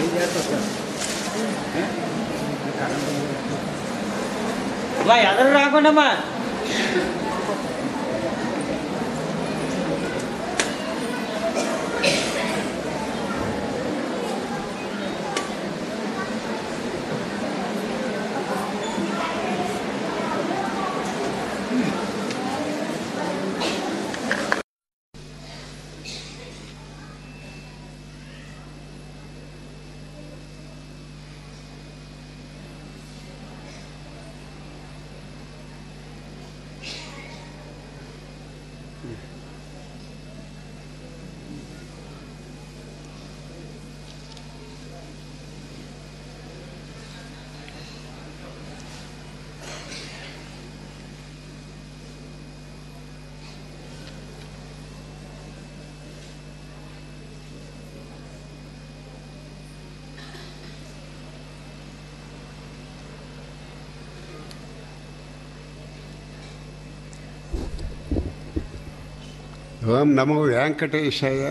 అమ్మా ఎదురు రాకుండామ్మా ఓం నమో వెంకటేశాయ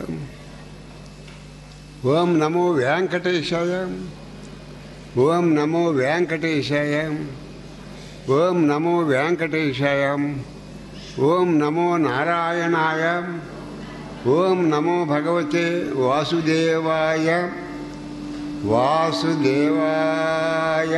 ఓం నమో వెంకటేశాయ ఓం నమో వెంకటేశాయ ఓం నమో వెంకటేశాయ ఓం నమో నారాయణాయ ఓం నమో భగవతే వాసుదేవాయ వాసుదేవాయ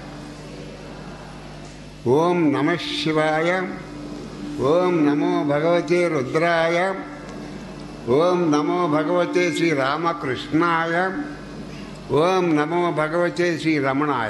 ఓం నమ శివాయ ఓం నమో భగవతే రుద్రాయ ఓం నమో భగవతే శ్రీ రామకృష్ణాయ ఓం నమో భగవతే శ్రీ రమణాయ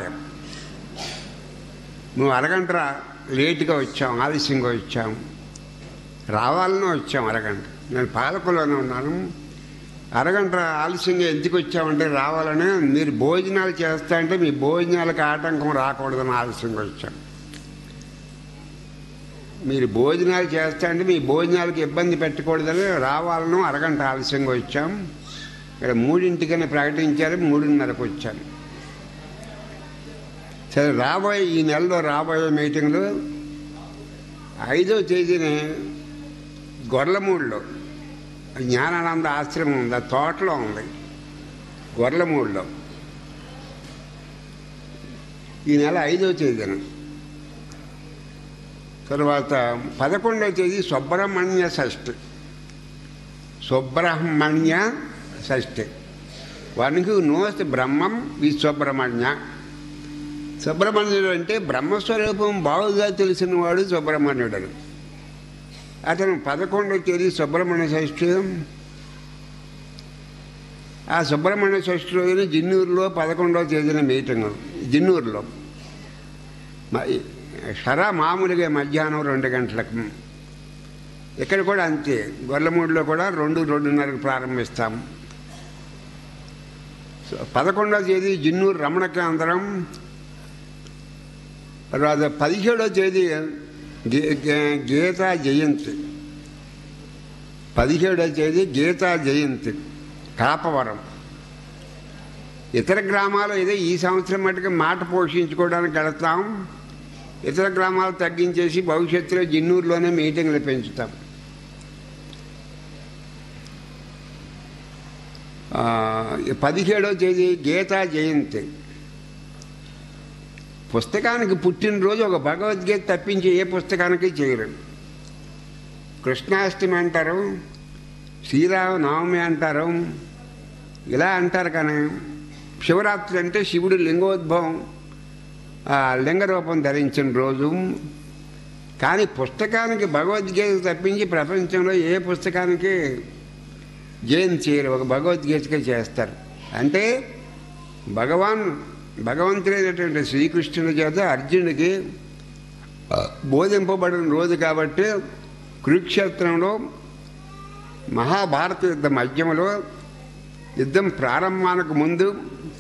నువ్వు అరగంట లేటుగా వచ్చాం ఆలస్యంగా వచ్చాం రావాలని వచ్చాం అరగంట నేను పాలకులోనే ఉన్నాను అరగంట ఆలస్యంగా ఎందుకు వచ్చామంటే రావాలని మీరు భోజనాలు చేస్తా అంటే మీ భోజనాలకు ఆటంకం రాకూడదని ఆలస్యంగా వచ్చాం మీరు భోజనాలు చేస్తా అంటే మీ భోజనాలకు ఇబ్బంది పెట్టకూడదని రావాలను అరగంట ఆలస్యంగా వచ్చాం ఇక్కడ మూడింటికని ప్రకటించారు మూడున్నరకు వచ్చాను సరే రాబోయే ఈ నెలలో రాబోయే మీటింగ్లు ఐదో తేదీని గొర్లమూడిలో జ్ఞానానంద ఆశ్రమం ఉంది ఆ తోటలో ఉంది గొర్లమూడిలో ఈ నెల ఐదో తేదీన తర్వాత పదకొండవ తేదీ సుబ్రహ్మణ్య షష్ఠి సుబ్రహ్మణ్య షష్ఠి వానికి నోస్ బ్రహ్మం వి సుబ్రహ్మణ్య సుబ్రహ్మణ్యుడు అంటే బ్రహ్మస్వరూపం బాగుగా తెలిసిన వాడు సుబ్రహ్మణ్యుడు అతను పదకొండవ తేదీ సుబ్రహ్మణ్య షష్ఠి ఆ సుబ్రహ్మణ్య షష్ఠి రోజున జిన్నూరులో పదకొండవ తేదీన మీటింగ్ జిన్నూరులో మ- షరా మామూలుగా మధ్యాహ్నం రెండు గంటలకు ఇక్కడ కూడా అంతే గొల్లమూడిలో కూడా రెండు రెండున్నరకు ప్రారంభిస్తాం సో పదకొండవ తేదీ జిన్నూరు రమణ కేంద్రం తర్వాత పదిహేడవ తేదీ గే- గే- గీతా జయంతి పదిహేడవ తేదీ గీతా జయంతి కాపవరం ఇతర గ్రామాలు ఏదో ఈ సంవత్సరం మటుకు మాట పోషించుకోవడానికి వెళతాం ఇతర గ్రామాలు తగ్గించేసి భవిష్యత్తులో జిన్నూరులోనే మీటింగ్లు పెంచుతాం ఆ, పదిహేడవ తేదీ గీతా జయంతి పుస్తకానికి పుట్టినరోజు ఒక భగవద్గీత తప్పించి ఏ పుస్తకానికి చేయరు కృష్ణాష్టమి అంటారు శ్రీరామ నవమి అంటారు ఇలా అంటారు కానీ శివరాత్రి అంటే శివుడు లింగోద్భవం ఆ లింగ రూపం ధరించిన రోజు కానీ పుస్తకానికి భగవద్గీత తప్పించి ప్రపంచంలో ఏ పుస్తకానికి జయంతి చేయరు ఒక భగవద్గీతకే చేస్తారు అంటే భగవాన్ భగవంతుడైనటువంటి శ్రీకృష్ణుడి చేత అర్జునుడికి బోధింపబడిన రోజు కాబట్టి కురుక్షేత్రంలో మహాభారత యుద్ధ మధ్యములో యుద్ధం ప్రారంభానికి ముందు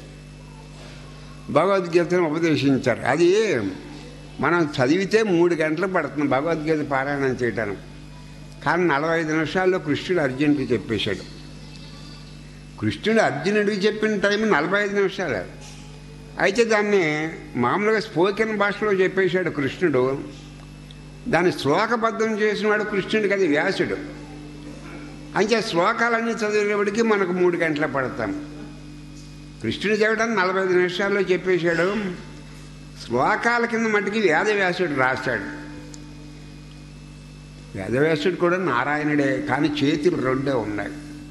భగవద్గీతను ఉపదేశించారు అది మనం చదివితే మూడు గంటలు పడుతుంది భగవద్గీత పారాయణం చేయటానికి కానీ నలభై ఐదు నిమిషాల్లో కృష్ణుడు అర్జునుడికి చెప్పేశాడు కృష్ణుడు అర్జునుడికి చెప్పిన టైం నలభై ఐదు నిమిషాలు అయితే దాన్ని మామూలుగా స్పోకెన్ భాషలో చెప్పేశాడు కృష్ణుడు దాన్ని శ్లోకబద్ధం చేసినవాడు కృష్ణుడికి అది వ్యాసుడు అంటే శ్లోకాలన్నీ చదివేవాడికి మనకు మూడు గంటలు పడతాం కృష్ణుడు చెప్పడం నలభై ఐదు నిమిషాల్లో చెప్పేశాడు శ్లోకాల కింద మట్టుకి వేదవ్యాసుడు రాశాడు వేదవ్యాసుడు కూడా నారాయణుడే కానీ చేతులు రెండే ఉన్నాయి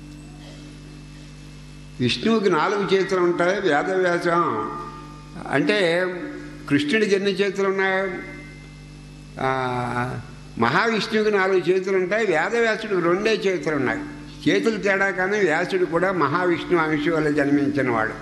విష్ణువుకి నాలుగు చేతులు ఉంటాయి వేదవ్యాసం అంటే కృష్ణుడికి ఎన్ని చేతులు ఉన్నాయి ఆ, మహావిష్ణువుకి నాలుగు చేతులు ఉంటాయి వేదవ్యాసుడికి రెండే చేతులు ఉన్నాయి చేతులు తేడా కానీ వ్యాసుడు కూడా మహావిష్ణు అంశం వల్ల జన్మించిన వాడు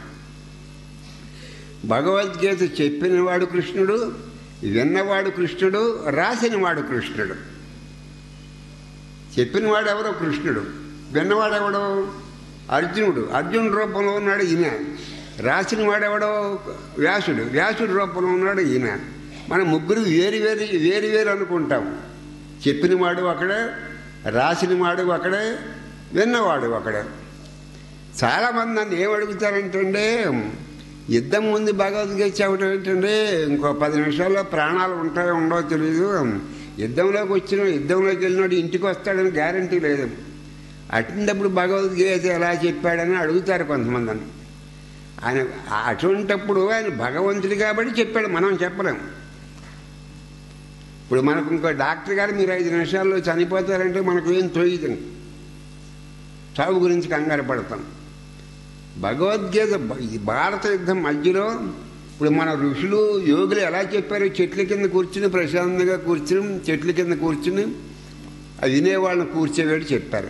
భగవద్గీత చెప్పినవాడు కృష్ణుడు విన్నవాడు కృష్ణుడు రాసినవాడు కృష్ణుడు చెప్పినవాడు ఎవరో కృష్ణుడు విన్నవాడు ఎవడో అర్జునుడు అర్జునుడు రూపంలో ఉన్నాడు ఈయన రాసిన వాడెవడో వ్యాసుడు వ్యాసుడు రూపంలో ఉన్నాడు ఈయన మన ముగ్గురు వేరు వేరు వేరు వేరు అనుకుంటాం చెప్పినవాడు ఒకడే రాసినవాడు ఒకడే విన్నవాడు ఒకడే చాలామంది నన్ను ఏం అడుగుతారంటే యుద్ధం ముందు భగవద్గీత చెప్పడం ఏంటంటే ఇంకో పది నిమిషాల్లో ప్రాణాలు ఉంటాయో ఉండవో తెలియదు యుద్ధంలోకి వచ్చిన యుద్ధంలోకి వెళ్ళినాడు ఇంటికి వస్తాడని గ్యారంటీ లేదు అటువంటిప్పుడు భగవద్గీత ఎలా చెప్పాడని అడుగుతారు కొంతమంది అని ఆయన అటువంటిప్పుడు ఆయన భగవంతుడు కాబట్టి చెప్పాడు మనం చెప్పలేం ఇప్పుడు మనకు ఇంకో డాక్టర్ గారు మీరు ఐదు నిమిషాల్లో చనిపోతారంటే మనకు ఏం తొయ్యదు చావు గురించి కంగారు పడతాం భగవద్గీత బ- ఈ భారత యుద్ధం మధ్యలో ఇప్పుడు మన ఋషులు యోగులు ఎలా చెప్పారో చెట్ల కింద కూర్చుని ప్రశాంతంగా కూర్చుని చెట్ల కింద కూర్చుని అది వినేవాళ్ళని కూర్చోబెట్టి చెప్పారు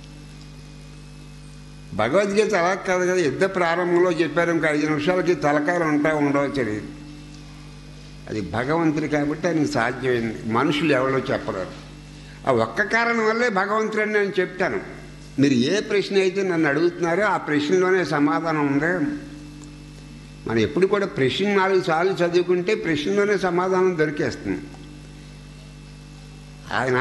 భగవద్గీత అలా కాదు కదా యుద్ధ ప్రారంభంలో చెప్పారు ఇంకా ఐదు నిమిషాలకి తలకాయలు ఉంటా ఉండవో తెలియదు అది భగవంతుడు కాబట్టి ఆయనకు సాధ్యమైంది మనుషులు ఎవరో చెప్పలేరు ఆ ఒక్క కారణం వల్లే భగవంతుడు అని నేను చెప్తాను మీరు ఏ ప్రశ్న అయితే నన్ను అడుగుతున్నారో ఆ ప్రశ్నలోనే సమాధానం ఉంది మనం ఎప్పుడు కూడా ప్రశ్న నాలుగు సార్లు చదువుకుంటే ప్రశ్నలోనే సమాధానం దొరికేస్తుంది ఆయన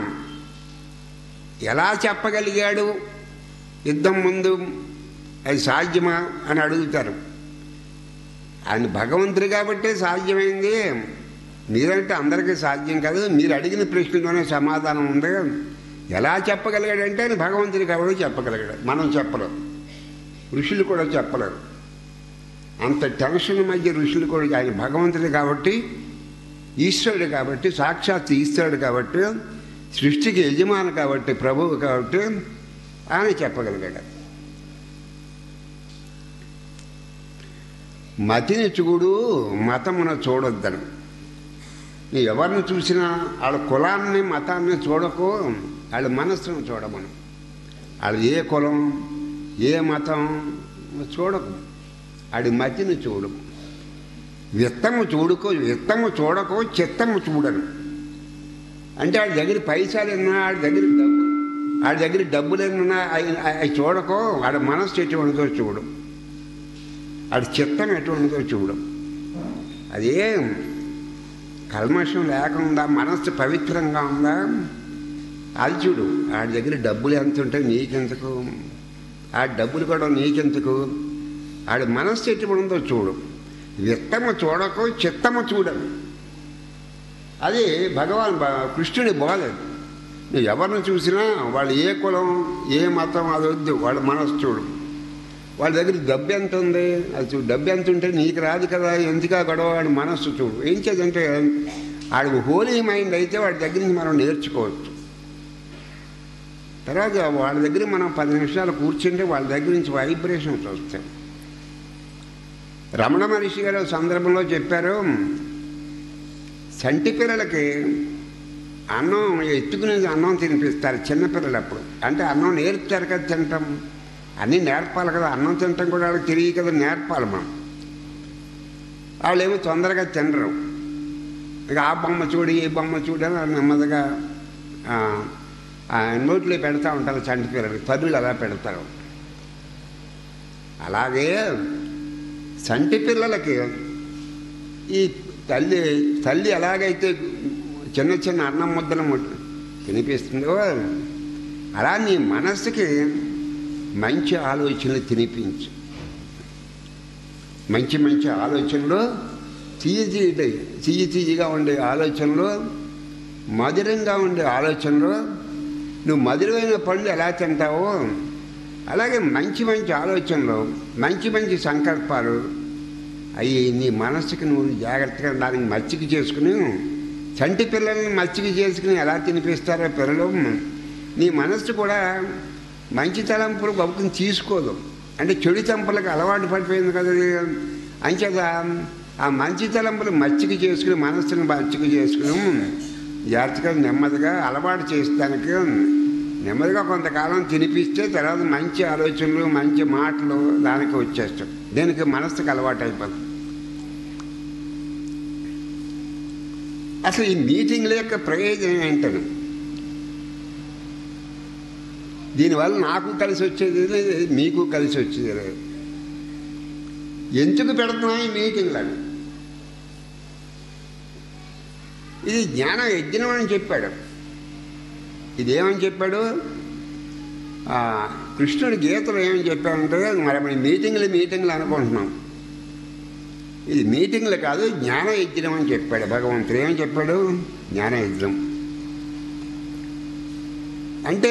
ఎలా చెప్పగలిగాడు యుద్ధం ముందు అది సాధ్యమా అని అడుగుతారు ఆయన భగవంతుడు కాబట్టే సాధ్యమైంది మీరంటే అందరికీ సాధ్యం కాదు మీరు అడిగిన ప్రశ్నలోనే సమాధానం ఉంది ఎలా చెప్పగలిగాడంటే ఆయన భగవంతుడు కాబట్టి చెప్పగలిగాడు మనం చెప్పలేం ఋషులు కూడా చెప్పలేరు అంత టెన్షన్ మధ్య ఋషులు కూడా ఆయన భగవంతుడు కాబట్టి ఈశ్వరుడు కాబట్టి సాక్షాత్ ఈశ్వరుడు కాబట్టి సృష్టికి యజమాని కాబట్టి ప్రభువు కాబట్టి ఆయన చెప్పగలిగాడు మతిని చూడు మతమున చూడొద్దని నీ ఎవరిని చూసినా వాళ్ళ కులాన్ని మతాన్ని చూడకు వాళ్ళ మనస్సును చూడమను వాళ్ళు ఏ కులం ఏ మతం చూడకు ఆడి మతిని చూడు విత్తము చూడుకో విత్తము చూడకో చిత్తము చూడను అంటే ఆడి దగ్గర పైసలు ఉన్నా ఆడి దగ్గర డబ్బు ఆడి దగ్గర డబ్బులు ఎన్నున్నా అవి అవి చూడకో ఆడ మనస్సు ఎటువంటిదో చూడు ఆడి చిత్తం ఎటువంటిదో చూడు అదే కల్మషం లేకుండా మనస్సు పవిత్రంగా ఉందా అది చూడు ఆడి దగ్గర డబ్బులు ఎంత ఉంటే నీకెందుకు ఆ డబ్బులు కూడా నీకెందుకు ఆడి మనస్సు ఎటువంటిదో చూడు విత్తము చూడకు చిత్తము చూడను అది భగవాన్ బ- కృష్ణుడి బోధ నువ్వు ఎవరిని చూసినా వాళ్ళు ఏ కులం ఏ మతం అది వద్దు వాళ్ళ మనస్సు చూడు వాళ్ళ దగ్గర డబ్బు ఎంత ఉంది అది చూడు డబ్బు ఎంత ఉంటే నీకు రాదు కదా ఎందుకా గొడవ వాడి మనస్సు చూడు ఏం చేద్దంటే ఆడికి హోలీ మైండ్ అయితే వాడి దగ్గర నుంచి మనం నేర్చుకోవచ్చు తర్వాత వాళ్ళ దగ్గర మనం పది నిమిషాలు కూర్చుంటే వాళ్ళ దగ్గర నుంచి వైబ్రేషన్స్ వస్తాయి రమణ మహర్షి గారు ఓ సందర్భంలో చెప్పారు చంటి పిల్లలకి అన్నం ఎత్తుకునే అన్నం తినిపిస్తారు చిన్నపిల్లలు అప్పుడు అంటే అన్నం నేర్పుతారు కదా తింటాం అన్నీ నేర్పాలి కదా అన్నం తింటాం కూడా వాళ్ళకి తెలియ కదా నేర్పాలి మనం వాళ్ళు ఏమో తొందరగా తినరు ఇక ఆ బొమ్మ చూడు ఈ బొమ్మ చూడు అని వాళ్ళు నెమ్మదిగా ఆ, ఆ నోట్లో పెడతా ఉంటారు చంటి పిల్లలకి తల్లులు అలా పెడతారు అలాగే చంటి పిల్లలకి ఈ తల్లి తల్లి ఎలాగైతే చిన్న చిన్న అన్నం ముద్దలు ముద్ద- తినిపిస్తుందో అలా నీ మనస్సుకి మంచి ఆలోచనలు తినిపించు మంచి మంచి ఆలోచనలు తీయ తీయ తీయ తీయగా ఉండే ఆలోచనలు మధురంగా ఉండే ఆలోచనలు నువ్వు మధురమైన పండ్లు ఎలా తింటావో అలాగే మంచి మంచి ఆలోచనలు మంచి మంచి సంకల్పాలు అవి నీ మనసుకి నువ్వు జాగ్రత్తగా దానికి మచ్చిక చేసుకుని చంటి పిల్లల్ని మచ్చిక చేసుకుని ఎలా తినిపిస్తారో పిల్లలు నీ మనస్సు కూడా మంచి తలంపులు గొప్పని తీసుకోదు అంటే చెడు తలంపులకు అలవాటు పడిపోయింది కదా అది. అంచేత ఆ మంచి తలంపులు మచ్చిక చేసుకుని మనస్సును మచ్చిక చేసుకుని జాగ్రత్తగా నెమ్మదిగా అలవాటు చేస్తానికి నెమ్మదిగా కొంతకాలం తినిపిస్తే తర్వాత మంచి ఆలోచనలు మంచి మాటలు దానికి వచ్చేస్తాం దీనికి మనస్సుకు అలవాటు అయిపోతుంది అసలు ఈ మీటింగ్ల యొక్క ప్రయోజనం ఏంటని దీనివల్ల నాకు కలిసి వచ్చేది లేదు మీకు కలిసి వచ్చేది లేదు ఎందుకు పెడుతున్నాం ఈ మీటింగ్లను ఇది జ్ఞాన యజ్ఞం అని చెప్పాడు ఇదేమని చెప్పాడు ఆ, కృష్ణుడి గీతలు ఏమని చెప్పాడంటే మరి మన మీటింగ్లు మీటింగ్లు అనుకుంటున్నాం ఇది మీటింగ్లు కాదు జ్ఞాన యజ్ఞం అని చెప్పాడు భగవంతుడు ఏమని చెప్పాడు జ్ఞాన యజ్ఞం అంటే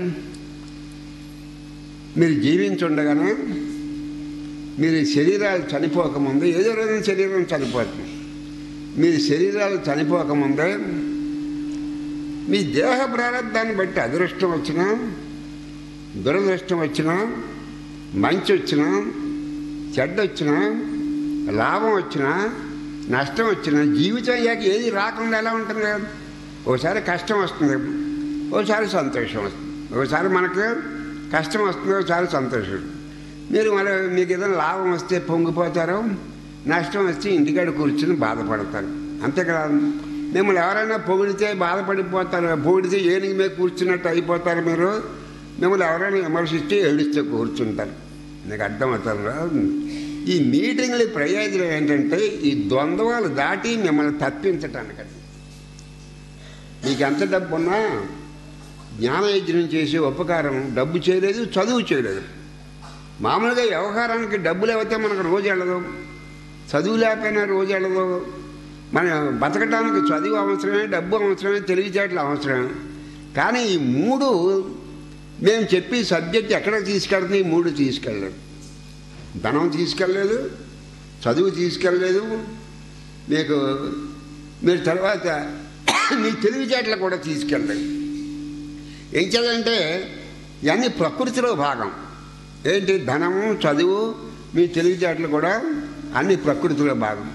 మీరు జీవించుండగానే మీరు శరీరాలు చనిపోకముందు ఏదో రోజున శరీరం చనిపోతుంది మీరు శరీరాలు చనిపోకముందే మీ దేహ ప్రారంభాన్ని బట్టి అదృష్టం వచ్చినా దురదృష్టం వచ్చినా మంచి వచ్చినా చెడ్డ వచ్చినా లాభం వచ్చినా నష్టం వచ్చినా జీవితం అయ్యాక ఏది రాకుండా ఎలా ఉంటుంది ఒకసారి కష్టం వస్తుంది ఒకసారి సంతోషం వస్తుంది ఒకసారి మనకు కష్టం వస్తుంది ఒకసారి సంతోషం మీరు మరి మీకు ఏదైనా లాభం వస్తే పొంగిపోతారు నష్టం వస్తే ఇంటికాడ కూర్చుని బాధపడతారు అంతే కదా మిమ్మల్ని ఎవరైనా పొగిడితే బాధపడిపోతారు పొగిడితే ఏనుగు మీద కూర్చున్నట్టు అయిపోతారు మీరు మిమ్మల్ని ఎవరైనా విమర్శిస్తే ఏడుస్తూ కూర్చుంటారు నీకు అర్థమవుతుందా ఈ మీటింగ్ల ప్రయోజనం ఏంటంటే ఈ ద్వంద్వాలు దాటి మిమ్మల్ని తప్పించటానికి మీకు ఎంత డబ్బు ఉన్నా జ్ఞానయజ్ఞం చేసే ఉపకారం డబ్బు చేయలేదు చదువు చేయలేదు మామూలుగా వ్యవహారానికి డబ్బు లేకపోతే మనకు రోజు వెళ్ళదు చదువు లేకపోయినా రోజు వెళ్ళదు మన బతకడానికి చదువు అవసరమే డబ్బు అవసరమే తెలివితేటలు అవసరమే కానీ ఈ మూడు మేము చెప్పి సబ్జెక్ట్ ఎక్కడ తీసుకెళ్తుంది ఈ మూడు తీసుకెళ్ళలేదు ధనం తీసుకెళ్ళలేదు చదువు తీసుకెళ్ళలేదు మీకు మీరు తర్వాత మీ తెలివితేటలు కూడా తీసుకెళ్ళలేదు ఏం చేయాలంటే ఇవన్నీ ప్రకృతిలో భాగం ఏంటి ధనము చదువు మీ తెలివితేటలు కూడా అన్ని ప్రకృతిలో భాగం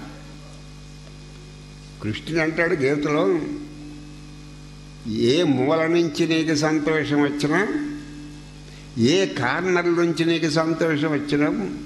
కృష్ణుడు అంటాడు గీతలో ఏ మూల నుంచి నీకు సంతోషం వచ్చినా ఏ కార్నర్ నుంచి నీకు సంతోషం వచ్చినా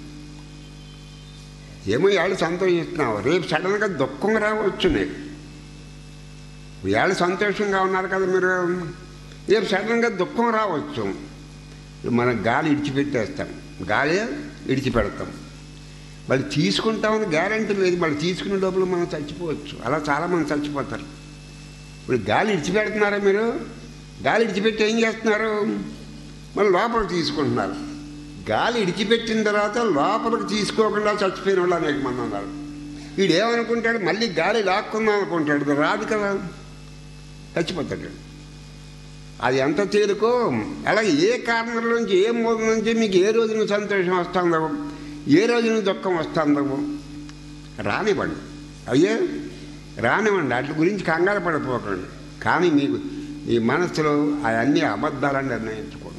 ఏమో ఇవాళ సంతోషిస్తున్నావు రేపు సడన్గా దుఃఖం రావచ్చు నీకు ఇవాళ సంతోషంగా ఉన్నారు కదా మీరు రేపు సడన్గా దుఃఖం రావచ్చు మనం గాలి ఇడిచిపెట్టేస్తాం గాలి ఇడిచిపెడతాం మళ్ళీ తీసుకుంటామని గ్యారంటీ లేదు మళ్ళీ తీసుకునే లోపల మనం చచ్చిపోవచ్చు అలా చాలామంది చచ్చిపోతారు ఇప్పుడు గాలి ఇడిచిపెడుతున్నారా మీరు గాలి ఇడిచిపెట్టి ఏం చేస్తున్నారు మళ్ళీ లోపలికి తీసుకుంటున్నారు గాలి ఇడిచిపెట్టిన తర్వాత లోపలికి తీసుకోకుండా చచ్చిపోయిన వాళ్ళు అనేక మంది ఉన్నారు వీడు ఏమనుకుంటాడు మళ్ళీ గాలి లాక్కుందాం అనుకుంటాడు రాదు కదా చచ్చిపోతాడు అది ఎంత తేలికో అలాగే ఏ కారణం నుంచి ఏ మూల నుంచి మీకు ఏ రోజున సంతోషం వస్తుందో ఏ రోజున దుఃఖం వస్తుందో రానివ్వండి అయ్యే రానివ్వండి వాటి గురించి కంగారు పడిపోకండి కానీ మీకు మీ మనసులో అవన్నీ అబద్ధాలని నిర్ణయించుకోండి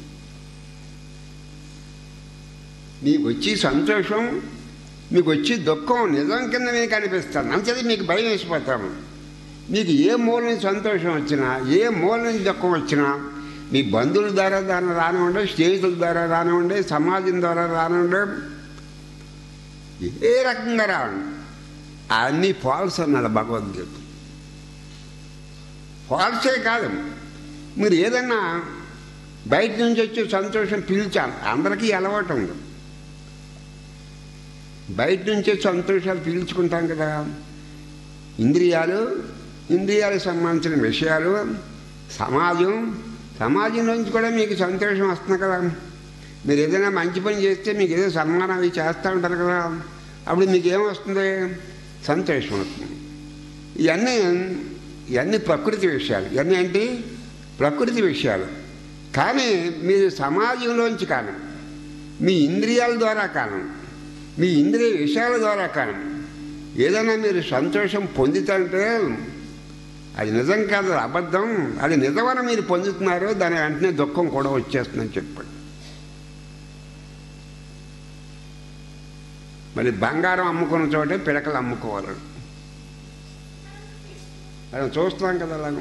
మీకు వచ్చి సంతోషం మీకు వచ్చి దుఃఖం నిజం కింద మీకు అనిపిస్తాను అంతేది మీకు భయం వేసిపోతాము మీకు ఏ మూల నుంచి సంతోషం వచ్చినా ఏ మూల నుంచి దుఃఖం వచ్చినా మీ బంధువుల ద్వారా దాని రానివ్వండి స్నేహితుల ద్వారా రానివ్వండి సమాజం ద్వారా రానివ్వండి ఏ రకంగా రావండి అన్నీ ఫాల్స్ అన్నాడు భగవద్గీత ఫాల్సే కాదు మీరు ఏదన్నా బయట నుంచి వచ్చే సంతోషం పిలిచాను అందరికీ అలవాటు ఉంది బయట నుంచే సంతోషాలు పీల్చుకుంటాం కదా ఇంద్రియాలు ఇంద్రియాలకు సంబంధించిన విషయాలు సమాజం సమాజం నుంచి కూడా మీకు సంతోషం వస్తుంది కదా మీరు ఏదైనా మంచి పని చేస్తే మీకు ఏదో సన్మానం అవి చేస్తూ ఉంటారు కదా అప్పుడు మీకు ఏమొస్తుంది సంతోషం వస్తుంది ఇవన్నీ ఇవన్నీ ప్రకృతి విషయాలు ఇవన్నీ ఏంటి ప్రకృతి విషయాలు కానీ మీరు సమాజంలోంచి కానీ మీ ఇంద్రియాల ద్వారా కాను మీ ఇంద్రియ విషయాల ద్వారా కాను ఏదైనా మీరు సంతోషం పొందుతుంటే అది నిజం కాదు అది అబద్ధం అది నిజమని మీరు పొందుతున్నారు దాని వెంటనే దుఃఖం కూడా వచ్చేస్తుందని చెప్పండి మరి బంగారం అమ్ముకున్న చోటే పిడకలు అమ్ముకోవాలి అది చూస్తున్నాం కదా అలాగ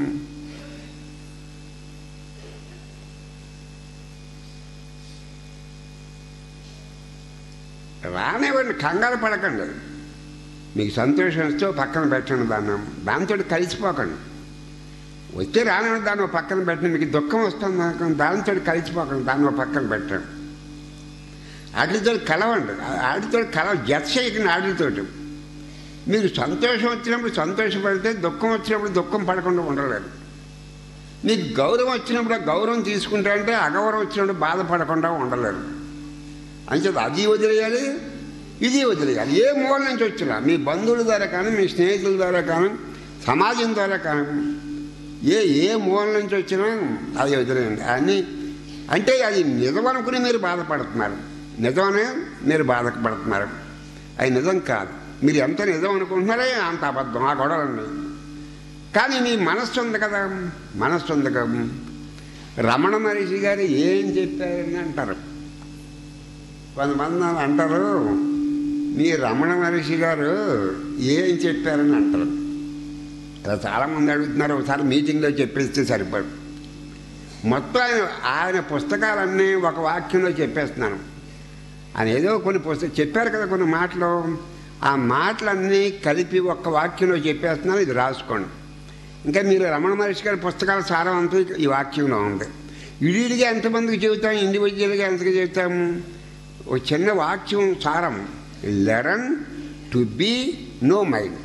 రానివ్వండి కంగారు పడకండి మీకు సంతోషం వస్తే ఓ పక్కన పెట్టండి దాన్ని దాంతో కలిసిపోకండి వచ్చే రానివ్వండి దాన్ని ఓ పక్కన పెట్టండి మీకు దుఃఖం వస్తుంది అనుకోండి దానితో కలిసిపోకండి దాన్ని ఓ పక్కన పెట్టండి వాటితో కలవండి వాటితో కలవ జత చేయకండి వాటితోటి మీరు సంతోషం వచ్చినప్పుడు సంతోషపడితే దుఃఖం వచ్చినప్పుడు దుఃఖం పడకుండా ఉండలేరు మీకు గౌరవం వచ్చినప్పుడు ఆ గౌరవం తీసుకుంటే అంటే అగౌరవం వచ్చినప్పుడు బాధపడకుండా ఉండలేరు అంచేది అది వదిలేయాలి ఇది వదిలేయాలి ఏ మూల నుంచి వచ్చినా మీ బంధువుల ద్వారా కానీ మీ స్నేహితుల ద్వారా కానీ సమాజం ద్వారా కానీ ఏ ఏ మూల నుంచి వచ్చినా అది వదిలేయండి అన్నీ అంటే అది నిజమనుకుని మీరు బాధపడుతున్నారు నిజమనే మీరు బాధపడుతున్నారు అది నిజం కాదు మీరు ఎంత నిజం అనుకుంటున్నారో అంత అబద్ధం ఆ గొడవలండి కానీ మీ మనస్సు ఉంది కదా మనస్సు ఉంది కదా రమణ మహర్షి గారు ఏం చెప్పారని అంటారు కొంతమంది అంటారు మీ రమణ మహర్షి గారు ఏం చెప్పారని అంటారు ఇలా చాలామంది అడుగుతున్నారు ఒకసారి మీటింగ్లో చెప్పేస్తే సరిపడు మొత్తం ఆయన ఆయన పుస్తకాలన్నీ ఒక వాక్యంలో చెప్పేస్తున్నాను ఆయన ఏదో కొన్ని పుస్తకం చెప్పారు కదా కొన్ని మాటలు ఆ మాటలన్నీ కలిపి ఒక్క వాక్యంలో చెప్పేస్తున్నాను ఇది రాసుకోండి ఇంకా మీరు రమణ మహర్షి గారి పుస్తకాల సారం అంతా ఈ వాక్యంలో ఉంది విడిగా ఎంతమందికి చెబుతాం ఇండివిజువల్గా ఎంతకు చెబుతాము ఒక చిన్న వాక్యం సారం learn to be no mind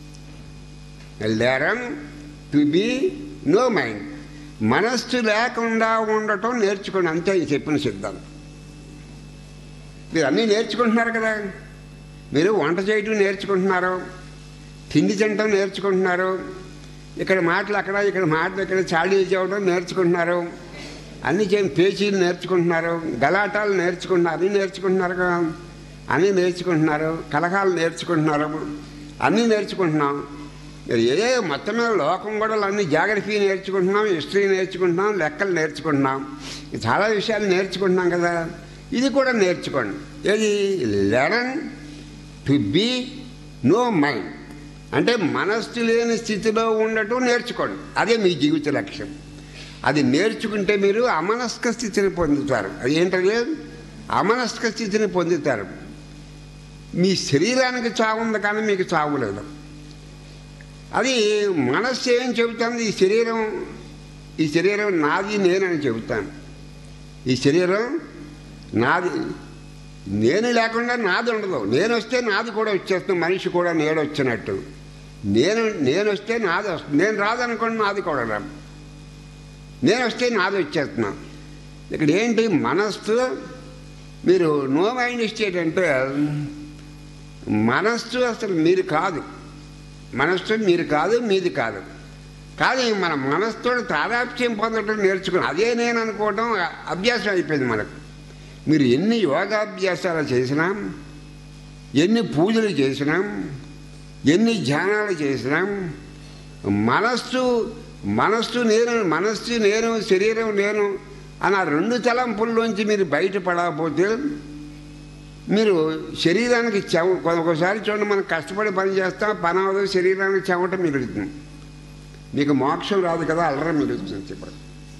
learn to be no mind మనస్సు లేకుండా ఉండటం నేర్చుకోండి అంతే ఈ చెప్పిన సిద్ధాంతం మీరు అన్నీ నేర్చుకుంటున్నారు కదా మీరు వంట చేయటం నేర్చుకుంటున్నారు తిండి తినటం నేర్చుకుంటున్నారు ఇక్కడ మాటలు అక్కడ ఇక్కడ మాటలు ఇక్కడ చాడీ చేయడం నేర్చుకుంటున్నారు అన్ని చేయం పేచీలు నేర్చుకుంటున్నారు గలాటాలు నేర్చుకుంటున్నారు అన్నీ నేర్చుకుంటున్నారు కదా అన్నీ నేర్చుకుంటున్నారు కలహాలు నేర్చుకుంటున్నారు అన్నీ నేర్చుకుంటున్నాం ఏ మొత్తం మీద లోకం కూడా అన్ని జాగ్రఫీ నేర్చుకుంటున్నాం హిస్టరీ నేర్చుకుంటున్నాం లెక్కలు నేర్చుకుంటున్నాం చాలా విషయాలు నేర్చుకుంటున్నాం కదా ఇది కూడా నేర్చుకోండి ఏది learn to be no mind అంటే మనస్సు లేని స్థితిలో ఉండటం నేర్చుకోండి అదే మీ జీవిత లక్ష్యం అది నేర్చుకుంటే మీరు అమనస్క స్థితిని పొందుతారు అది ఏంటది అమనస్క స్థితిని పొందుతారు మీ శరీరానికి చావు ఉంది కానీ మీకు చావు లేదు అది మనస్సు ఏం చెబుతుంది ఈ శరీరం ఈ శరీరం నాది నేనని చెబుతాను ఈ శరీరం నాది నేను లేకుండా నాది ఉండదు నేను వస్తే నాది కూడా వచ్చేస్తుంది మనిషి కూడా నేను వచ్చినట్టు నేను నేను వస్తే నాది వస్తుంది నేను రాదనుకోండి నాది కూడా రాదు నేను వస్తే నాది వచ్చేస్తున్నా ఇక్కడ ఏంటి మనస్సు మీరు నో మైండ్ స్టేట్ అంటే మనస్సు అసలు మీరు కాదు మనస్సు మీరు కాదు మీది కాదు కానీ మన మనస్సుతో తాదాప్యం పొందడం నేర్చుకుని అదే నేను అనుకోవడం అభ్యాసం అయిపోయింది మనకు మీరు ఎన్ని యోగాభ్యాసాలు చేసినా ఎన్ని పూజలు చేసినా ఎన్ని ధ్యానాలు చేసినా మనస్సు మనస్సు నేను మనస్సు నేను శరీరం నేను అన్న రెండు తలంపుల్లోంచి మీరు బయటపడకపోతే మీరు శరీరానికి చెవ ఒకసారి చూడండి మనం కష్టపడి పని చేస్తాం పని అవ్వదు శరీరానికి చెమట మిగులుతుంది మీకు మోక్షం రాదు కదా అల్లరం మిగులుతుంది చెప్పండి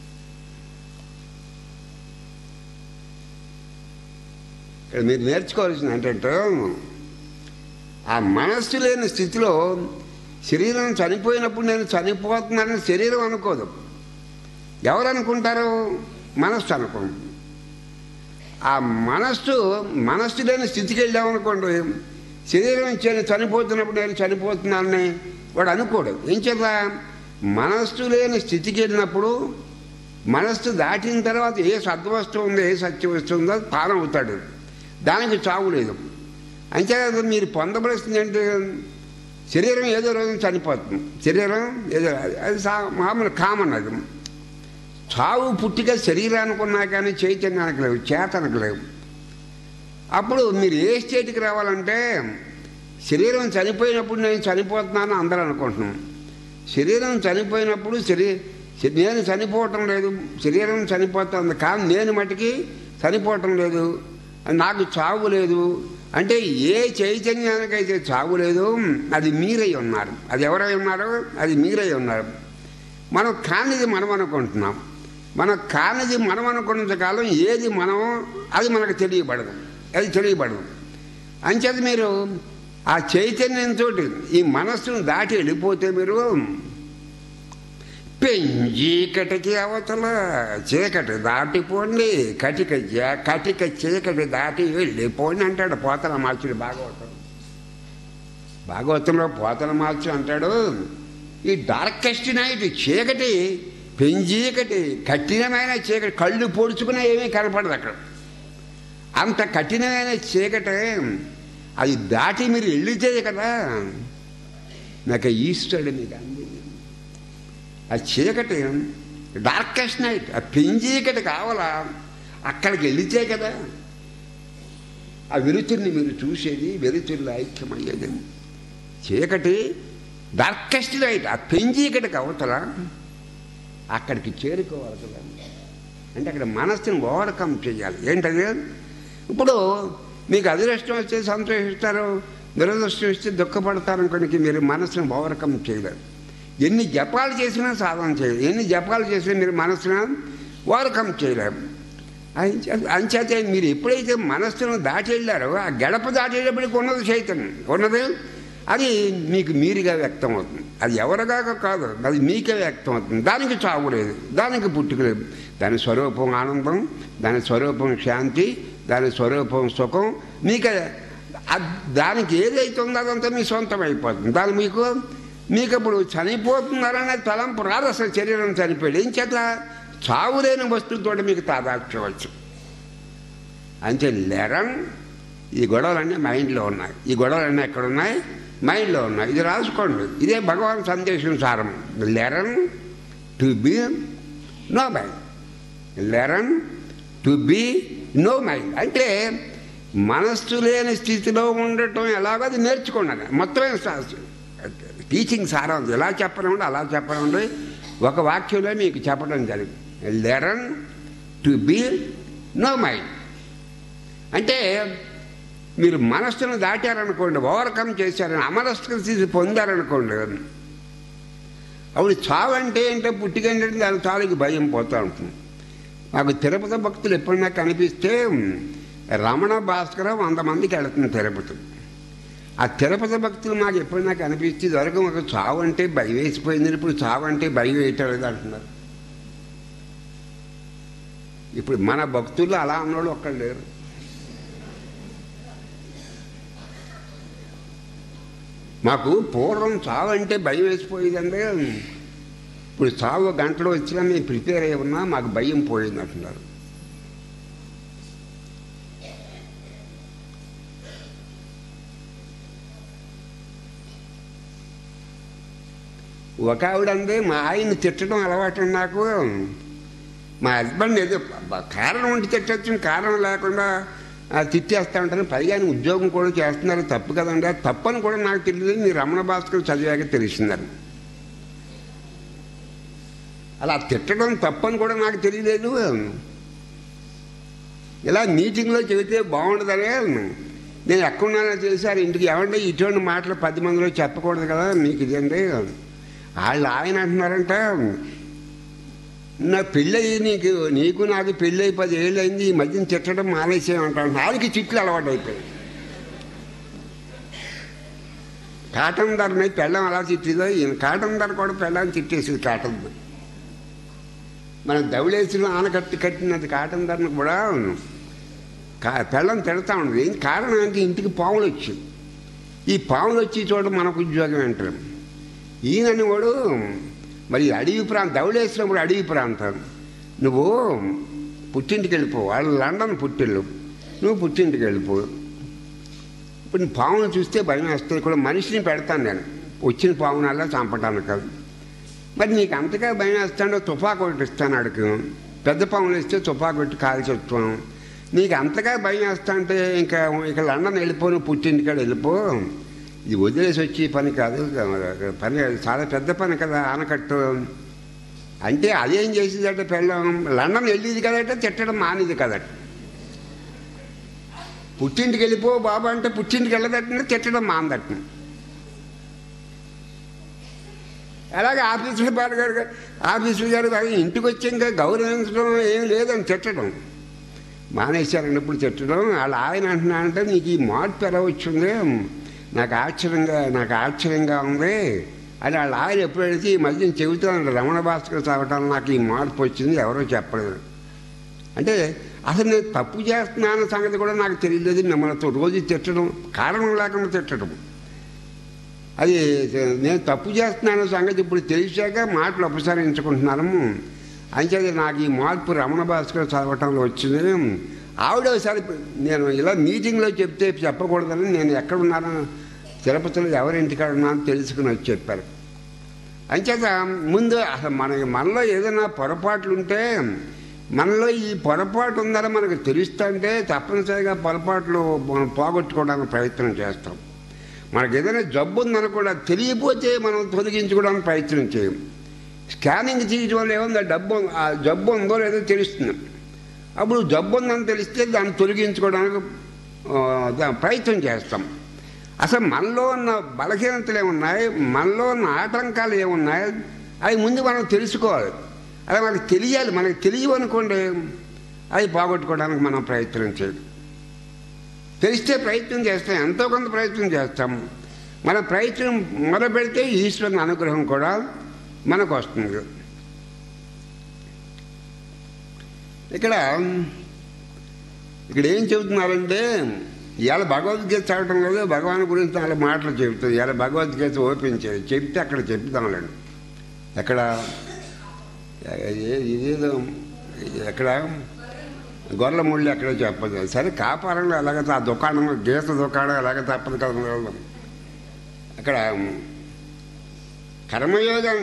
ఇక్కడ మీరు నేర్చుకోవాల్సింది ఏంటంటే ఆ మనస్సు లేని స్థితిలో శరీరం చనిపోయినప్పుడు నేను చనిపోతున్నానని శరీరం అనుకోదు ఎవరు అనుకుంటారు మనస్సు అనుకుంటుంది ఆ మనస్సు మనస్సు లేని స్థితికి వెళ్ళామనుకోండి శరీరం నేను చనిపోతున్నప్పుడు నేను చనిపోతున్నానని వాడు అనుకోడు ఏం చేత మనస్సు లేని స్థితికి వెళ్ళినప్పుడు మనస్సు దాటిన తర్వాత ఏ సద్వస్తువు ఉందో ఏ సత్య వస్తువు ఉందో తానవుతాడు దానికి చావు లేదు అంతే మీరు పొందవలసింది ఏంటి శరీరం ఏదో రోజు చనిపోతుంది శరీరం ఏదో అది సా మామూలు కామన్ అది చావు పుట్టిక శరీరానికి ఉన్నా కానీ చైతన్యానికి లేవు చేతనకు లేవు అప్పుడు మీరు ఏ స్టేట్కి రావాలంటే శరీరం చనిపోయినప్పుడు నేను చనిపోతున్నాను అందరూ అనుకుంటున్నాం శరీరం చనిపోయినప్పుడు శరీ నేను చనిపోవటం లేదు శరీరం చనిపోతుంది కానీ నేను మటుకి చనిపోవటం లేదు నాకు చావు లేదు అంటే ఏ చైతన్యానికైతే చావు లేదు అది మీరై ఉన్నారు అది ఎవరై ఉన్నారో అది మీరై ఉన్నారు మనం కానిది మనం అనుకుంటున్నాం మనం కానిది మనం అనుకున్నంత కాలం ఏది మనం అది మనకు తెలియబడదు అది తెలియబడదు అంచేత మీరు ఆ చైతన్యంతో ఈ మనస్సును దాటి వెళ్ళిపోతే మీరు పెంజీకటికి అవతల చీకటి దాటిపోండి కటిక జ- కటిక చీకటి దాటి వెళ్ళిపోండి అంటాడు పోతన మార్చుడు భాగవతం భాగవతంలో పోతన మార్చు అంటాడు ఈ డార్కెస్ట్ నైట్ చీకటి పెంజీకటి కఠినమైన చీకటి కళ్ళు పొడుచుకున్నా ఏమీ కనపడదు అక్కడ అంత కఠినమైన చీకటి అది దాటి మీరు వెళ్ళితే కదా నాకు ఈస్టర్డ్ మీకు అంది ఆ చీకటి డార్కెస్ట్ నైట్ ఆ పెంజీకటి కావాలా అక్కడికి వెళితే కదా ఆ వెలుతుర్ని మీరు చూసేది వెలుతుర్లో ఐక్యమయ్యేది చీకటి డార్కెస్ట్ లైట్ ఆ పెంజీకటికి అవతల అక్కడికి చేరుకోవాలి కదా అంటే అక్కడ మనస్సుని ఓవర్కమ్ చేయాలి ఏంటది ఇప్పుడు మీకు అదృష్టం వస్తే సంతోషిస్తారు దురదృష్టం వస్తే దుఃఖపడతారు కనుక మీరు మనసును ఓవర్కమ్ చేయలేరు ఎన్ని జపాలు చేసినా సాధన చేయలేరు ఎన్ని జపాలు చేసినా మీరు మనసును ఓవర్కమ్ చేయలేరు అంచే- అంచేతే మీరు ఎప్పుడైతే మనస్సును దాటి వెళ్ళారో ఆ గడప దాటి వెళ్ళేప్పటికి ఉన్నది చైతన్యం ఉన్నది అది మీకు మీరుగా వ్యక్తం అవుతుంది అది ఎవరిగాక కాదు అది మీకే వ్యక్తం అవుతుంది దానికి చావు లేదు దానికి పుట్టుక లేదు దాని స్వరూపం ఆనందం దాని స్వరూపం శాంతి దాని స్వరూపం సుఖం మీకు అద్- దానికి ఏదైతే ఉందో అదంతా మీ సొంతం అయిపోతుంది దాని మీకు మీకు ఇప్పుడు చనిపోతున్నారనే తలంపు రాదు అసలు శరీరం చనిపోయాడు ఏం చేత చావు లేని వస్తువుతో మీకు తాదాక్షవచ్చు అంతే లెరన్ ఈ గొడవలన్నీ మైండ్లో ఉన్నాయి ఈ గొడవలన్నీ ఎక్కడ ఉన్నాయి మైండ్లో ఉన్నాయి ఇది రాసుకోండి ఇదే భగవాన్ సందేశం సారం learn to be no mind learn to be no mind అంటే మనస్సు లేని స్థితిలో ఉండటం ఎలాగో అది నేర్చుకున్నాను మొత్తమే శాస్త్రం టీచింగ్ సారం ఎలా చెప్పడం ఉండి అలా చెప్పడం ఉండి ఒక వాక్యంలో మీకు చెప్పడం జరిగింది learn to be no mind అంటే మీరు మనస్సును దాటారనుకోండి ఓవర్కమ్ చేశారని అమరస్థితి స్థితి పొందారనుకోండి అప్పుడు చావు అంటే ఏంటో పుట్టికంటే దాని చావుకి భయం పోతూ ఉంటుంది మాకు తిరుపతి భక్తులు ఎప్పుడైనా కనిపిస్తే రమణ భాస్కర్ వంద మందికి వెళుతుంది తిరుపతి ఆ తిరుపతి భక్తులు మాకు ఎప్పుడైనా కనిపిస్తే ఇదివరకు మాకు చావు అంటే భయం వేసిపోయింది ఇప్పుడు చావు అంటే భయం వేయటం అంటున్నారు ఇప్పుడు మన భక్తులు అలా అన్నోళ్ళు ఒక్కడు లేరు మాకు పూర్వం చావు అంటే భయం వేసిపోయేదంటే ఇప్పుడు చావు గంటలో వచ్చినా మేము ప్రిపేర్ అయి ఉన్నా మాకు భయం పోయింది అంటున్నారు ఒక ఆవిడ అంది మా ఆయన్ని తిట్టడం అలవాటు నాకు మా హస్బెండ్ ఏదో బ- కారణం ఉంటే తిట్టచ్చు కారణం లేకుండా ఆ, తిట్టేస్తా ఉంటాను పైగా ఆయన ఉద్యోగం కూడా చేస్తున్నారు తప్పు కదండి అది తప్పని కూడా నాకు తెలియదు మీ రమణ భాస్కర్ చదివాక తెలిసిందని అలా తిట్టడం తప్పని కూడా నాకు తెలియలేదు ఇలా మీటింగ్లో చెబితే బాగుండదనే నేను ఎక్కడున్నానో తెలిసారు ఇంటికి ఏమంటే ఇటువంటి మాటలు పది మందిలో చెప్పకూడదు కదా మీకు ఇదండి వాళ్ళు ఆయన అంటున్నారంట నా పెళ్ళయి నీకు నీకు నాకు పెళ్ళయి పది ఏళ్ళు అయింది ఈ మధ్యన తిట్టడం మానేసేయమంటాను నాలుగు చిట్లు అలవాటు అయిపోయాయి కాటన్ ధరని పెళ్ళం అలా తిట్టిదో ఈయన కాటన్ ధర కూడా పెళ్ళాన్ని తిట్టేసింది కాటన్ ధర మనం దౌళేసిన ఆనకట్టి కట్టినది కాటన్ ధరను కూడా కా పెళ్ళం తిడతా ఉండదు ఏం కారణం అంటే ఇంటికి పాములు వచ్చింది ఈ పాములు వచ్చి చోట మనకు ఉద్యోగం అంటారు ఈయనని వాడు మరి అడవి ప్రాంతం ధవళేసినప్పుడు అడవి ప్రాంతం నువ్వు పుట్టింటికి వెళ్ళిపో వాళ్ళు లండన్ పుట్టిల్లు నువ్వు పుట్టింటికి వెళ్ళిపో ఇప్పుడు నీ పామును చూస్తే భయం వేస్తుంది కూడా మనిషిని పెడతాను నేను వచ్చిన పామునల్లా చంపటాను కాదు మరి నీకు అంతగా భయం వేస్తాడో తుపాకు ఒకటి ఇస్తాను అడుగు పెద్ద పాములు ఇస్తే తుపాకు ఒకటి కాల్చి వచ్చాను నీకు అంతగా భయం వేస్తా అంటే ఇంకా ఇక లండన్ వెళ్ళిపోను పుట్టింటికాడ వెళ్ళిపో ఇది వదిలేసి వచ్చి పని కాదు పని చాలా పెద్ద పని కదా ఆనకట్టు అంటే అదేం చేసిందంటే పెళ్ళం లండన్ వెళ్ళేది కదట తిట్టడం మానేది కదట పుట్టింటికి వెళ్ళిపో బాబా అంటే పుట్టింటికి వెళ్ళదట తిట్టడం మాందట అలాగే ఆఫీసులో బాగా గారు ఆఫీసులు గారు బాగా ఇంటికి వచ్చి ఇంకా గౌరవించడం ఏం లేదని తిట్టడం మానేశారండి ఇప్పుడు తిట్టడం వాళ్ళ ఆయన అంటున్నానంటే నీకు ఈ మార్పు ఎలా వచ్చింది నాకు ఆశ్చర్యంగా నాకు ఆశ్చర్యంగా ఉంది అని వాళ్ళ ఆయన ఎప్పుడైతే ఈ మధ్య చెబుతాను రమణ భాస్కర్ చదవటం నాకు ఈ మార్పు వచ్చింది ఎవరో చెప్పలేదు అంటే అసలు నేను తప్పు చేస్తున్నాను సంగతి కూడా నాకు తెలియలేదు మిమ్మల్ని రోజు తిట్టడం కారణం లేకుండా తిట్టడం అది నేను తప్పు చేస్తున్నాను సంగతి ఇప్పుడు తెలిసాక మాటలు ఉపసరించుకుంటున్నాను అంచేది నాకు ఈ మార్పు రమణ భాస్కర్ చదవటంలో వచ్చింది ఆవిడ ఒకసారి నేను ఇలా మీటింగ్లో చెప్తే చెప్పకూడదని నేను ఎక్కడ ఉన్నానో తిరుపతిలో ఎవరి ఇంటికాడ ఉన్నానో తెలుసుకుని వచ్చి చెప్పారు అంచేత ముందు అసలు మన మనలో ఏదైనా పొరపాట్లు ఉంటే మనలో ఈ పొరపాటు ఉందని మనకు తెలుస్తుంటే తప్పనిసరిగా పొరపాట్లు మనం పోగొట్టుకోవడానికి ప్రయత్నం చేస్తాం మనకు ఏదైనా జబ్బు ఉందని కూడా తెలియపోతే మనం తొలగించుకోవడానికి ప్రయత్నం చేయం స్కానింగ్ చేయడం వల్ల ఏముంది డబ్బు ఆ జబ్బు ఉందో లేదో తెలుస్తుంది అప్పుడు జబ్బు ఉందని తెలిస్తే దాన్ని తొలగించుకోవడానికి ప్రయత్నం చేస్తాం అసలు మనలో ఉన్న బలహీనతలు ఏమున్నాయి మనలో ఉన్న ఆటంకాలు ఏమున్నాయి అవి ముందు మనం తెలుసుకోవాలి అలా మనకు తెలియాలి మనకు తెలియవనుకోండి అవి పోగొట్టుకోవడానికి మనం ప్రయత్నం చేయాలి తెలిస్తే ప్రయత్నం చేస్తాం ఎంతో కొంత ప్రయత్నం చేస్తాం మన ప్రయత్నం మొదలు పెడితే ఈశ్వరుని అనుగ్రహం కూడా మనకు వస్తుంది ఇక్కడ ఇక్కడ ఏం చెబుతున్నారంటే ఇవాళ భగవద్గీత చదవటం లేదు భగవాన్ గురించి నాలుగు మాటలు చెబుతుంది ఇవాళ భగవద్గీత ఓపెన్ చేయాలి చెప్తే అక్కడ చెప్తాంలేండి ఎక్కడ ఇదేదో ఎక్కడ గొర్రెల ముళ్ళు ఎక్కడో చెప్పదు సరే కాపారంలో ఎలాగ ఆ దుకాణం గీత దుకాణం ఎలాగ తప్పదు కదా అక్కడ కర్మయోగం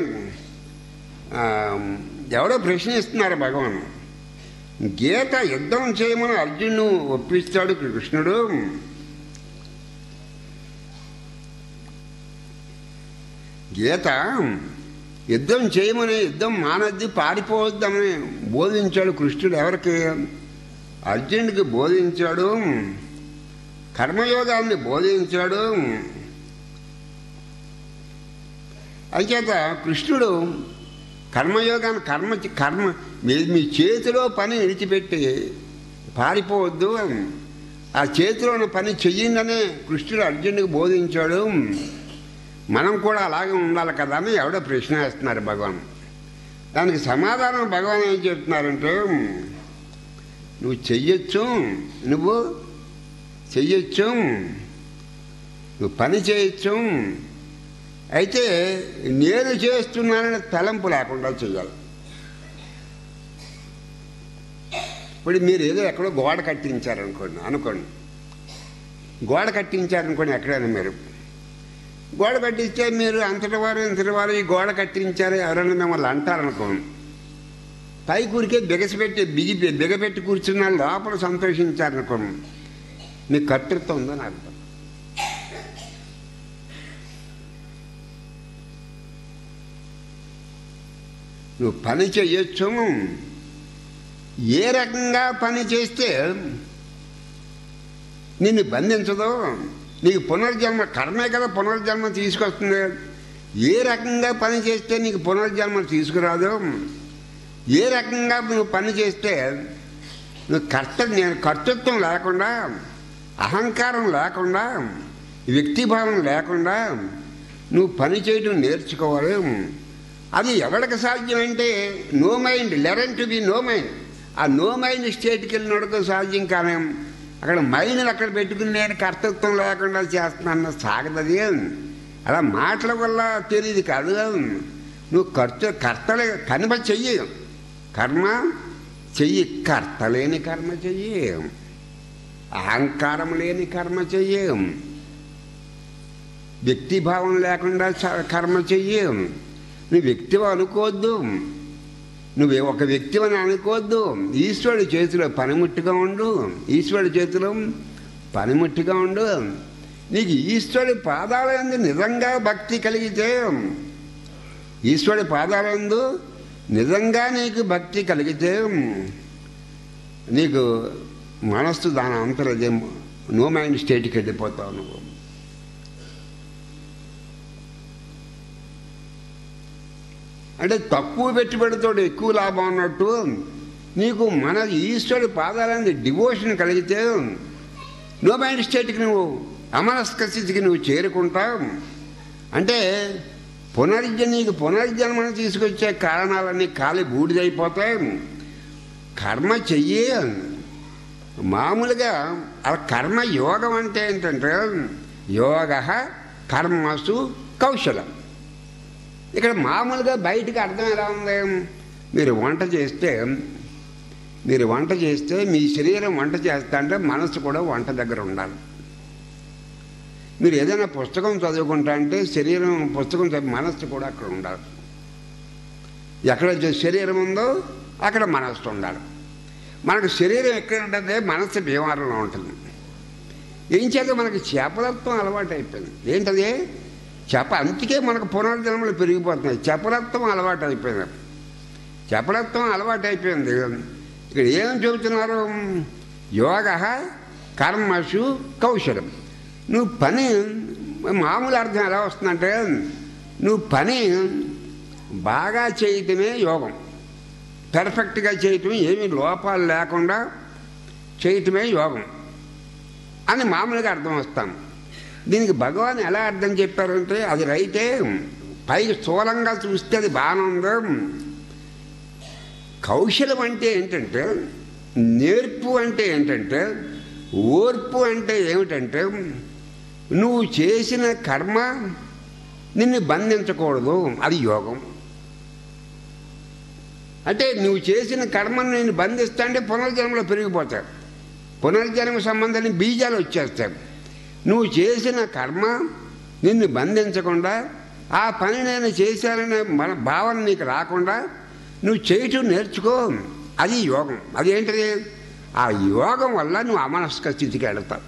ఎవడో ప్రశ్నిస్తున్నారు భగవాన్ గీత యుద్ధం చేయమని అర్జునుడు ఒప్పిస్తాడు కృష్ణుడు గీత యుద్ధం చేయమని యుద్ధం మానద్ది పారిపోవద్దని బోధించాడు కృష్ణుడు ఎవరికి అర్జునుడికి బోధించాడు కర్మయోగాన్ని బోధించాడు అంచేత కృష్ణుడు కర్మయోగాన్ని కర్మ కర్మ మీ మీ చేతిలో పని విడిచిపెట్టి పారిపోవద్దు ఆ చేతిలో ఉన్న పని చెయ్యిందనే కృష్ణుడు అర్జునుడికి బోధించాడు మనం కూడా అలాగే ఉండాలి కదా అని ఎవడో ప్రశ్న వేస్తున్నారు భగవాన్ దానికి సమాధానం భగవాన్ ఏం చెప్తున్నారంటే నువ్వు చెయ్యొచ్చు నువ్వు చెయ్యొచ్చు నువ్వు పని చేయొచ్చు అయితే నేను చేస్తున్నానని తలంపు లేకుండా చేయాలి ఇప్పుడు మీరు ఏదో ఎక్కడో గోడ కట్టించారనుకోండి అనుకోండి గోడ కట్టించారనుకోండి ఎక్కడైనా మీరు గోడ కట్టించే మీరు అంతటి వారు ఇంతటి వారు ఈ గోడ కట్టించారు ఎవరైనా మిమ్మల్ని అంటారనుకోండి పై కూరికే బిగసిపెట్టి బిగి బిగపెట్టి కూర్చున్న లోపల సంతోషించారనుకోండి మీకు కర్తృత్వం ఉందని అర్థం నువ్వు పని చేయొచ్చు ఏ రకంగా పని చేస్తే నిన్ను బంధించదు నీకు పునర్జన్మ కర్మే కదా పునర్జన్మ తీసుకొస్తుంది ఏ రకంగా పని చేస్తే నీకు పునర్జన్మ తీసుకురాదు ఏ రకంగా నువ్వు పని చేస్తే నువ్వు కర్త నేను కర్తృత్వం లేకుండా అహంకారం లేకుండా వ్యక్తిభావం లేకుండా నువ్వు పని చేయడం నేర్చుకోవాలి అది ఎవరికి సాధ్యమంటే no mind learn to be no mind ఆ నో మైండ్ స్టేట్కి వెళ్ళినోడికి సాధ్యం కానీ అక్కడ మైండ్ని అక్కడ పెట్టుకుని నేను కర్తృత్వం లేకుండా చేస్తున్నాను సాగదది అలా మాటల వల్ల తెలియదు కాదు నువ్వు కర్త కర్తలే కర్మ చెయ్యి కర్మ చెయ్యి కర్త లేని కర్మ చెయ్యి అహంకారం లేని కర్మ చెయ్యి వ్యక్తిభావం లేకుండా కర్మ చెయ్యి నీ వ్యక్తి అనుకోవద్దు నువ్వు ఒక వ్యక్తి అని అనుకోవద్దు ఈశ్వరుడి చేతిలో పనిముట్టుగా ఉండు ఈశ్వరుడి చేతిలో పనిముట్టుగా ఉండు నీకు ఈశ్వరుడి పాదాలందు నిజంగా భక్తి కలిగితే ఈశ్వరుడి పాదాలందు నిజంగా నీకు భక్తి కలిగితే నీకు మనస్సు దాని అంతరదే నో మైండ్ స్టేట్కి వెళ్ళిపోతావు నువ్వు అంటే తక్కువ పెట్టుబడితో ఎక్కువ లాభం అన్నట్టు నీకు మన ఈశ్వరుడి పాదాలని డివోషన్ కలిగితే నో మైండ్ స్టేట్కి నువ్వు అమరస్క స్థితికి నువ్వు చేరుకుంటావు అంటే పునర్జ నీకు పునర్జన్మను తీసుకొచ్చే కారణాలన్నీ కాలి బూడిదైపోతాయి కర్మ చెయ్యి మామూలుగా ఆ కర్మ యోగం అంటే ఏంటంటే యోగ కర్మసు కౌశలం ఇక్కడ మామూలుగా బయటికి అర్థం ఎలా ఉంది మీరు వంట చేస్తే మీరు వంట చేస్తే మీ శరీరం వంట చేస్తా అంటే మనసు కూడా వంట దగ్గర ఉండాలి మీరు ఏదైనా పుస్తకం చదువుకుంటా అంటే శరీరం పుస్తకం చదివి మనస్సు కూడా అక్కడ ఉండాలి ఎక్కడ శరీరం ఉందో అక్కడ మనస్సు ఉండాలి మనకు శరీరం ఎక్కడ ఉంటుంది మనస్సు భీమారంలో ఉంటుంది ఏం చేత మనకి చేపలత్వం అలవాటు అయిపోయింది ఏంటది చేప అందుకే మనకు పునర్జన్మలు పెరిగిపోతున్నాయి చేపలత్వం అలవాటు అయిపోయింది చేపలత్వం అలవాటు అయిపోయింది ఇక్కడ ఏం చెబుతున్నారు యోగ కర్మసు కౌశలం నువ్వు పని మామూలు అర్థం ఎలా వస్తుందంటే నువ్వు పని బాగా చేయటమే యోగం పెర్ఫెక్ట్గా చేయటమే ఏమీ లోపాలు లేకుండా చేయటమే యోగం అని మామూలుగా అర్థం వస్తాం దీనికి భగవాన్ ఎలా అర్థం చెప్పారంటే అది రైతే పైకి స్థూలంగా చూస్తే అది బాగానే ఉందో కౌశలం అంటే ఏంటంటే నేర్పు అంటే ఏంటంటే ఓర్పు అంటే ఏమిటంటే నువ్వు చేసిన కర్మ నిన్ను బంధించకూడదు అది యోగం అంటే నువ్వు చేసిన కర్మను నేను బంధిస్తా అంటే పునర్జన్మలో పెరిగిపోతావు పునర్జన్మ సంబంధాన్ని బీజాలు వచ్చేస్తాయి నువ్వు చేసిన కర్మ నిన్ను బంధించకుండా ఆ పని నేను చేశాననే మన భావన నీకు రాకుండా నువ్వు చేయటం నేర్చుకో అది యోగం అదేంటిది ఆ యోగం వల్ల నువ్వు అమనస్క స్థితికి వెళతావు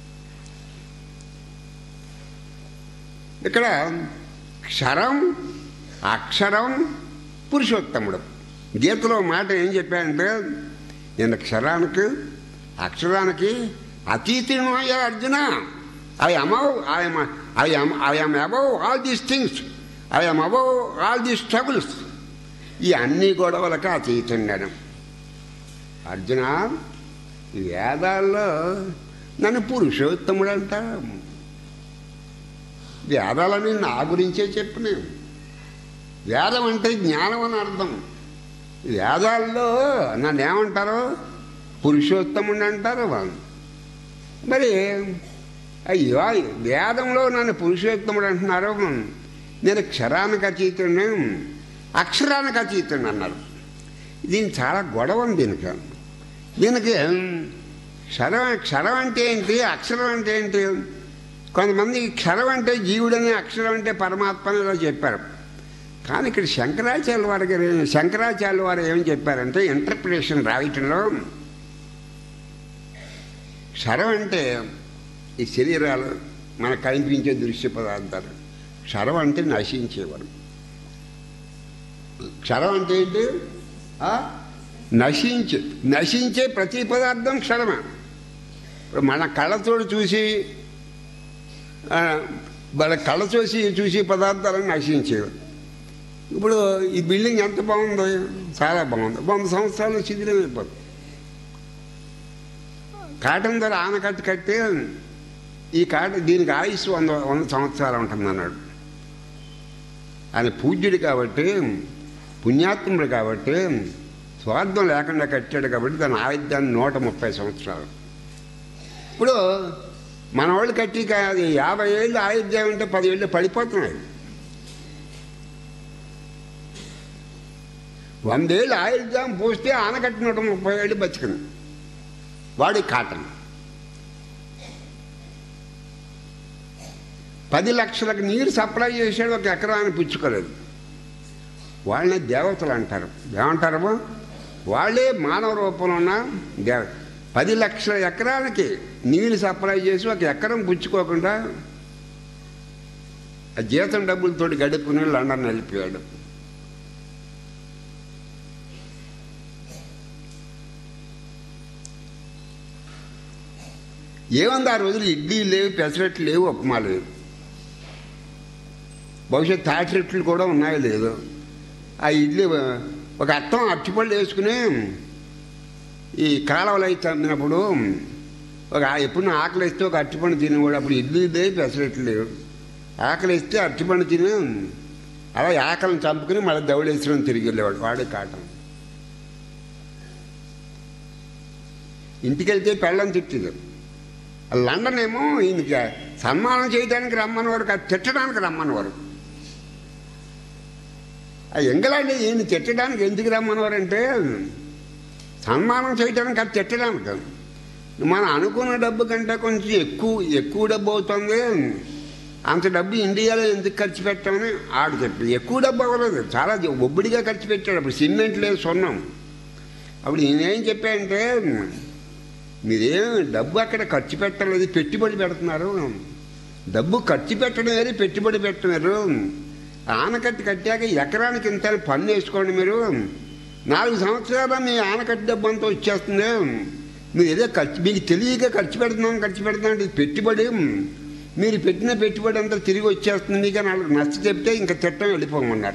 ఇక్కడ క్షరం అక్షరం పురుషోత్తముడు గీతలో మాట ఏం చెప్పాడంటే నేను క్షరానికి అక్షరానికి అతీతుడు Arjuna I am I am I am I am above all these things I am above all these troubles ఈ అన్ని గొడవలకు అతీతుండను అర్జున ఈ వేదాల్లో నన్ను పురుషోత్తముడు అంట వేదాలని నా గురించే చెప్పినావు వేదం అంటే జ్ఞానం అని అర్థం వేదాల్లో నన్ను ఏమంటారు పురుషోత్తముడు అంటారు వాళ్ళు మరి అయ్యో వేదంలో నన్ను పురుషోత్తముడు అంటున్నారు నేను క్షరానికి అతీతుడిని అక్షరానికి అతీతుడిని అన్నారు దీనికి చాలా గొడవ ఉంది దీనికి దీనికి క్షరం క్షరం అంటే ఏంటి అక్షరం అంటే ఏంటి కొంతమంది క్షరం అంటే జీవుడని అక్షరం అంటే పరమాత్మ అని ఇలా చెప్పారు కానీ ఇక్కడ శంకరాచార్య వారి గారు శంకరాచార్య వారు ఏం చెప్పారంటే ఇంటర్ప్రిటేషన్ రాయటంలో క్షరం అంటే ఈ శరీరాలు మనకు కనిపించే దృశ్య పదార్థాలు క్షరం అంటే నశించేవారు క్షరం అంటే ఏంటి ఆ? నశించే నశించే ప్రతి పదార్థం క్షరమే ఇప్పుడు మన కళ్ళతో చూసి ఆ, మన కళ్ళ చూసి చూసి పదార్థాలను నశించేవి ఇప్పుడు ఈ బిల్డింగ్ ఎంత బాగుందో చాలా బాగుంది వంద సంవత్సరాలు శిథిలం అయిపోతుంది కాటన్ ధర ఆనకట్టు కట్టి ఈ కాట దీనికి ఆయుష్ వంద వంద సంవత్సరాలు ఉంటుంది అన్నాడు ఆయన పూజ్యుడు కాబట్టి పుణ్యాత్ముడు కాబట్టి స్వార్థం లేకుండా కట్టాడు కాబట్టి దాని ఆయుధాన్ని నూట ముప్పై సంవత్సరాలు ఇప్పుడు మన వాళ్ళు కట్టి కా- అది యాభై ఏళ్ళు ఆయుధ్యం అంటే పది ఏళ్ళు పడిపోతున్నాయి వందేళ్ళు ఆయుర్దాం పోస్తే ఆనకట్ట నూట ముప్పై ఏళ్ళు బతికింది వాడి కాటన్ పది లక్షలకు నీరు సప్లై చేశాడు ఒక ఎకరాన్ని పుచ్చుకోలేదు వాళ్ళని దేవతలు అంటారు ఏమంటారు వాళ్ళే మానవ రూపంలో ఉన్న దేవ పది లక్షల ఎకరాలకి నీళ్ళు సప్లై చేసి ఒక ఎకరం పుచ్చుకోకుండా ఆ జీతం డబ్బులతో గడుపుకుని లండన్ వెళ్ళిపోయాడు ఏముంది ఆ రోజులు ఇడ్లీ లేవు పెసరట్లు లేవు ఉప్మా లేవు బహుశా తాటిరెట్లు కూడా ఉన్నాయో లేదు ఆ ఇడ్లీ ఒక అత్తం అట్టిపళ్ళు వేసుకుని ఈ కాలువలు అయితే అమ్మినప్పుడు ఒక ఎప్పుడు ఆకలి వేస్తే ఒక అట్టిపండు తినేవాడు అప్పుడు ఇడ్లీ లేవు పెసరట్లు లేవు ఆకలి వేస్తే అట్టిపండు తిని అలా ఆకలిని చంపుకుని మళ్ళీ దౌడేశ్వరం తిరిగి వెళ్ళేవాడు వాడే కాటం ఇంటికి వెళ్తే పెళ్ళం తిట్టింది లండన్ ఏమో ఈయనకి సన్మానం చేయడానికి రమ్మనేవారు కాదు తిట్టడానికి రమ్మనేవారు ఆ ఇంగ్లాండ్ ఈయన తిట్టడానికి ఎందుకు రమ్మనేవారంటే సన్మానం చేయడానికి అది తిట్టడానికి కాదు. మనం అనుకున్న డబ్బు కంటే కొంచెం ఎక్కువ ఎక్కువ డబ్బు అవుతుంది అంత డబ్బు ఇండియాలో ఎందుకు ఖర్చు పెట్టామని ఆడు చెప్పింది ఎక్కువ డబ్బు అవ్వలేదు చాలా ఒబ్బడిగా ఖర్చు పెట్టాడు అప్పుడు సిమెంట్ లేదు సున్నం అప్పుడు ఈయనేం చెప్పాడంటే మీరేం డబ్బు అక్కడ ఖర్చు పెట్టలేదు పెట్టుబడి పెడుతున్నారు డబ్బు ఖర్చు పెట్టడం వేరు పెట్టుబడి పెట్టడం వేరు ఆనకట్టు కట్టాక ఎకరానికి ఇంత అని పన్ను వేసుకోండి మీరు నాలుగు సంవత్సరాలు మీ ఆనకట్టు డబ్బు అంతా వచ్చేస్తుంది మీరు ఏదో ఖర్చు మీకు తెలియక ఖర్చు పెడుతున్నాం ఖర్చు పెడుతున్నాం ఇది పెట్టుబడి మీరు పెట్టిన పెట్టుబడి అంతా తిరిగి వచ్చేస్తుంది మీకు అని వాళ్ళకి నచ్చ చెప్తే ఇంకా తిట్టం వెళ్ళిపోమన్నారు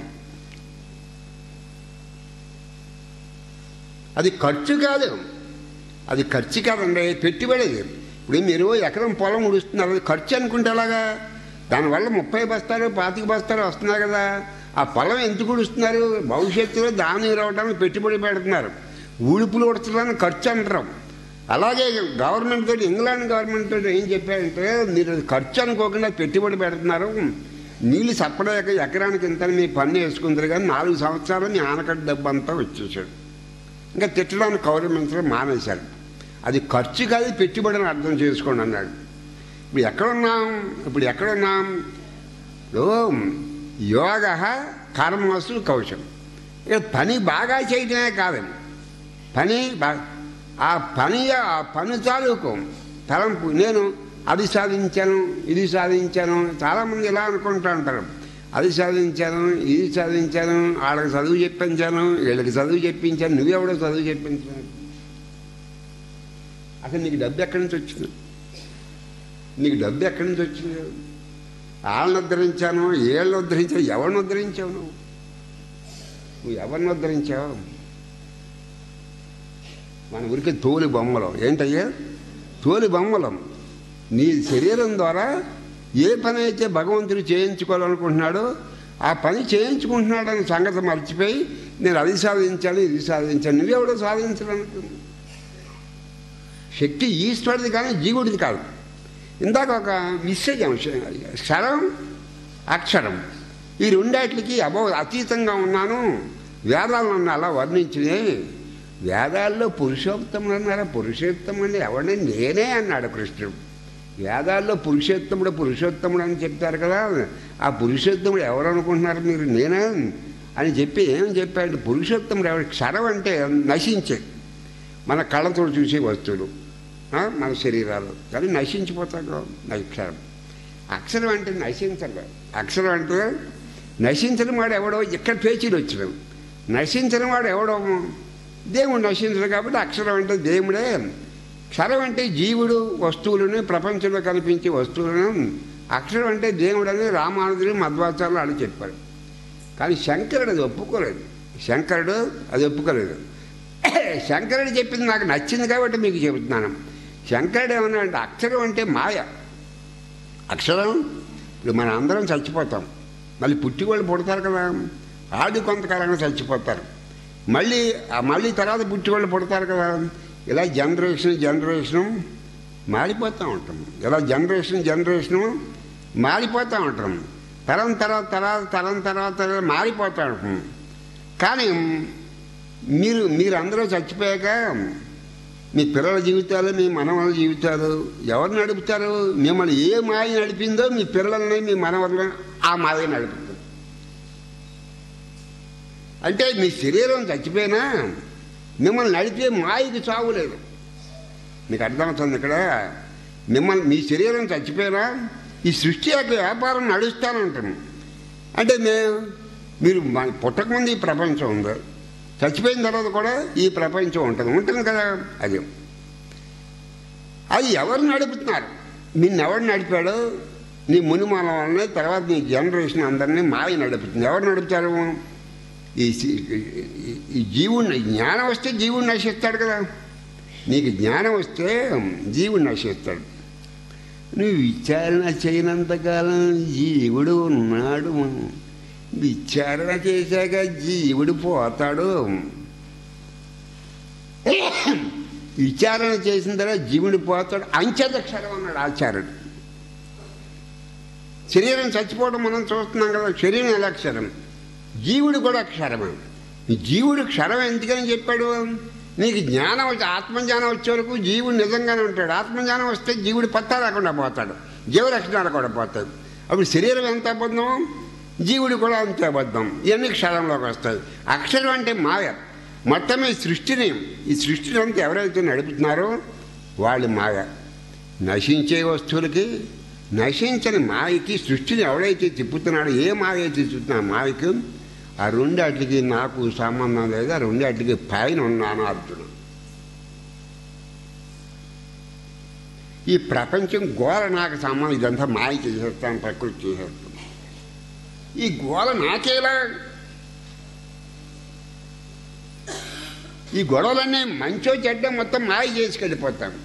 అది ఖర్చు కాదు అది ఖర్చు కాదండి పెట్టుబడి అది. ఇప్పుడు మీరు ఎకరం పొలం ఉడుస్తున్నారు అది ఖర్చు అనుకుంటే ఎలాగా దానివల్ల ముప్పై బస్తాలు పాతిక బస్తాలు వస్తున్నాయి కదా ఆ పొలం ఎందుకు ఉడుస్తున్నారు భవిష్యత్తులో దాని రావడానికి పెట్టుబడి పెడుతున్నారు ఊడుపులు ఉడచడానికి ఖర్చు అంటారు అలాగే గవర్నమెంట్ తోటి ఇంగ్లాండ్ గవర్నమెంట్ తోటి ఏం చెప్పారంటే మీరు అది ఖర్చు అనుకోకుండా పెట్టుబడి పెడుతున్నారు నీళ్ళు సప్పడాక ఎకరానికి ఇంత మీ పన్ను వేసుకుంటారు కానీ నాలుగు సంవత్సరాలు మీ ఆనకట్ట డబ్బు అంతా వచ్చేసాడు ఇంకా తిట్టడానికి గౌరవించడం మానేశారు అది ఖర్చు కాదు పెట్టుబడిని అర్థం చేసుకోండి అన్నాడు ఇప్పుడు ఎక్కడున్నాం ఇప్పుడు ఎక్కడున్నాం ఇప్పుడు యోగ కర్మసు కౌశం ఇక పని బాగా చేయటమే కాదండి పని బా- ఆ పని ఆ పని తాలూకు తలంపు నేను అది సాధించాను ఇది సాధించాను చాలామంది ఇలా అనుకుంటూ ఉంటారు అది సాధించాను ఇది సాధించాను వాళ్ళకి చదువు చెప్పించాను వీళ్ళకి చదువు చెప్పించాను నువ్వెవడో చదువు చెప్పించాను అసలు నీకు డబ్బు ఎక్కడి నుంచి వచ్చింది నీకు డబ్బు ఎక్కడి నుంచి వచ్చింది వాళ్ళని ఉద్ధరించాను ఏళ్ళని ఉద్ధరించావు ఎవరిని ఉద్ధరించావు నువ్వు నువ్వు ఎవరిని ఉద్ధరించావు మన ఊరికి తోలి బొమ్మలం ఏంటయ్యా తోలి బొమ్మలం నీ శరీరం ద్వారా ఏ పని అయితే భగవంతుడు చేయించుకోవాలనుకుంటున్నాడో ఆ పని చేయించుకుంటున్నాడని సంగతి మర్చిపోయి నేను అది సాధించాను ఇది సాధించాను నువ్వెవడో సాధించాలనుకుంది శక్తి ఈశ్వరుడిది కానీ జీవుడిది కాదు ఇందాక ఒక విశ్లేషం క్షరం అక్షరం ఈ రెండాటికి అబో అతీతంగా ఉన్నాను వేదాలను నన్ను అలా వర్ణించినాయి వేదాల్లో పురుషోత్తముడు అన్నారా పురుషోత్తముడు ఎవరిని నేనే అన్నాడు కృష్ణుడు వేదాల్లో పురుషోత్తముడు పురుషోత్తముడు అని చెప్తారు కదా ఆ పురుషోత్తముడు ఎవరు అనుకుంటున్నారు మీరు నేనే అని చెప్పి ఏం చెప్పాడు పురుషోత్తముడు ఎవరు క్షరం అంటే నశించే మన కళ్ళతో చూసే వస్తువులు ఆ, మన శరీరాలు కానీ నశించిపోతాడు అక్షరం అక్షరం అంటే నశించడు అక్షరం అంటే నశించని వాడు ఎవడో ఇక్కడ పేచీలు వచ్చినాం నశించని వాడు ఎవడో దేవుడు నశించడు కాబట్టి అక్షరం అంటే దేవుడే క్షరం అంటే జీవుడు వస్తువులను ప్రపంచంలో కనిపించే వస్తువులను అక్షరం అంటే దేవుడని రామానుజుడు మధ్వాచార్యులు అని చెప్పారు కానీ శంకరుడు అది ఒప్పుకోలేదు శంకరుడు అది ఒప్పుకోలేదు శంకరుడు చెప్పింది నాకు నచ్చింది కాబట్టి మీకు చెబుతున్నాను శంకరుడు ఏమన్నా అంటే అక్షరం అంటే మాయ అక్షరం ఇప్పుడు మన అందరం చచ్చిపోతాం మళ్ళీ పుట్టి వాళ్ళు పుడతారు కదా ఆడి కొంతకాలంగా చచ్చిపోతారు మళ్ళీ ఆ మళ్ళీ తర్వాత పుట్టి వాళ్ళు పుడతారు కదా ఇలా జనరేషన్ జనరేషను మారిపోతూ ఉంటాం ఇలా జనరేషన్ జనరేషను మారిపోతూ ఉంటాం తరం తర్వాత తర్వాత తరం తర్వాత తరం మారిపోతూ ఉంటాం కానీ మీరు మీరందరూ చచ్చిపోయాక మీ పిల్లల జీవితాలు మీ మనవల జీవితాలు ఎవరు నడుపుతారు మిమ్మల్ని ఏ మాయ నడిపిందో మీ పిల్లల్ని మీ మనవల్ని ఆ మాయ నడుపుతారు అంటే మీ శరీరం చచ్చిపోయినా మిమ్మల్ని నడిపే మాయకి చావు లేదు మీకు అర్థమవుతుంది ఇక్కడ మిమ్మల్ని మీ శరీరం చచ్చిపోయినా ఈ సృష్టి యొక్క వ్యాపారం నడుస్తానంటాను అంటే మేము మీరు మన పుట్టకముందు ఈ ప్రపంచం ఉంది చచ్చిపోయిన తర్వాత కూడా ఈ ప్రపంచం ఉంటుంది ఉంటుంది కదా అది అది ఎవరు నడుపుతున్నారు నిన్ను ఎవరు నడిపాడు నీ మునిమాల వాళ్ళని తర్వాత నీ జనరేషన్ అందరినీ మాయ నడుపుతుంది ఎవరు నడుపుతారు ఈ సి- ఈ- ఈ జీవుణ్ణి జ్ఞానం వస్తే జీవుణ్ణి నశిస్తాడు కదా నీకు జ్ఞానం వస్తే జీవుడు నశిస్తాడు నువ్వు విచారణ చేయనంతకాలం జీవుడు ఉన్నాడు విచారణ చేశాక జీవుడు పోతాడు విచారణ చేసిన తర్వాత జీవుడు పోతాడు అంచెత క్షరం అన్నాడు ఆచార్యుడు శరీరం చచ్చిపోవడం మనం చూస్తున్నాం కదా శరీరం ఎలా క్షరం జీవుడు కూడా క్షరమే ఈ జీవుడు క్షరం ఎందుకని చెప్పాడు నీకు జ్ఞానం వచ్చి ఆత్మజ్ఞానం వచ్చే వరకు జీవుడు నిజంగానే ఉంటాడు ఆత్మజ్ఞానం వస్తే జీవుడు పత్తా లేకుండా పోతాడు జీవలక్షణాలు కూడా పోతాయి అప్పుడు శరీరం ఎంత అబద్ధం జీవుడు కూడా అంతే అబద్ధం ఇవన్నీ క్షరంలోకి వస్తాయి అక్షరం అంటే మాయ మొత్తం ఈ సృష్టిని ఈ సృష్టిని అంతా ఎవరైతే నడుపుతున్నారో వాళ్ళు మాయ నశించే వస్తువులకి నశించని మాయకి సృష్టిని ఎవడైతే తిప్పుతున్నాడో ఏ మాయ అయితే తిప్పుతున్నా ఆ మాయకి ఆ రెండాటికి నాకు సంబంధం లేదు ఆ రెండాటికి పైన ఉన్నాను అర్జును ఈ ప్రపంచం గోల నాకు సంబంధం ఇదంతా మాయ చేసేస్తాను ప్రకృతి చేసేస్తాను ఈ గోల నాకేలా ఈ గొడవలన్నీ మంచో చెడ్డ మొత్తం మాయ చేసుకెళ్ళిపోతాను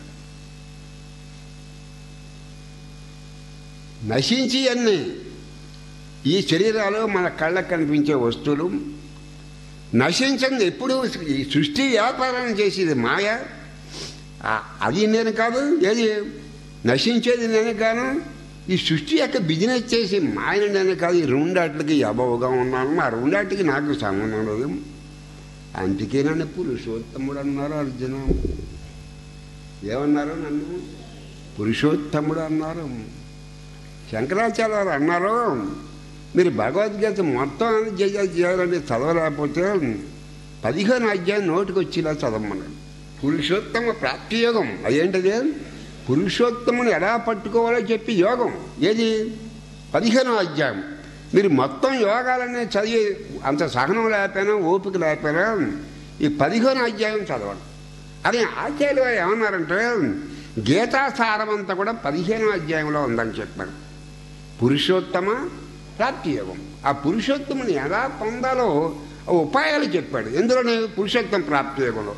నశించి అన్నీ ఈ శరీరాలు మన కళ్ళకు కనిపించే వస్తువులు నశించండి ఎప్పుడు ఈ సృష్టి వ్యాపారం చేసేది మాయ ఆ- అది నేను కాదు ఏది నశించేది నేను కాను ఈ సృష్టి యొక్క బిజినెస్ చేసి మాయను నేను కాదు ఈ రెండాటికి అబవుగా ఉన్నాను ఆ రెండాటికి నాకు సంబంధం లేదు అందుకే నన్ను పురుషోత్తముడు అన్నారు అర్జున ఏమన్నారు నన్ను పురుషోత్తముడు అన్నారు శంకరాచార్య వారు అన్నారు మీరు భగవద్గీత మొత్తం అధ్యాయాలు చేయాలని చదవలేకపోతే పదిహేను అధ్యాయం నోటికి వచ్చేలా చదవమన్నాడు పురుషోత్తమ ప్రాప్తి యోగం అదేంటిది పురుషోత్తముని ఎలా పట్టుకోవాలో చెప్పి యోగం ఏది పదిహేనో అధ్యాయం మీరు మొత్తం యోగాలన్నీ చదివి అంత సహనం లేకపోయినా ఓపిక లేకపోయినా ఈ పదిహేను అధ్యాయం చదవండి అది ఆచార్య వారు ఏమన్నారంటే గీతాసారం అంతా కూడా పదిహేనో అధ్యాయంలో ఉందని చెప్పారు పురుషోత్తమ ప్రాప్తి యోగం ఆ పురుషోత్తముని ఎలా పొందాలో ఆ ఉపాయాలు చెప్పాడు ఎందులోనే పురుషోత్తమ ప్రాప్తి యోగంలో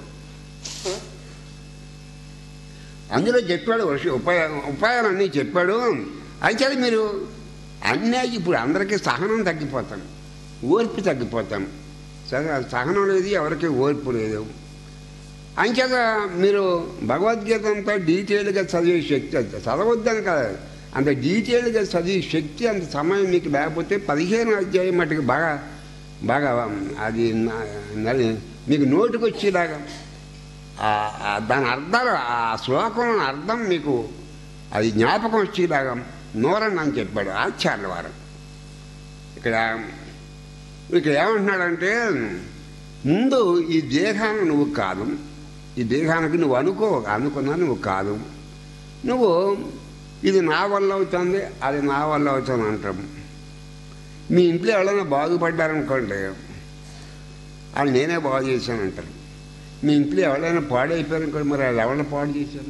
అందులో చెప్పాడు వర్ష- ఉపాయ ఉపాయాలన్నీ చెప్పాడు అయితే మీరు అన్నీ ఇప్పుడు అందరికీ సహనం తగ్గిపోతాం ఓర్పు తగ్గిపోతాం సహ- సహనం లేదు ఎవరికి ఓర్పు లేదు అంచేత మీరు భగవద్గీత అంతా డీటెయిల్గా చదివే శక్తి అంత చదవద్దని కాదు అంత డీటెయిల్గా చదివే శక్తి అంత సమయం మీకు లేకపోతే పదిహేను అధ్యాయం మటుకు బాగా బాగా అది నా- నలి- మీకు నోటికి వచ్చేలాగా ఆ- ఆ దాని అర్థాలు ఆ శ్లోకం అర్థం మీకు అది జ్ఞాపకం వచ్చేలాగా నోరని అని చెప్పాడు ఆచార్య వారు ఇక్కడ ఇక్కడ ఏమంటున్నాడంటే ముందు ఈ దేహాన్ని నువ్వు కాదు ఈ దేహానికి నువ్వు అనుకో అనుకున్నా నువ్వు కాదు నువ్వు ఇది నా వల్ల అవుతుంది అది నా వల్ల అవుతుంది అంటాం మీ ఇంట్లో ఎవరైనా బాగుపడ్డారనుకోండి వాళ్ళు నేనే బాగు చేశాను అంటారు మీ ఇంట్లో ఎవరైనా పాడైపోయారనుకోండి మరి వాళ్ళు ఎవరైనా పాడు చేశారు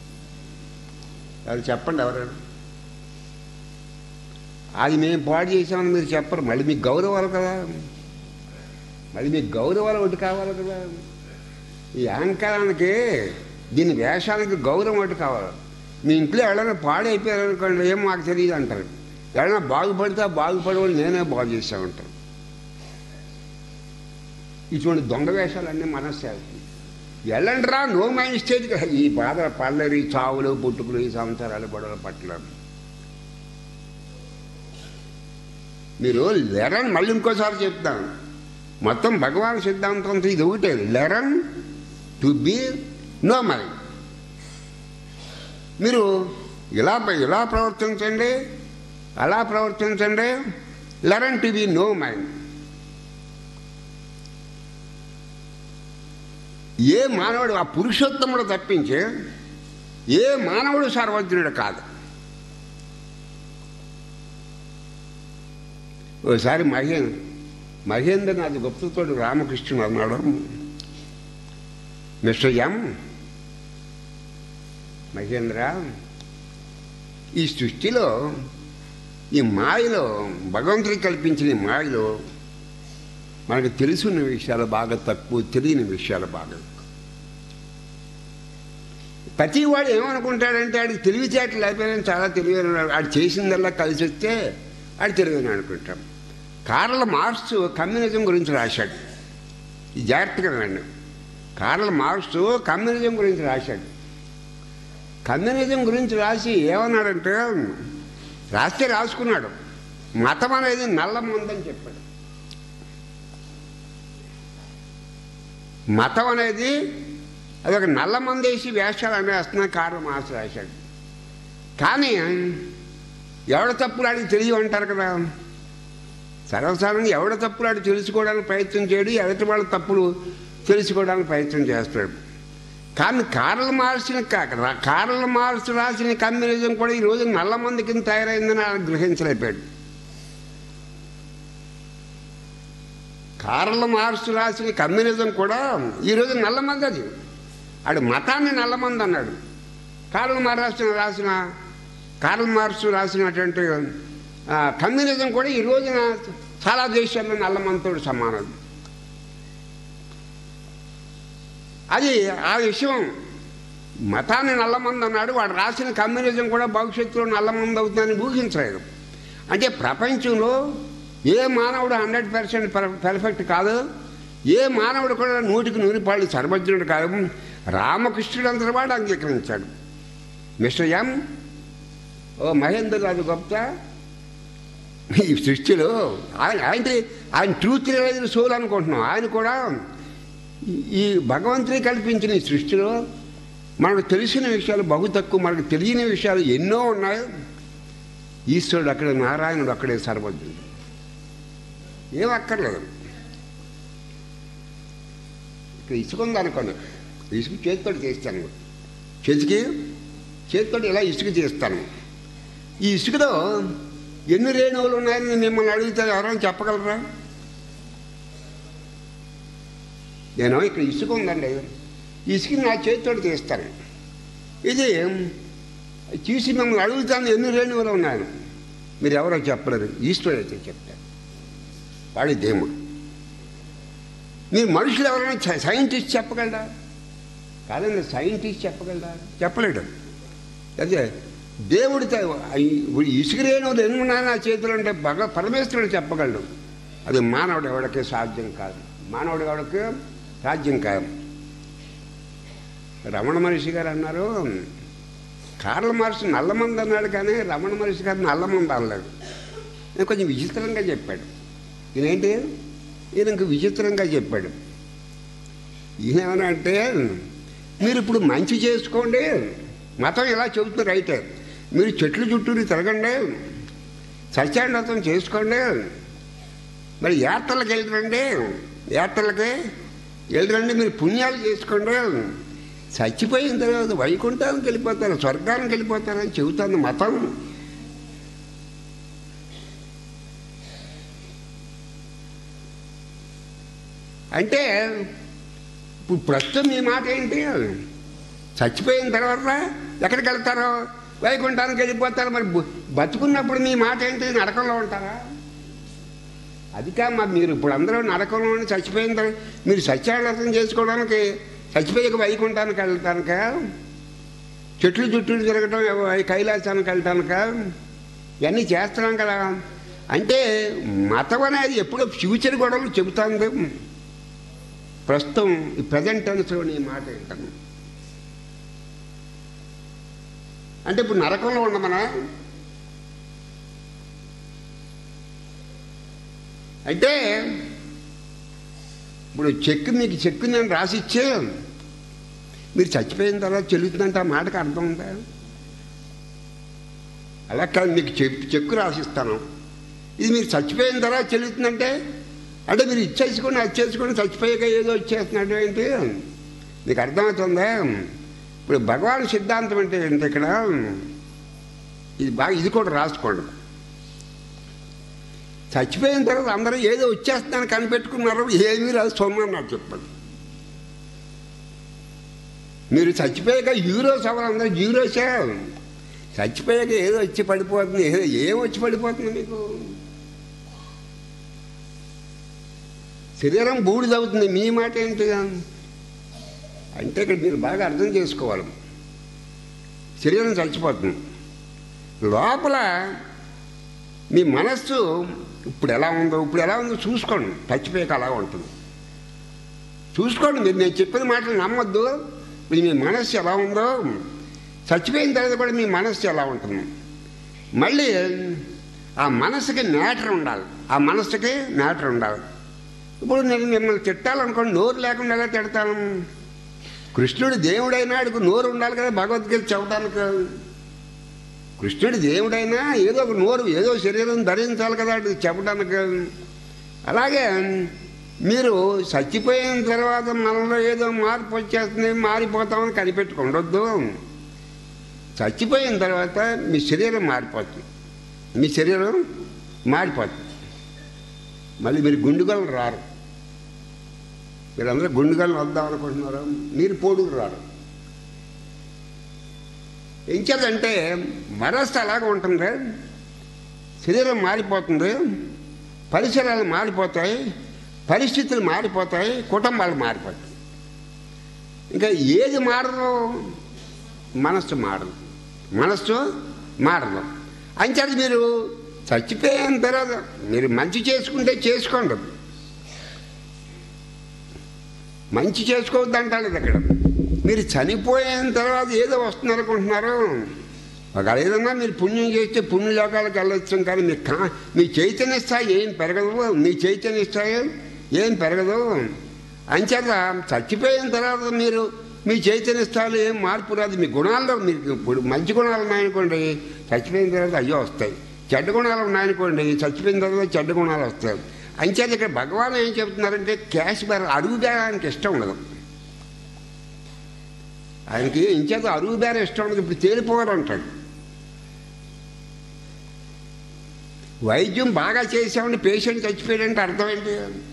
అది చెప్పండి ఎవరైనా అది మేము పాడు చేసామని మీరు చెప్పరు మళ్ళీ మీకు గౌరవాలు కదా మళ్ళీ మీకు గౌరవాలు ఒకటి కావాలి కదా ఈ అహంకారానికి దీని వేషానికి గౌరవం ఒకటి కావాలి మీ ఇంట్లో ఎవరైనా పాడైపోయారు అనుకోండి ఏం మాకు తెలియదు అంటారు ఎవరైనా బాగుపడితే ఆ బాగుపడేవాళ్ళు నేనే బాగు చేశామంటారు ఇటువంటి దొంగ వేషాలన్నీ మనస్సేస్తుంది వెళ్ళండి రా నో మైండ్ స్టేజ్ ఈ బాధ పళ్ళరు ఈ చావులు పుట్టుకులు ఈ సంవత్సరాలు గొడవలు పట్టలేదు మీరు లెరన్ మళ్ళీ ఇంకోసారి చెప్తాను మొత్తం భగవాన్ సిద్ధాంతంతో ఇది ఒకటే learn to be no mind మీరు ఇలా ఇలా ప్రవర్తించండి అలా ప్రవర్తించండి learn to be no mind ఏ మానవుడు ఆ పురుషోత్తముడు తప్పించి ఏ మానవుడు సర్వజ్ఞుడు కాదు ఓసారి మహే మహేంద్రనాథ్ గుప్తతోడు రామకృష్ణుడు అన్నాడు మిస్టర్ ఎం మహేంద్ర ఈ సృష్టిలో ఈ మాయలో భగవంతుడికి కల్పించిన ఈ మాయలో మనకు తెలుసున్న విషయాలు బాగా తక్కువ తెలియని విషయాలు బాగా ఎక్కువ. ప్రతి వాడు ఏమనుకుంటాడంటే ఆడికి తెలివితేటలు అయిపోయినా చాలా తెలివైన వాడు. ఆడు చేసిందల్లా కలిసి వస్తే ఆడు తెలివైన అనుకుంటాం కార్ల మార్క్స్ కమ్యూనిజం గురించి రాశాడు ఈ జాగ్రత్తగా వినండి కార్ల మార్క్స్ కమ్యూనిజం గురించి రాశాడు కమ్యూనిజం గురించి రాసి ఏమన్నాడంటే రాస్తే రాసుకున్నాడు మతం అనేది నల్ల మందని చెప్పాడు మతం అనేది అది ఒక నల్ల మందేసి వేషాలు అనేస్తున్నా కారణం మార్క్స్ రాశాడు కానీ ఎవడ తప్పులు ఆడికి తెలియమంటారు కదా సర్వసాధారణంగా ఎవడ తప్పులు ఆడు తెలుసుకోవడానికి ప్రయత్నం చేయడు ఎదుటి వాళ్ళ తప్పులు తెలుసుకోవడానికి ప్రయత్నం చేస్తాడు కానీ కార్ల మార్చిన కార్ల మార్క్స్ రాసిన కమ్యూనిజం కూడా ఈ రోజు నల్ల మంది కింద తయారైందని ఆయన గ్రహించలేపాడు కార్ల మార్క్స్ రాసిన కమ్యూనిజం కూడా ఈరోజు నల్లమంది అది ఆడు మతాన్ని నల్లమంది అన్నాడు కార్ల మార్క్స్ రాసిన కార్ల మార్క్స్ రాసినటువంటి ఆ, కమ్యూనిజం కూడా ఈ రోజున చాలా దేశాల్లో నల్లమంతో సమానం అది ఆ విషయం మతాన్ని నల్లమంది అన్నాడు వాడు రాసిన కమ్యూనిజం కూడా భవిష్యత్తులో నల్లమంది అవుతుందని ఊహించలేదు అంటే ప్రపంచంలో ఏ మానవుడు హండ్రెడ్ పర్సెంట్ పర్ఫెక్ట్ కాదు ఏ మానవుడు కూడా నూటికి నూరు పాళ్ళు సర్వజ్ఞుడు కాదు రామకృష్ణుడు అంతటి వాడు అంగీకరించాడు mister M O Mahendra Raju Gupta ఈ సృష్టిలో ఆయన ఆయన ఆయన ట్రూత్ రియలైజర్ సోల్ అనుకుంటున్నాం ఆయన కూడా ఈ- ఈ భగవంతుని కల్పించిన ఈ సృష్టిలో మనకు తెలిసిన విషయాలు బహు తక్కువ మనకు తెలియని విషయాలు ఎన్నో ఉన్నాయి ఈశ్వరుడు అక్కడే నారాయణుడు అక్కడే సర్వజ్ఞుడు ఏం అక్కర్లేదు ఇక్కడ ఇసుక ఉందనుకోండి ఇసుక చేతితో చేస్తాను చేతికి చేతితో ఇలా ఇసుక చేస్తాను ఈ ఇసుకలో ఎన్ని రేణువులు ఉన్నాయని మిమ్మల్ని అడిగితే ఎవరైనా చెప్పగలరా నేను ఇక్కడ ఇసుక ఉందండి ఈ ఇసుకని నా చేతితో తీస్తాను ఇది తీసి మిమ్మల్ని అడుగుతాను ఎన్ని రేణువులు ఉన్నాయని మీరు ఎవరో చెప్పలేరు ఈశ్వరుడు అయితే చెప్తారు వాడి దేవుడు మీరు మనుషులు ఎవరైనా సై- సైంటిస్ట్ చెప్పగలరా కాదండి సైంటిస్ట్ చెప్పగలరా చెప్పలేడు అదే దేవుడి త- ఈ ఇసుక రేణువులు ఎన్ని ఉన్నాయో నా చేతులు అంటే భగ పరమేశ్వరుడు చెప్పగలడు అది మానవుడు ఎవడికి సాధ్యం కాదు మానవుడు ఎవడికి సాధ్యం కాదు రమణ మహర్షి గారు అన్నారు కార్ల మహర్షి నల్లమంది అన్నాడు కానీ రమణ మహర్షి గారు నల్లమంది అనలేదు నేను కొంచెం విచిత్రంగా చెప్పాడు ఈయనేంటి ఈయన ఇంక విచిత్రంగా చెప్పాడు ఈయన ఏమన్నా అంటే మీరు ఇప్పుడు మంచి చేసుకోండి మతం ఇలా చెబుతుంది రైతే మీరు చెట్లు చుట్టూరు తిరగండి సత్యాన్నతం చేసుకోండి మరి యాత్రలకు వెళ్ళరండి యాత్రలకి వెళ్ళరండి మీరు పుణ్యాలు చేసుకోండి చచ్చిపోయిన తర్వాత వైకుంఠానికి వెళ్ళిపోతారు స్వర్గానికి వెళ్ళిపోతారని చెబుతాను మతం అంటే ఇప్పుడు ప్రస్తుతం మీ మాట ఏంటి చచ్చిపోయిన తర్వాత ఎక్కడికి వెళ్తారో వైకుంఠానికి వెళ్ళిపోతారు మరి బు- బతుకున్నప్పుడు మీ మాట ఏంటి నరకంలో ఉంటారా అది కా మరి మీరు ఇప్పుడు అందరూ నరకంలో ఉండి చచ్చిపోయిన తర్వాత మీరు సత్యావ్రతం చేసుకోవడానికి చచ్చిపోయాక వైకుంఠానికి వెళ్తానుక చెట్లు చుట్టూ తిరగటం ఎవ- కైలాసానికి వెళ్తానుక ఇవన్నీ చేస్తున్నాం కదా అంటే మతం అనేది ఎప్పుడో ఫ్యూచర్ గొడవలు చెబుతాంది ప్రస్తుతం ఈ ప్రజెంట్ టెన్స్లో నీ మాట ఏంటను అంటే ఇప్పుడు నరకంలో ఉండమనా అంటే ఇప్పుడు చెక్ మీకు చెక్ నేను రాసిచ్చే మీరు చచ్చిపోయిన తర్వాత చెల్లుతుందంటే ఆ మాటకు అర్థం ఉందా అలా కాదు మీకు చెక్ చెక్కు రాసిస్తాను ఇది మీరు చచ్చిపోయిన తర్వాత చెల్లుతుందంటే అంటే మీరు ఇచ్చేసుకొని అది చేసుకొని చచ్చిపోయాక ఏదో ఇచ్చేస్తున్నాడు ఏంటి నీకు అర్థమవుతుందా ఇప్పుడు భగవాన్ సిద్ధాంతం అంటే ఏంటి ఇక్కడ ఇది బాగా ఇది కూడా రాసుకోండి చచ్చిపోయిన తర్వాత అందరూ ఏదో వచ్చేస్తుందని కనిపెట్టుకున్నారు ఏమీ రాదు సొమ్మని నాకు చెప్పండి మీరు చచ్చిపోయాక హీరోస్ ఎవరు అందరూ హీరోసే చచ్చిపోయాక ఏదో వచ్చి పడిపోతుంది ఏదో ఏం వచ్చి పడిపోతుంది మీకు శరీరం బూడిదవుతుంది మీ మాట ఏంటి అంటే ఇక్కడ మీరు బాగా అర్థం చేసుకోవాలి శరీరం చచ్చిపోతుంది లోపల మీ మనస్సు ఇప్పుడు ఎలా ఉందో ఇప్పుడు ఎలా ఉందో చూసుకోండి చచ్చిపోయాక అలా ఉంటుంది చూసుకోండి మీరు నేను చెప్పిన మాటలు నమ్మొద్దు ఇప్పుడు మీ మనస్సు ఎలా ఉందో చచ్చిపోయిన తర్వాత కూడా మీ మనస్సు ఎలా ఉంటుంది మళ్ళీ ఆ మనసుకి నేటర్ ఉండాలి ఆ మనసుకి నేటర్ ఉండాలి ఇప్పుడు నేను మిమ్మల్ని తిట్టాలనుకోండి నోరు లేకుండా ఎలా తిడతాను కృష్ణుడు దేవుడైనాడుకు నోరు ఉండాలి కదా భగవద్గీత చెప్పడానికి కృష్ణుడు దేవుడైనా ఏదో ఒక నోరు ఏదో శరీరం ధరించాలి కదా అది చెప్పడానికి అలాగే మీరు చచ్చిపోయిన తర్వాత మనలో ఏదో మార్పు వచ్చేస్తుంది మారిపోతామని కనిపెట్టుకుండొద్దు చచ్చిపోయిన తర్వాత మీ శరీరం మారిపోతుంది మీ శరీరం మారిపోతుంది మళ్ళీ మీరు గుండుగలు రారు మీరందరూ గుండుగలు వద్దాం అనుకుంటున్నారు మీరు పోడుకు రారు ఎంచేదంటే మనస్సు అలాగ ఉంటుంది శరీరం మారిపోతుంది పరిసరాలు మారిపోతాయి పరిస్థితులు మారిపోతాయి కుటుంబాలు మారిపోతాయి ఇంకా ఏది మారదు మనస్సు మారదు మనస్సు మారదు అంచేది మీరు చచ్చిపోయిన తర్వాత మీరు మంచి చేసుకుంటే చేసుకోండి మంచి చేసుకోవద్దు అంటారు ఇక్కడ మీరు చనిపోయిన తర్వాత ఏదో వస్తుంది అనుకుంటున్నారు ఒకవేళ ఏదన్నా మీరు పుణ్యం చేస్తే పుణ్యలోకాలకు వెళ్ళొచ్చు కానీ మీ కా మీ చైతన్య స్థాయి ఏం పెరగదు మీ చైతన్య స్థాయి ఏం పెరగదు అంచేత చచ్చిపోయిన తర్వాత మీరు మీ చైతన్య స్థాయిలో ఏం మార్పు రాదు మీ గుణాల్లో మీకు ఇప్పుడు మంచి గుణాలు ఉన్నాయనుకోండి చచ్చిపోయిన తర్వాత అయ్యో వస్తాయి చెడ్డ గుణాలు ఉన్నాయనుకోండి చచ్చిపోయిన తర్వాత చెడ్డ గుణాలు వస్తాయి అంచేత ఇక్కడ భగవాన్ ఏం చెప్తున్నారంటే క్యాష్ బేర అరుగు బేరానికి ఇష్టం ఉండదు ఆయనకి ఇంచేత అరుగు బేర ఇష్టం ఉండదు ఇప్పుడు తేలిపోవాలంటాడు వైద్యం బాగా చేసామంటే పేషెంట్ చచ్చిపోయాడంటే అర్థం ఏంటి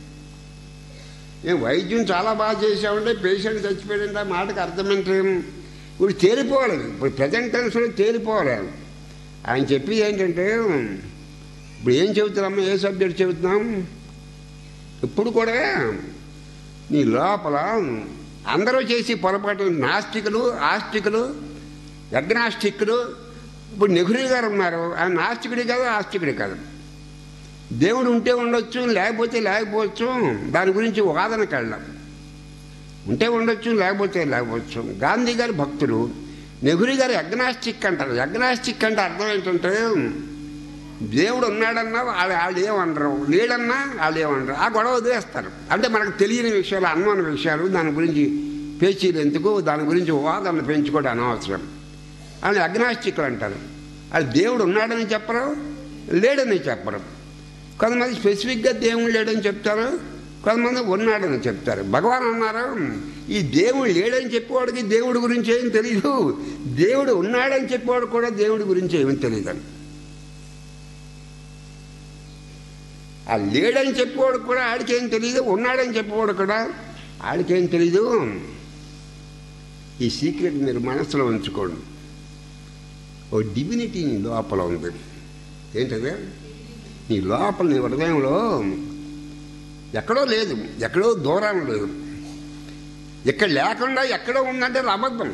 ఏం వైద్యం చాలా బాగా చేసామంటే పేషెంట్ చచ్చిపోయాడంటే ఆ మాటకు అర్థం ఏంటి ఇప్పుడు తేలిపోవాలి ఇప్పుడు ప్రజెంట్ టెన్స్లో తేలిపోవాలి ఆయన చెప్పేది ఏంటంటే ఇప్పుడు ఏం చెబుతున్నాము ఏ సబ్జెక్ట్ చెబుతున్నాం ఇప్పుడు కూడా నీ లోపల అందరూ చేసి పొరపాటు నాస్తికులు ఆస్తికులు అగ్నాస్టిక్కులు ఇప్పుడు నెహ్రూ గారు ఉన్నారు ఆయన నాస్తికుడి కాదు ఆస్తికుడి కాదు దేవుడు ఉంటే ఉండొచ్చు లేకపోతే లేకపోవచ్చు దాని గురించి వాదనకి వెళ్ళాం ఉంటే ఉండొచ్చు లేకపోతే లేకపోవచ్చు గాంధీ గారి భక్తులు నెహ్రూ గారు అగ్నాస్టిక్ అంటారు అగ్నాస్టిక్ అంటే అర్థం ఏంటంటే దేవుడు ఉన్నాడన్నా వాళ్ళు వాళ్ళు ఏమనరు లేడన్నా వాళ్ళు ఏమనరు ఆ గొడవ వదిలేస్తారు అంటే మనకు తెలియని విషయాలు అనుమాన విషయాలు దాని గురించి పేచీలు ఎందుకు దాని గురించి వాదన పెంచుకోవడం అనవసరం అని అగ్నాస్టిక్లు అంటారు అది దేవుడు ఉన్నాడని చెప్పరు లేడని చెప్పరు కొంతమంది స్పెసిఫిక్గా దేవుడు లేడని చెప్తారు కొంతమంది ఉన్నాడని చెప్తారు భగవాన్ అన్నారు ఈ దేవుడు లేడని చెప్పేవాడికి దేవుడి గురించి ఏం తెలియదు దేవుడు ఉన్నాడని చెప్పేవాడు కూడా దేవుడి గురించి ఏమీ తెలియదని ఆ లేడని చెప్పేవాడు కూడా ఆడికేం తెలియదు ఉన్నాడని చెప్పేవాడు కూడా ఆడికేం తెలీదు ఈ సీక్రెట్ మీరు మనసులో ఉంచుకోండి ఓ డివినిటీ నీ లోపల ఉంది ఏంటది నీ లోపల నీ హృదయంలో ఎక్కడో లేదు ఎక్కడో దూరం లేదు ఇక్కడ లేకుండా ఎక్కడో ఉందంటే అది అబద్ధం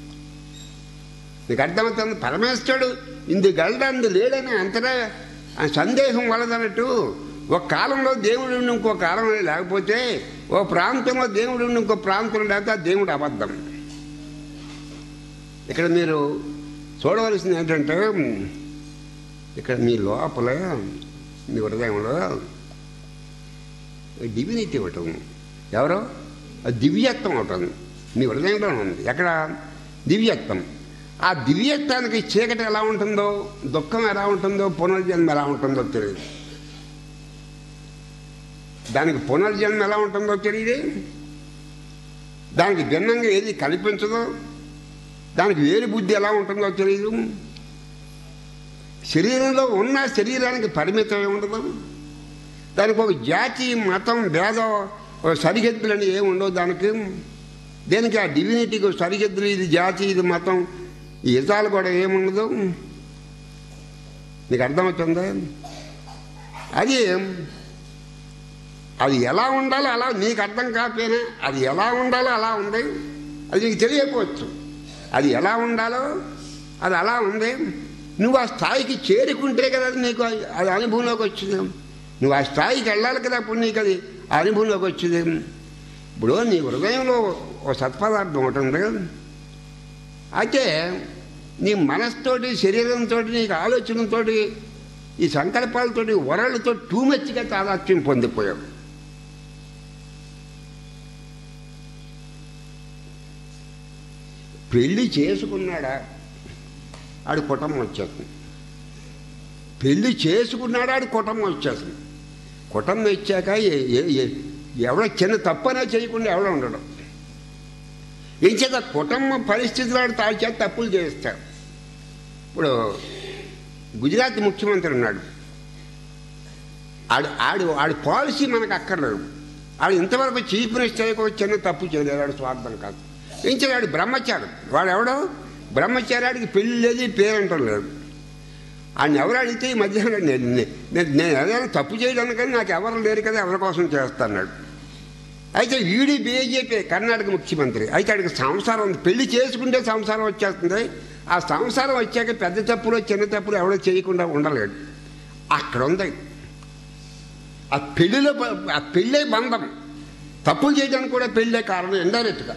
నీకు అర్థమవుతుంది పరమేశ్వరుడు ఇందు గలడందు లేడని అంతటా ఆ సందేహం వలదన్నట్టు ఒక కాలంలో దేవుడు ఉండి ఇంకో కాలంలో లేకపోతే ఓ ప్రాంతంలో దేవుడు ఉండి ఇంకో ప్రాంతంలో లేకపోతే ఆ దేవుడు అబద్ధం ఇక్కడ మీరు చూడవలసింది ఏంటంటే ఇక్కడ మీ లోపల మీ హృదయంలో డివినిటీ ఒకటి ఉంది ఎవరో ఆ దివ్యత్వం ఒకటి ఉంది మీ హృదయంలో ఉంది ఎక్కడ దివ్యత్వం ఆ దివ్యత్వానికి చీకటి ఎలా ఉంటుందో దుఃఖం ఎలా ఉంటుందో పునర్జన్మ ఎలా ఉంటుందో తెలియదు దానికి పునర్జన్మ ఎలా ఉంటుందో తెలియదు దానికి భిన్నంగా ఏది కనిపించదు దానికి వేరు బుద్ధి ఎలా ఉంటుందో తెలియదు శరీరంలో ఉన్న శరీరానికి పరిమితం ఉండదు దానికి ఒక జాతి మతం భేదం ఒక సరిహద్దులు అని ఏమి ఉండవు దానికి దేనికి ఆ డివినిటీకి సరిహద్దులు ఇది జాతి ఇది మతం ఈ ఇతాలు కూడా ఏముండదు నీకు అర్థమవుతుందా అది అది ఎలా ఉండాలో అలా నీకు అర్థం కాకపోయినా అది ఎలా ఉండాలో అలా ఉంది అది నీకు తెలియకపోవచ్చు అది ఎలా ఉండాలో అది అలా ఉంది నువ్వు ఆ స్థాయికి చేరుకుంటే కదా అది నీకు అది అనుభవంలోకి వచ్చింది నువ్వు ఆ స్థాయికి వెళ్ళాలి కదా అప్పుడు నీకు అది ఆ అనుభవంలోకి వచ్చింది ఇప్పుడు నీ హృదయంలో ఒక సత్పదార్థం ఒకటి ఉంది అయితే నీ మనస్తోటి శరీరంతో నీకు ఆలోచనతో ఈ సంకల్పాలతోటి వరలతో టూ మచ్గా తాదాత్మ్యం పొందిపోయావు పెళ్లి చేసుకున్నాడా ఆడి కుటుంబం వచ్చేస్తుంది పెళ్లి చేసుకున్నాడా ఆడి కుటుంబం వచ్చేస్తుంది కుటుంబం ఇచ్చాక ఏ- ఏ- ఏ- ఎవడో చిన్న తప్పనే చేయకుండా ఎవడో ఉండడం ఏం చేత కుటుంబ పరిస్థితులు ఆడు తాడి చేత తప్పులు చేస్తాడు ఇప్పుడు గుజరాత్ ముఖ్యమంత్రి ఉన్నాడు ఆడు ఆడు ఆడి పాలసీ మనకు అక్కర్లేదు ఆడు ఇంతవరకు చీఫ్ మినిస్టర్ ఒక చిన్న తప్పు చేయలేదు ఆడు స్వార్థం కాదు ఏం చేయాడు బ్రహ్మచారి వాడు ఎవడో బ్రహ్మచారి ఆడికి పెళ్లి లేదు పేరంటం లేదు ఆయన ఎవరు అడిగితే ఈ మధ్య నేను నేను నేను ఏదైనా తప్పు చేయడానికని నాకు ఎవరు లేరు కదా ఎవరి కోసం చేస్తాన్నాడు అయితే వీడి బీజేపీ కర్ణాటక ముఖ్యమంత్రి అయితే ఆడికి సంసారం ఉంది పెళ్లి చేసుకుంటే సంసారం వచ్చేస్తుంది ఆ సంసారం వచ్చాక పెద్ద తప్పులు చిన్న తప్పులు ఎవడో చేయకుండా ఉండలేడు అక్కడ ఉంది ఆ పెళ్లిలో బ- ఆ పెళ్ళే బంధం తప్పులు చేయడానికి కూడా పెళ్ళే కారణం ఇండైరెక్ట్గా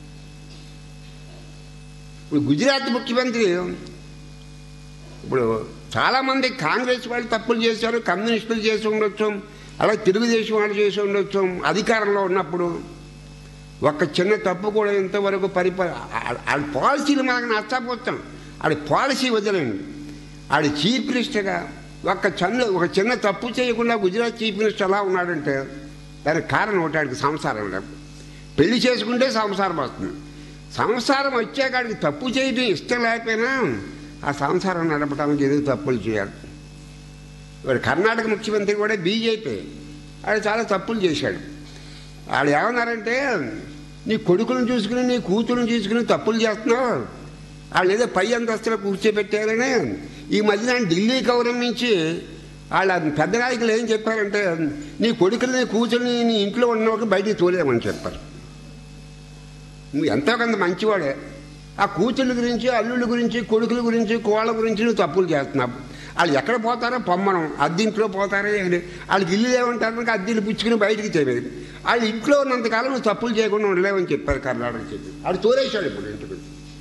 ఇప్పుడు గుజరాత్ ముఖ్యమంత్రి ఇప్పుడు చాలామంది కాంగ్రెస్ వాళ్ళు తప్పులు చేశారు కమ్యూనిస్టులు చేసి ఉండొచ్చు అలాగే తెలుగుదేశం వాళ్ళు చేసి ఉండొచ్చు అధికారంలో ఉన్నప్పుడు ఒక్క చిన్న తప్పు కూడా ఇంతవరకు పరిప ఆడ పాలసీలు మనకు నచ్చపోతాం ఆడి పాలసీ వదిలేండి ఆడి చీఫ్ మినిస్టర్గా ఒక్క చిన్న ఒక చిన్న తప్పు చేయకుండా గుజరాత్ చీఫ్ మినిస్టర్ ఎలా ఉన్నాడంటే దానికి కారణం ఒకటి ఆడికి సంసారం లేదు పెళ్లి చేసుకుంటే సంసారం వస్తుంది సంసారం వచ్చాక ఆడికి తప్పు చేయడం ఇష్టం లేకపోయినా ఆ సంసారం నడపడానికి ఏదో తప్పులు చేయాలి వాడు కర్ణాటక ముఖ్యమంత్రి కూడా బీజేపీ ఆడు చాలా తప్పులు చేశాడు వాళ్ళు ఏమన్నారంటే నీ కొడుకులను చూసుకుని నీ కూతురుని చూసుకుని తప్పులు చేస్తున్నావు వాళ్ళు ఏదో పై అంతస్తులో కూర్చోబెట్టారని ఈ మధ్యన ఢిల్లీ గౌరవం నుంచి వాళ్ళ పెద్ద నాయకులు ఏం చెప్పారంటే నీ కొడుకుని నీ కూతురుని నీ ఇంట్లో ఉన్నవాడికి బయటికి తోలేమని చెప్పారు నువ్వు ఎంతో కొంత మంచివాడే ఆ కూతుళ్ళ గురించి అల్లుళ్ళ గురించి కొడుకుల గురించి కోళ్ళ గురించి నువ్వు తప్పులు చేస్తున్నావు వాళ్ళు ఎక్కడ పోతారో పొమ్మనం అద్దింట్లో పోతారో ఏంటి వాళ్ళకి ఇల్లు ఏమంటారు అద్దెలు పుచ్చుకుని బయటికి తెలియదు వాళ్ళు ఇంట్లో ఉన్నంతకాలం నువ్వు తప్పులు చేయకుండా ఉండలేవని చెప్పారు కర్ణాటక చెప్పి వాడు తోలేశాడు ఇప్పుడు ఇంటికి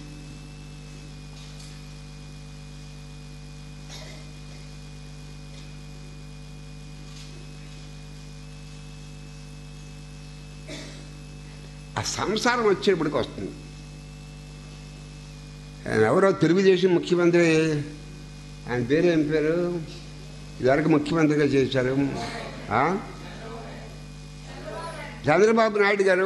ఆ సంసారం వచ్చేప్పటికి వస్తుంది ఆయన ఎవరో తెలుగుదేశం ముఖ్యమంత్రి ఆయన పేరు ఏం పేరు ఇదివరకు ముఖ్యమంత్రిగా చేశారు ఆ? చంద్రబాబు నాయుడు గారు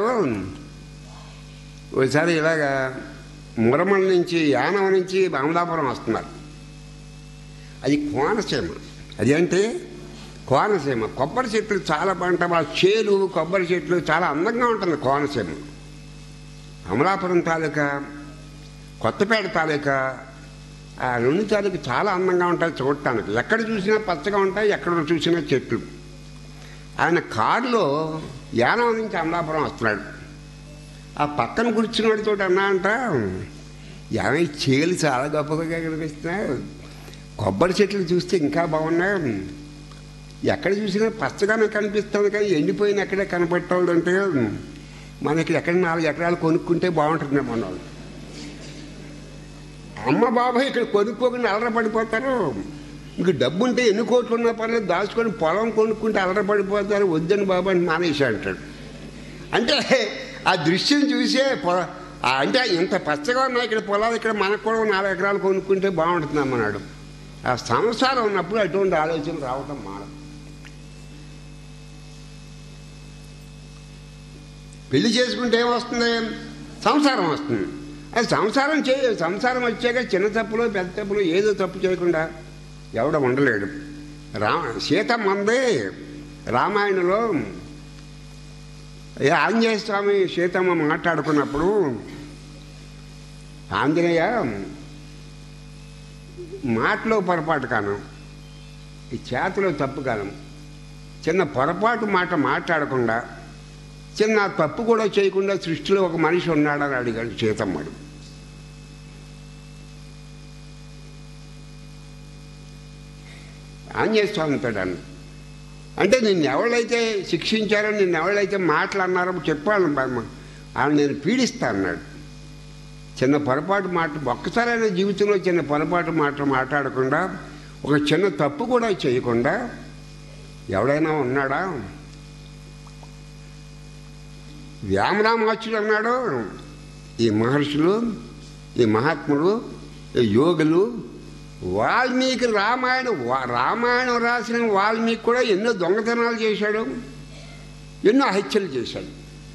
ఒకసారి ఇలాగా మురమల నుంచి యానం నుంచి అమలాపురం వస్తున్నారు అది కోనసీమ అదేంటి కోనసీమ కొబ్బరి చెట్లు చాలా బాగుంటాయి ఆ చేలు కొబ్బరి చెట్లు చాలా అందంగా ఉంటుంది కోనసీమ అమలాపురం తాలూకా కొత్తపేట తాలూకా ఆ రెండు తాలూకు చాలా అందంగా ఉంటాయి చూడటానికి ఎక్కడ చూసినా పచ్చగా ఉంటాయి ఎక్కడ చూసినా చెట్లు ఆయన కారులో యానం నుంచి అమలాపురం వస్తున్నాడు ఆ పక్కన కూర్చున్నవాడితో అన్నా అంట యాభై చేలు చాలా గొప్పగా కనిపిస్తున్నాయి కొబ్బరి చెట్లు చూస్తే ఇంకా బాగున్నాయి ఎక్కడ చూసినా పచ్చగానే కనిపిస్తుంది కానీ ఎండిపోయిన ఎక్కడే కనపడేవాళ్ళు అంటే మనకి ఎక్కడ నాలుగు ఎకరాలు కొనుక్కుంటే బాగుంటుంది మనవాళ్ళు అమ్మ బాబాయ్ ఇక్కడ కొనుక్కోకుండా అలరపడిపోతారు మీకు డబ్బు ఉంటే ఎన్ని కోట్లు ఉన్నా పర్లేదు దాచుకొని పొలం కొనుక్కుంటే అలరపడిపోతారు వద్దని బాబా అని మానేసి అంటాడు అంటే ఆ దృశ్యం చూసే పొ ఆ అంటే ఇంత పచ్చగా ఉన్నాయి ఇక్కడ పొలాలు ఇక్కడ మనకు కూడా నాలుగు ఎకరాలు కొనుక్కుంటే బాగుంటుంది అమ్మన్నాడు ఆ సంసారం ఉన్నప్పుడు అటువంటి ఆలోచన రావటం మానదు పెళ్లి చేసుకుంటే ఏమొస్తుంది సంసారం వస్తుంది అది సంసారం చే సంసారం వచ్చాక చిన్న తప్పులు పెద్ద తప్పులు ఏదో తప్పు చేయకుండా ఎవడ ఉండలేడు రామ సీతమ్మ అంది రామాయణంలో ఏ ఆంజనేయ స్వామి సీతమ్మ మాట్లాడుకున్నప్పుడు ఆంజనేయ మాటలో పొరపాటు కాను ఈ చేతిలో తప్పు కాను చిన్న పొరపాటు మాట మాట్లాడకుండా చిన్న తప్పు కూడా చేయకుండా సృష్టిలో ఒక మనిషి ఉన్నాడని అడిగాడు సీతమ్మడు ఆంజనేయ స్వామితో అన్న అంటే నిన్ను ఎవరైతే శిక్షించారో నిన్ను ఎవరైతే మాటలు అన్నారో చెప్పాలని బామ్మ ఆమె నేను పీడిస్తా అన్నాడు చిన్న పొరపాటు మాట ఒక్కసారైనా జీవితంలో చిన్న పొరపాటు మాట మాట్లాడకుండా ఒక చిన్న తప్పు కూడా చేయకుండా ఎవడైనా ఉన్నాడా వ్యామరామాచుడు అన్నాడు ఈ మహర్షులు ఈ మహాత్ములు ఈ యోగులు వాల్మీకి రామాయణం వా- రామాయణం రాసిన వాల్మీకి కూడా ఎన్నో దొంగతనాలు చేశాడు ఎన్నో హత్యలు చేశాడు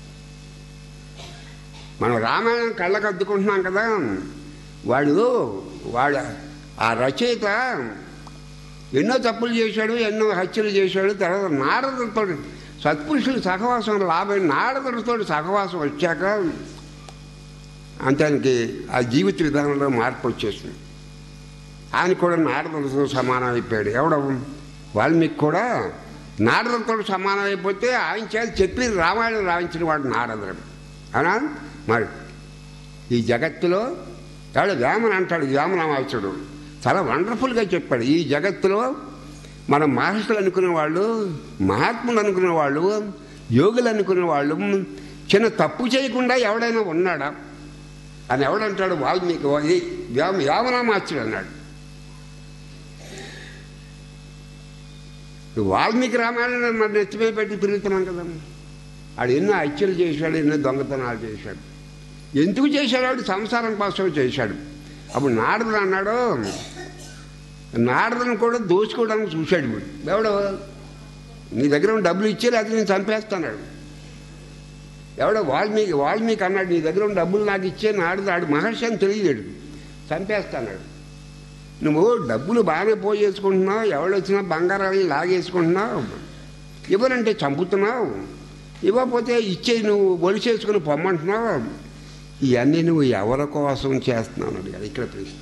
మనం రామాయణం కళ్ళకు అద్దుకుంటున్నాం కదా వాడు వాడు ఆ రచయిత ఎన్నో తప్పులు చేశాడు ఎన్నో హత్యలు చేశాడు తర్వాత నారదులతో సత్పురుషులు సహవాసం లాభం నారదులతో సహవాసం వచ్చాక అంతానికి ఆ జీవిత విధానంలో మార్పు వచ్చేసింది ఆయన కూడా నారదులతో సమానం అయిపోయాడు ఎవడ వాల్మీకి కూడా నారదులతో సమానం అయిపోతే ఆయన చేత చెప్పి రామాయణం రాయించిన వాడు నారదుడు అవునా మరి ఈ జగత్తులో ఎవడు వేమన అంటాడు వేమనామాచుడు చాలా వండర్ఫుల్గా చెప్పాడు ఈ జగత్తులో మన మహర్షులు అనుకునే వాళ్ళు మహాత్ములు అనుకునే వాళ్ళు యోగులు అనుకునే వాళ్ళు చిన్న తప్పు చేయకుండా ఎవడైనా ఉన్నాడా అని ఎవడంటాడు వాల్మీకి ఈ వ్యామ యామనామాచుడు అన్నాడు ఇప్పుడు వాల్మీకి రామాయణం మరి నెత్తిమీద పెట్టి తిరుగుతున్నాం కదా ఆడు ఎన్నో హత్యలు చేశాడు ఎన్నో దొంగతనాలు చేశాడు ఎందుకు చేశాడు ఆడు సంసారం కోసం చేశాడు అప్పుడు నారదుడు అన్నాడు నారదుని కూడా దోచుకోవడానికి చూశాడు వీడు ఎవడు నీ దగ్గర ఉన్న డబ్బులు ఇచ్చే లేకపోతే నేను చంపేస్తాడు ఎవడో వాల్మీకి వాల్మీకి అన్నాడు నీ దగ్గర ఉన్న డబ్బులు నాకు ఇచ్చే నారదు ఆడు మహర్షి అని తెలియలేడు చంపేస్తాడు నువ్వు డబ్బులు బాగానే పోయేసుకుంటున్నావు ఎవడొచ్చినా బంగారాలు లాగేసుకుంటున్నావు ఇవ్వనంటే చంపుతున్నావు ఇవ్వకపోతే ఇచ్చే నువ్వు ఒలిచేసుకుని పొమ్మంటున్నావు ఇవన్నీ నువ్వు ఎవరి కోసం చేస్తున్నావు అడిగాడు ఇక్కడ ప్రశ్న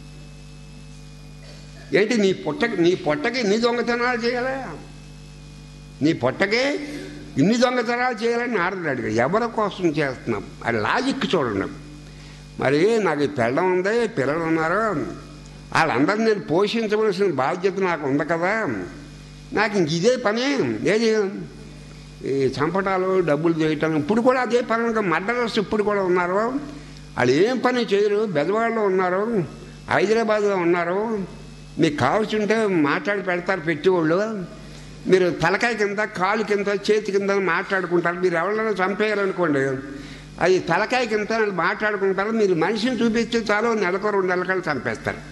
ఏంటి నీ పొట్టకి నీ పొట్టకి ఇన్ని దొంగతనాలు చేయాలా నీ పొట్టకే ఇన్ని దొంగతనాలు చేయాలని నారదుడు అడిగాడు ఎవరి కోసం చేస్తున్నాం అది లాజిక్ చూడండి మరి నాకు ఈ పెళ్ళం ఉంది పిల్లలు ఉన్నారు వాళ్ళందరినీ నేను పోషించవలసిన బాధ్యత నాకు ఉంది కదా నాకు ఇంక ఇదే పని ఏది ఈ చంపటాలు డబ్బులు చేయటం ఇప్పుడు కూడా అదే పని ఇంకా మర్డరర్స్ ఇప్పుడు కూడా ఉన్నారు వాళ్ళు ఏం పని చేయరు బెదవాడలో ఉన్నారు హైదరాబాద్లో ఉన్నారు మీకు కావాల్సి ఉంటే మాట్లాడి పెడతారు పెట్టేవాళ్ళు మీరు తలకాయ కింద కాలు కింద చేతి కింద మాట్లాడుకుంటారు మీరు ఎవరైనా చంపేయాలనుకోండి అది తలకాయ కింద మాట్లాడుకుంటారు మీరు మనిషిని చూపిస్తే చాలు నెలకు రెండు నెలకాలు చంపేస్తారు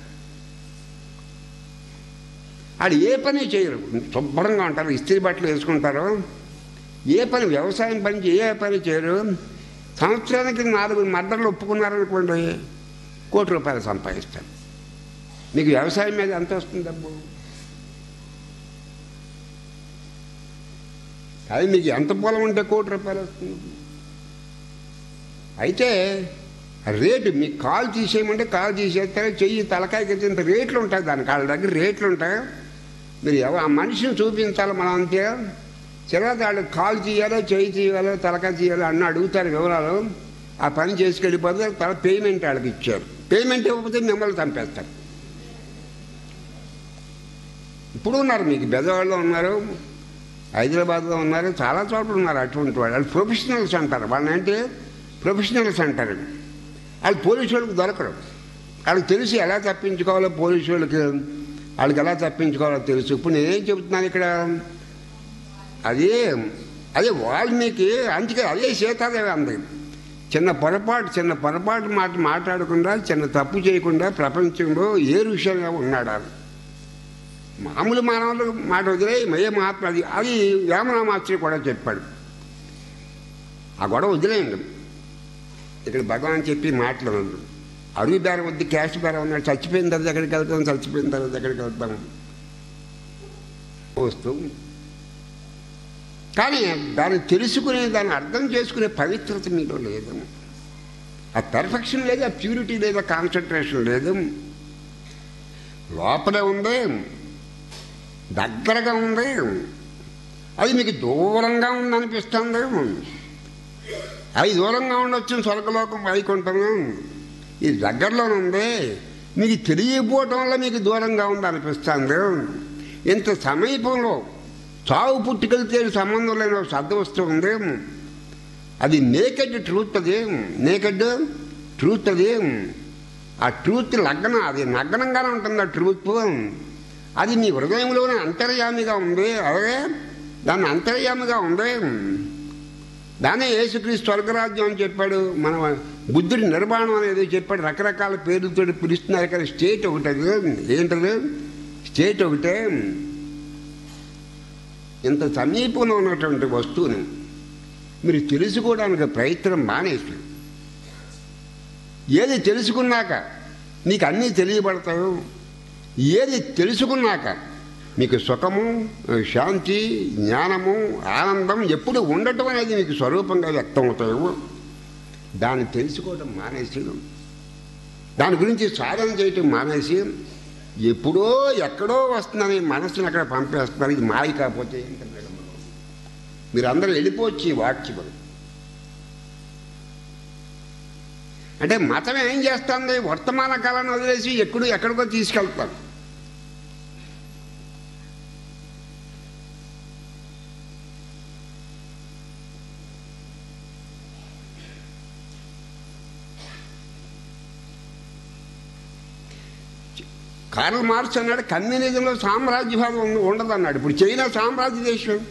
ఆడు ఏ పని చేయరు శుభ్రంగా ఉంటారు ఇస్త్రీ బట్టలు వేసుకుంటారు ఏ పని వ్యవసాయం పని చే- ఏ పని చేయరు సంవత్సరానికి నాలుగు మర్డర్లు ఒప్పుకున్నారనుకోండి కోటి రూపాయలు సంపాదిస్తారు మీకు వ్యవసాయం మీద ఎంత వస్తుంది డబ్బు అది మీకు ఎంత పొలం ఉంటే కోటి రూపాయలు వస్తుంది అయితే రేటు మీకు కాలు తీసేయమంటే కాలు తీసేస్తారు చెయ్యి తలకాయకి ఇంత రేట్లు ఉంటాయి దాని కాళ్ళ దగ్గర రేట్లు ఉంటాయి మీరు ఎవ ఆ మనిషిని చూపించాలి మనం అంతే తర్వాత వాళ్ళు కాలు తీయాలో చెయ్యి తీయాలో తలకాయ తీయాలో అన్న అడుగుతారు వివరాలు ఆ పని చేసుకెళ్ళిపోతే తర్వాత పేమెంట్ వాళ్ళకి ఇచ్చారు పేమెంట్ ఇవ్వకపోతే మిమ్మల్ని చంపేస్తారు ఇప్పుడు ఉన్నారు మీకు బెదవాడలో ఉన్నారు హైదరాబాద్లో ఉన్నారు చాలా చోట్ల ఉన్నారు అటువంటి వాళ్ళు వాళ్ళు ప్రొఫెషనల్స్ అంటారు వాళ్ళని అంటే ప్రొఫెషనల్స్ అంటారు వాళ్ళు పోలీసు వాళ్ళకి దొరకరు వాళ్ళకి తెలిసి ఎలా తప్పించుకోవాలో పోలీసు వాళ్ళకి వాళ్ళకి ఎలా తప్పించుకోవాలో తెలుసు ఇప్పుడు నేనేం చెబుతున్నాను ఇక్కడ అదే అదే వాల్మీకి అందుకే అదే సీతాదేవి అంది చిన్న పొరపాటు చిన్న పొరపాటు మాట మాట్లాడకుండా చిన్న తప్పు చేయకుండా ప్రపంచంలో ఏ విషయంగా ఉన్నాడు అది మామూలు మానవులు మాట వదిలే మయ మహాత్మ అది అది వేమనామాత్రి కూడా చెప్పాడు ఆ గొడవ వదిలేయండి ఇక్కడ భగవాన్ చెప్పి మాటలు ఉంది అరువు బేరం వద్దు క్యాష్ బేరం ఉన్నాడు చచ్చిపోయిన తర్వాత ఎక్కడికి వెళ్తాం చచ్చిపోయిన తర్వాత ఎక్కడికి వెళ్తాం వస్తూ కానీ దాన్ని తెలుసుకునే దాన్ని అర్థం చేసుకునే పవిత్రత మీలో లేదు ఆ పెర్ఫెక్షన్ లేదు ఆ ప్యూరిటీ లేదు ఆ కాన్సన్ట్రేషన్ లేదు లోపలే ఉంది దగ్గరగా ఉంది అది మీకు దూరంగా ఉందనిపిస్తుంది అది దూరంగా ఉండొచ్చు స్వర్గలోకం వైకుంఠం ఇది దగ్గరలోనే ఉంది మీకు తెలియకపోవటం వల్ల మీకు దూరంగా ఉంది అనిపిస్తుంది ఇంత సమీపంలో చావు పుట్టుకెళ్తే సంబంధం లేని ఒక శబ్ద వస్తువు ఉంది అది నేకెడ్ ట్రూత్ అది నేకెడ్ ట్రూత్ అది ఆ ట్రూత్ లగ్న అది నగ్నంగానే ఉంటుంది ఆ ట్రూత్ అది మీ హృదయంలోనే అంతర్యామిగా ఉంది అదే దాన్ని అంతర్యామిగా ఉంది దానే యేసుక్రీస్తు స్వర్గరాజ్యం అని చెప్పాడు మన బుద్ధుడి నిర్మాణం అనేది చెప్పాడు రకరకాల పేర్లతో పిలుస్తున్నారు కానీ స్టేట్ ఒకటి ఏంటది స్టేట్ ఒకటే ఇంత సమీపంలో ఉన్నటువంటి వస్తువుని మీరు తెలుసుకోవడానికి ప్రయత్నం మానేసి ఏది తెలుసుకున్నాక మీకు అన్నీ తెలియబడతాయో ఏది తెలుసుకున్నాక మీకు సుఖము శాంతి జ్ఞానము ఆనందం ఎప్పుడు ఉండటం అనేది మీకు స్వరూపంగా వ్యక్తం అవుతాయో దాన్ని తెలుసుకోవడం మానేసి దాని గురించి సాధన చేయటం మానేసి ఎప్పుడో ఎక్కడో వస్తుందని మనసుని అక్కడ పంపేస్తున్నారు ఇది మాయ కాకపోతే ఏంటి మేడం మీరు అందరూ వెళ్ళిపోవచ్చు ఈ వాక్యం అంటే మతం ఏం చేస్తుంది వర్తమాన కాలాన్ని వదిలేసి ఎక్కడో ఎక్కడికో తీసుకెళ్తారు కార్ల్ మార్క్స్ అన్నాడు కమ్యూనిజంలో సామ్రాజ్యవాదం ఉండ- ఉండదన్నాడు ఇప్పుడు చైనా సామ్రాజ్య దేశం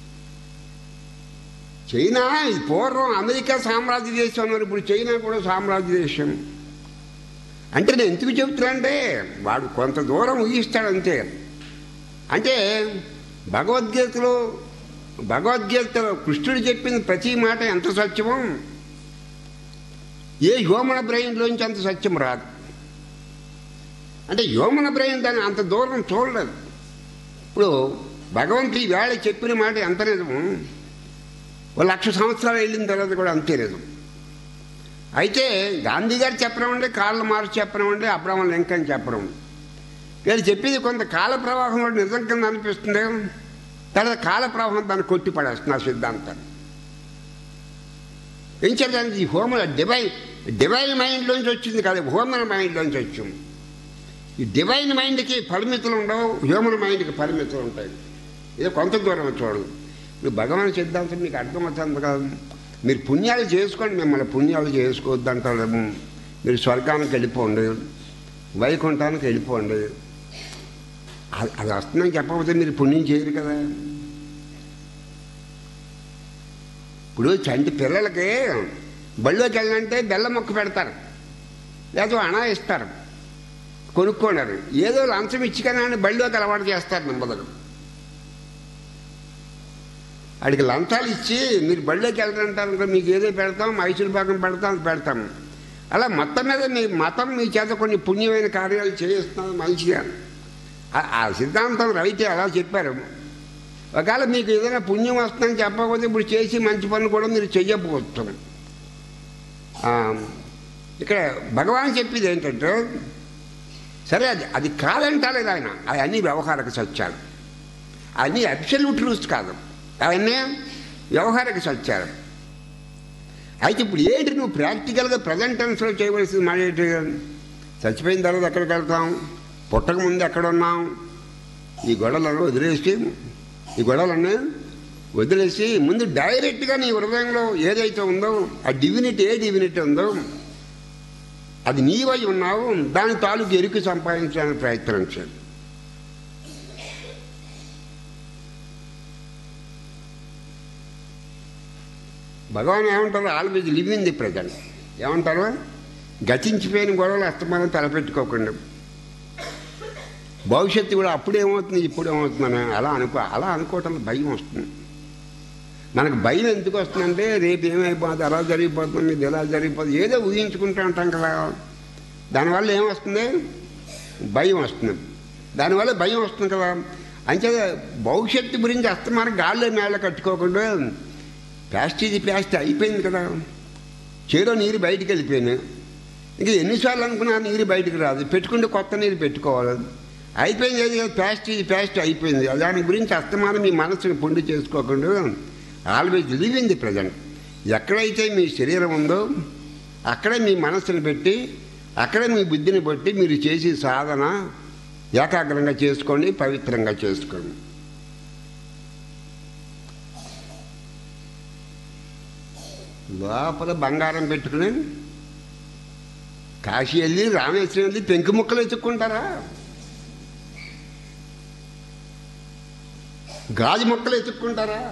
చైనా ఇది పూర్వం అమెరికా సామ్రాజ్య దేశం అన్నారు ఇప్పుడు చైనా కూడా సామ్రాజ్య దేశం అంటే నేను ఎందుకు చెబుతున్నా అంటే వాడు కొంత దూరం ఊహిస్తాడంతే అంటే భగవద్గీతలో భగవద్గీతలో కృష్ణుడు చెప్పిన ప్రతి మాట ఎంత సత్యమో ఏ హ్యూమన్ బ్రెయిన్లోంచి అంత సత్యం రాదు అంటే హ్యూమన్ బ్రెయిన్ దాన్ని అంత దూరం చూడలేదు ఇప్పుడు భగవంతుడు వేళ చెప్పిన మాట ఎంత నిజము ఓ లక్ష సంవత్సరాలు వెళ్ళిన తర్వాత కూడా అంతే నిజం అయితే గాంధీ గారు చెప్పడం కాళ్ళ మార్చి చెప్పడం అబ్రహం లింకన్ చెప్పడం వీళ్ళు చెప్పేది కొంత కాల ప్రవాహం కూడా నిజం కింద అనిపిస్తుంది తర్వాత కాల ప్రవాహం దాన్ని కొట్టి పడేస్తుంది ఆ సిద్ధాంతాన్ని ఏం చేద్దానికి ఈ హోమ డివైన్ డివైన్ మైండ్లోంచి వచ్చింది కాదు హ్యూమన్ మైండ్లోంచి వచ్చింది ఈ డివైన్ మైండ్కి పరిమితులు ఉండవు హ్యూమన్ మైండ్కి పరిమితులు ఉంటాయి ఇది కొంత దూరం చూడదు ఇప్పుడు భగవాన్ సిద్ధాంతం మీకు అర్థమవుతుంది కదా మీరు పుణ్యాలు చేసుకోండి మిమ్మల్ని పుణ్యాలు చేసుకోవద్దు అంటారేమో మీరు స్వర్గానికి వెళ్ళిపోండి వైకుంఠానికి వెళ్ళిపోండి అది అది వస్తుందని చెప్పకపోతే మీరు పుణ్యం చేయరు కదా ఇప్పుడు చంటి పిల్లలకి బళ్ళోకి వెళ్ళాలంటే బెల్లం మొక్క పెడతారు లేదా అణ ఇస్తారు కొనుక్కోండి ఏదో లంచం ఇచ్చి కానీ ఆయన బళ్ళోకి అలవాటు చేస్తారు నిమ్మదలు వాడికి లంచాలు ఇచ్చి మీరు బళ్ళోకి వెళ్తారంటారు మీకు ఏదో పెడతాం మైసూరు భాగం పెడతాం అది పెడతాం అలా మొత్తం మీద మీ మతం మీ చేత కొన్ని పుణ్యమైన కార్యాలు చేయిస్తున్నాం మంచిగా ఆ- ఆ సిద్ధాంతం రైతే అలా చెప్పారు ఒకవేళ మీకు ఏదైనా పుణ్యం వస్తుందని చెప్పకపోతే ఇప్పుడు చేసి మంచి పనులు కూడా మీరు చెయ్యకపోవచ్చు ఆ, ఇక్కడ భగవాన్ చెప్పేది ఏంటంటే సరే అది అది కాదంటలేదు ఆయన అది అన్ని వ్యవహారిక సత్యాలు అన్నీ అబ్సల్యూట్ ట్రూత్ కాదు అవన్నీ వ్యవహారిక సత్యాలు అయితే ఇప్పుడు ఏంటి నువ్వు ప్రాక్టికల్గా ప్రజెంట్ టెన్స్లో చేయవలసింది మన ఏంటి చచ్చిపోయిన తర్వాత ఎక్కడికి వెళ్తాం పుట్టక ముందు ఎక్కడ ఉన్నాం ఈ గొడవలను వదిలేసి ఈ గొడవలన్నీ వదిలేసి ముందు డైరెక్ట్గా నీ హృదయంలో ఏదైతే ఉందో ఆ డివినిటీ ఏ డివినిటీ ఉందో అది నీవై ఉన్నావు దాని తాలూకు ఎరుకు సంపాదించడానికి ప్రయత్నించాడు భగవాన్ ఏమంటారు always live in the present ఏమంటారు గతించిపోయిన గొడవలు అస్తమానం తలపెట్టుకోకుండా భవిష్యత్తు కూడా అప్పుడేమవుతుంది ఇప్పుడేమవుతుందని అలా అనుకో అలా అనుకోవటం భయం వస్తుంది మనకు భయం ఎందుకు వస్తుందంటే రేపు ఏమైపోతుంది అలా జరిగిపోతుంది ఇది ఎలా జరిగిపోతుంది ఏదో ఊహించుకుంటూ ఉంటాం కదా దానివల్ల ఏమొస్తుంది భయం వస్తుంది దానివల్ల భయం వస్తుంది కదా అంతే భవిష్యత్తు గురించి అస్తమానం గాల్లో మేళ కట్టుకోకుండా ప్లాస్ట్ ఇది ప్లాస్ట్ అయిపోయింది కదా చేలో నీరు బయటికి వెళ్ళిపోయాను ఇంకా ఎన్నిసార్లు అనుకున్నా నీరు బయటికి రాదు పెట్టుకుంటే కొత్త నీరు పెట్టుకోవాలి అయిపోయింది ఏది ప్లాస్ట్ ఇది ప్లాస్ట్ అయిపోయింది దాని గురించి అస్తమానం మీ మనసును పుండి చేసుకోకుండా always live in the present ఎక్కడైతే మీ శరీరం ఉందో అక్కడే మీ మనసును పెట్టి అక్కడే మీ బుద్ధిని బట్టి మీరు చేసే సాధన ఏకాగ్రంగా చేసుకోండి పవిత్రంగా చేసుకోండి లోపల బంగారం పెట్టుకుని కాశీ వెళ్ళి రామేశ్వరం వెళ్ళి పెంకు ముక్కలు ఎత్తుక్కుంటారా గాజు ముక్కలు ఎత్తుక్కుంటారా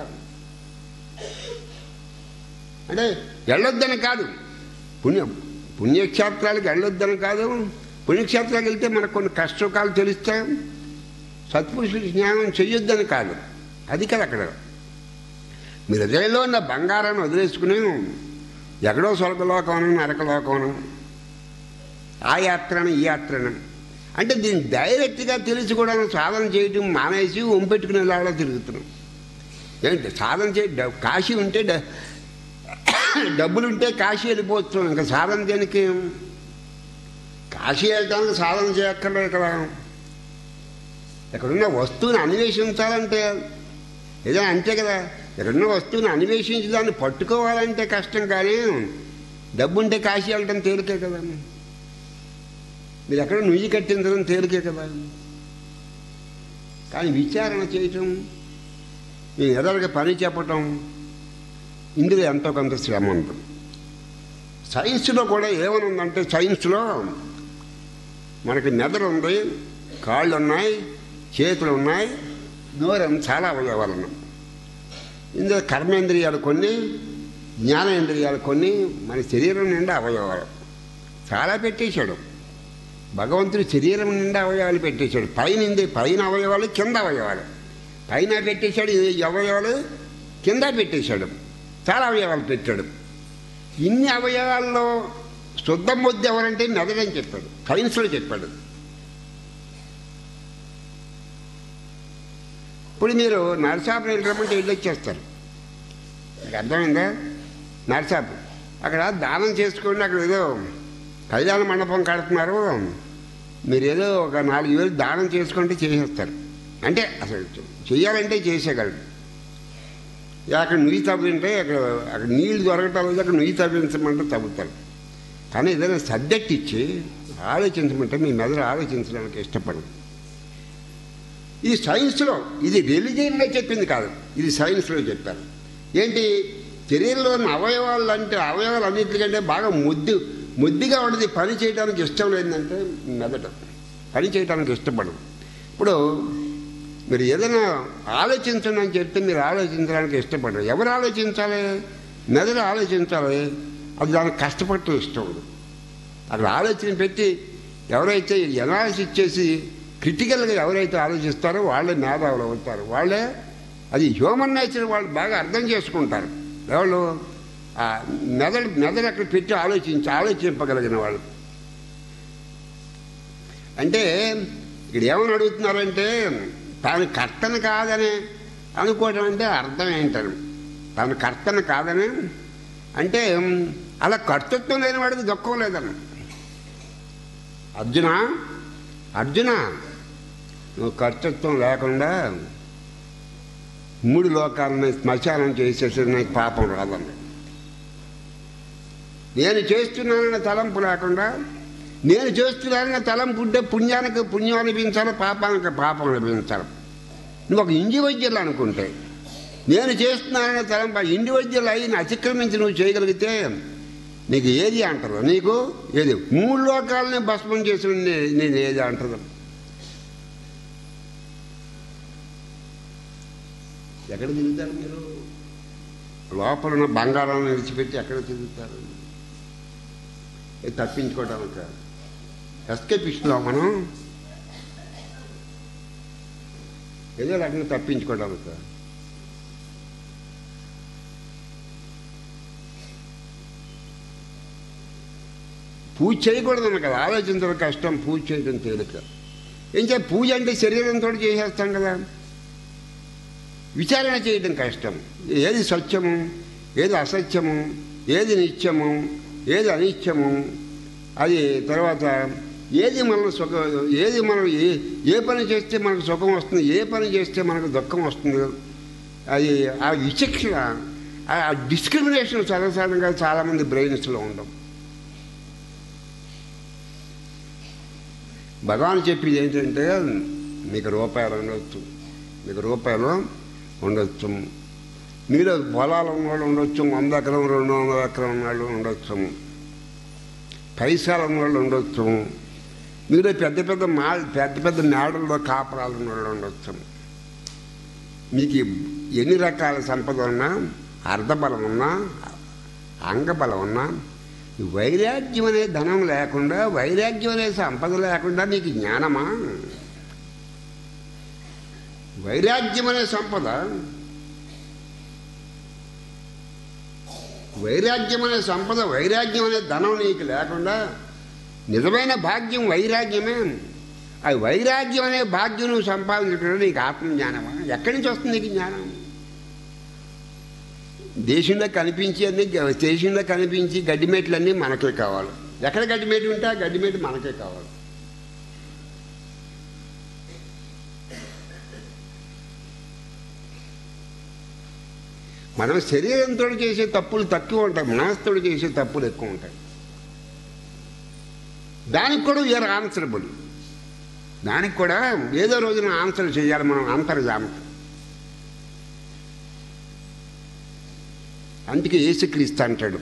అంటే వెళ్ళొద్దని కాదు పుణ్యం పుణ్యక్షేత్రాలకు వెళ్ళొద్దని కాదు పుణ్యక్షేత్రాలకు వెళ్తే మనకు కొన్ని కష్టకాలు తెలుస్తాయి సత్పురుషుల జ్ఞానం చెయ్యొద్దని కాదు అది కదా అక్కడ మీ హృదయంలో ఉన్న బంగారాన్ని వదిలేసుకుని ఎక్కడో స్వర్గలోకం నరకలోకం ఆ యాత్రను ఈ యాత్రను అంటే దీన్ని డైరెక్ట్గా తెలిసి కూడా సాధన చేయటం మానేసి ఒంపెట్టుకునే లాగా తిరుగుతున్నాం ఏంటి సాధన చే డ- కాశీ ఉంటే డ- డబ్బులుంటే కాశీ వెళ్ళిపోతున్నాం ఇంకా సాధన దేనికి కాశీ వెళ్ళటానికి సాధన చేయక్కర్లేదు కదా ఎక్కడున్న వస్తువుని అన్వేషించాలంటే ఏదైనా అంతే కదా ఎక్కడున్న వస్తువుని అన్వేషించి దాన్ని పట్టుకోవాలంటే కష్టం కానీ డబ్బుంటే కాశీ వెళ్ళటం తేలికే కదా మీరు ఎక్కడ నుయ్యి కట్టించడం తేలికే కదా కానీ విచారణ చేయటం మీ ఎదరికి పని చెప్పటం ఇందులో ఎంతో కొంత శ్రమ ఉంటుంది సైన్స్లో కూడా ఏమనుందంటే సైన్స్లో మనకి మెదడు ఉంది కాళ్ళు ఉన్నాయి చేతులు ఉన్నాయి దూరం చాలా అవయవాలు ఉన్నాయి ఇందులో కర్మేంద్రియాలు కొన్ని జ్ఞానేంద్రియాలు కొన్ని మన శరీరం నిండా అవయవాలు చాలా పెట్టేశాడు భగవంతుడు శరీరం నిండా అవయవాలు పెట్టేశాడు పైన ఇంది పైన అవయవాలు కింద అవయవాలు పైన పెట్టేశాడు ఈ అవయవాలు కింద పెట్టేశాడు చాలా అవయవాలు పెట్టాడు ఇన్ని అవయవాల్లో శుద్ధ ముద్ద ఎవరంటే మెదడని చెప్పాడు సైన్స్లో చెప్పాడు ఇప్పుడు మీరు నరసాపురం వెళ్ళిరమ్మంటే ఇల్లు వచ్చేస్తారు మీకు అర్థమైందా నరసాపురం అక్కడ దానం చేసుకోండి అక్కడ ఏదో కళ్యాణ మండపం కడుతున్నారు మీరు ఏదో ఒక నాలుగు వేలు దానం చేసుకుంటే చేసేస్తారు అంటే అసలు చెయ్యాలంటే చేసేయగలరు ఇక అక్కడ నుయ్యి తవ్వింటే అక్కడ అక్కడ నీళ్లు దొరకటం లేదు అక్కడ నుయ్యి తవ్వించమంటే తవ్వుతారు కానీ ఏదైనా సబ్జెక్ట్ ఇచ్చి ఆలోచించమంటే మీ మెదడు ఆలోచించడానికి ఇష్టపడదు ఇది సైన్స్లో ఇది రిలీజియన్లో చెప్పింది కాదు ఇది సైన్స్లో చెప్పారు ఏంటి శరీరంలో ఉన్న అవయవాలు అంటే అవయవాలు అన్నింటికంటే బాగా ముద్దు ముద్దుగా ఉండదు పని చేయడానికి ఇష్టం లేదంటే మెదట పని చేయడానికి ఇష్టపడదు ఇప్పుడు మీరు ఏదైనా ఆలోచించండి అని చెప్తే మీరు ఆలోచించడానికి ఇష్టపడరు ఎవరు ఆలోచించాలి మెదడు ఆలోచించాలి అది దానికి కష్టపడటం ఇష్టం ఉండదు అక్కడ ఆలోచన పెట్టి ఎవరైతే ఎనాలిసిస్ చేసి క్రిటికల్గా ఎవరైతే ఆలోచిస్తారో వాళ్ళే మేధావులు అవుతారు వాళ్ళే అది హ్యూమన్ నేచర్ వాళ్ళు బాగా అర్థం చేసుకుంటారు ఎవరు ఆ మెదడు మెదడు అక్కడ పెట్టి ఆలోచించి ఆలోచింపగలిగిన వాళ్ళు అంటే ఇక్కడ ఏమని అడుగుతున్నారంటే తాను కర్తను కాదని అనుకోవడం అంటే అర్థం ఏంటని తాను కర్తను కాదని అంటే అలా కర్తృత్వం లేని వాడికి దుఃఖం లేదని అర్జున అర్జున నువ్వు కర్తృత్వం లేకుండా మూడు లోకాలని శ్మశానం చేసేసి నాకు పాపం రాదండి నేను చేస్తున్నానన్న తలంపు లేకుండా నేను చేస్తున్నానన్న తలంపు ఉంటే పుణ్యానికి పుణ్యం అనిపించాలి పాపానికి పాపం అనిపించాలి నువ్వు ఒక ఇండివిజువల్ అనుకుంటే నేను చేస్తున్నానన్న తలంపు ఆ ఇండివిజువల్ అయిన అతిక్రమించి నువ్వు చేయగలిగితే నీకు ఏది అంటారు నీకు ఏది మూడు లోకాలని భస్మం చేసిన నే- నేను ఏది అంటారు ఎక్కడ తిరుగుతారు మీరు లోపల ఉన్న బంగారాన్ని విడిచిపెట్టి ఎక్కడ తిరుగుతారు ఇది తప్పించుకోవడానికి ఎస్కేప్ ఇస్తున్నాం మనం ఏదో రకంగా తప్పించుకోవడానికి పూజ చేయకూడదు కదా ఆలోచించడం కష్టం పూజ చేయడం తేలిక ఏం చే పూజ అంటే శరీరంతో చేసేస్తాం కదా విచారణ చేయడం కష్టం ఏది సత్యము ఏది అసత్యము ఏది నిత్యము ఏది అనిత్యము అది తర్వాత ఏది మన సుఖ ఏది మనం ఏ ఏ పని చేస్తే మనకు సుఖం వస్తుంది ఏ పని చేస్తే మనకు దుఃఖం వస్తుంది అది ఆ విచక్షణ ఆ డిస్క్రిమినేషన్ సర్వసాధారణంగా చాలామంది బ్రెయిన్స్లో ఉండవు భగవాన్ చెప్పేది ఏంటంటే మీకు రూపాయలు ఉండొచ్చు మీకు రూపాయలు ఉండొచ్చు మీరు పొలాలు ఉన్నవాళ్ళు ఉండొచ్చు వంద ఎకరం రెండు వందల ఎకరం ఉన్నవాళ్ళు ఉండొచ్చు పైసలు ఉన్నవాళ్ళు ఉండొచ్చు మీరు పెద్ద పెద్ద మా పెద్ద పెద్ద మేడల్లో కాపురాలు ఉన్నవాళ్ళు ఉండొచ్చు మీకు ఎన్ని రకాల సంపద ఉన్నా అర్ధబలం ఉన్నా అంగబలం ఉన్నా వైరాగ్యం అనే ధనం లేకుండా వైరాగ్యం అనే సంపద లేకుండా నీకు జ్ఞానమా వైరాగ్యం అనే సంపద వైరాగ్యం అనే సంపద వైరాగ్యం అనే ధనం నీకు లేకుండా నిజమైన భాగ్యం వైరాగ్యమే ఆ వైరాగ్యం అనే భాగ్యం నువ్వు సంపాదించడం నీకు ఆత్మజ్ఞానమా ఎక్కడి నుంచి వస్తుంది నీకు జ్ఞానం దేశంలో కనిపించి అన్ని దేశంలో కనిపించి గడ్డిమేట్లన్నీ మనకే కావాలి ఎక్కడ గడ్డిమేటు ఉంటే ఆ గడ్డిమేటు మనకే కావాలి మనం శరీరంతో చేసే తప్పులు తక్కువ ఉంటాయి మనసుతో చేసే తప్పులు ఎక్కువ ఉంటాయి దానికి కూడా వీఆర్ ఆన్సరబుల్ దానికి కూడా ఏదో రోజున ఆన్సర్ చేయాలి మనం అంతర్జామం అందుకే ఏసుక్రీస్తు అంటాడు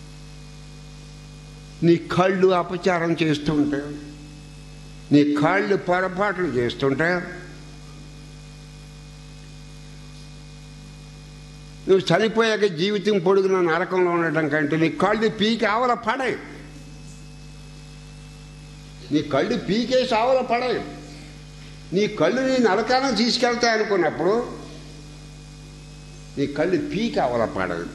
నీ కళ్ళు అపచారం చేస్తుంటే నీ కాళ్ళు పొరపాట్లు చేస్తుంటే నువ్వు చనిపోయాక జీవితం పొడుగున నరకంలో ఉండటం కంటే నీ కళ్ళు పీకి ఆవల పడాయి నీ కళ్ళు పీకేసి ఆవల పడాయి నీ కళ్ళు నీ నరకాలను తీసుకెళ్తాయి అనుకున్నప్పుడు నీ కళ్ళు పీకి ఆవల పడదు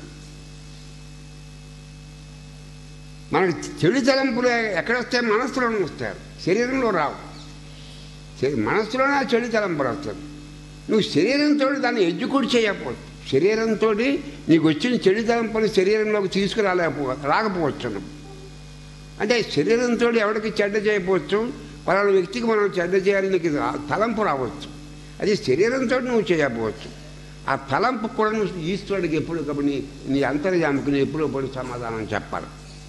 మనకు చెడు తలంపులు ఎక్కడ వస్తాయి మనస్సులోనే వస్తాయి శరీరంలో రావు శరీ- మనస్సులోనే ఆ చెడు తలంపులు వస్తాయి నువ్వు శరీరంతో దాన్ని ఎడ్యుకేట్ చేయకపోవచ్చు శరీరంతో నీకు వచ్చిన చెడు తలంపులు శరీరంలోకి తీసుకురాలేకపో రాకపోవచ్చు నువ్వు. అంటే శరీరంతో ఎవరికి చెడ్డ చేయకపోవచ్చు పలానా వ్యక్తికి మనం చెడ్డ చేయాలని నీకు ఆ తలంపు రావచ్చు అది శరీరంతో నువ్వు చేయకపోవచ్చు ఆ తలంపు కూడా నువ్వు ఈశ్వరుడికి ఎప్పుడు నీ నీ అంతర్జామకు నువ్వు ఎప్పుడు ఎప్పుడు సమాధానం చెప్పాలి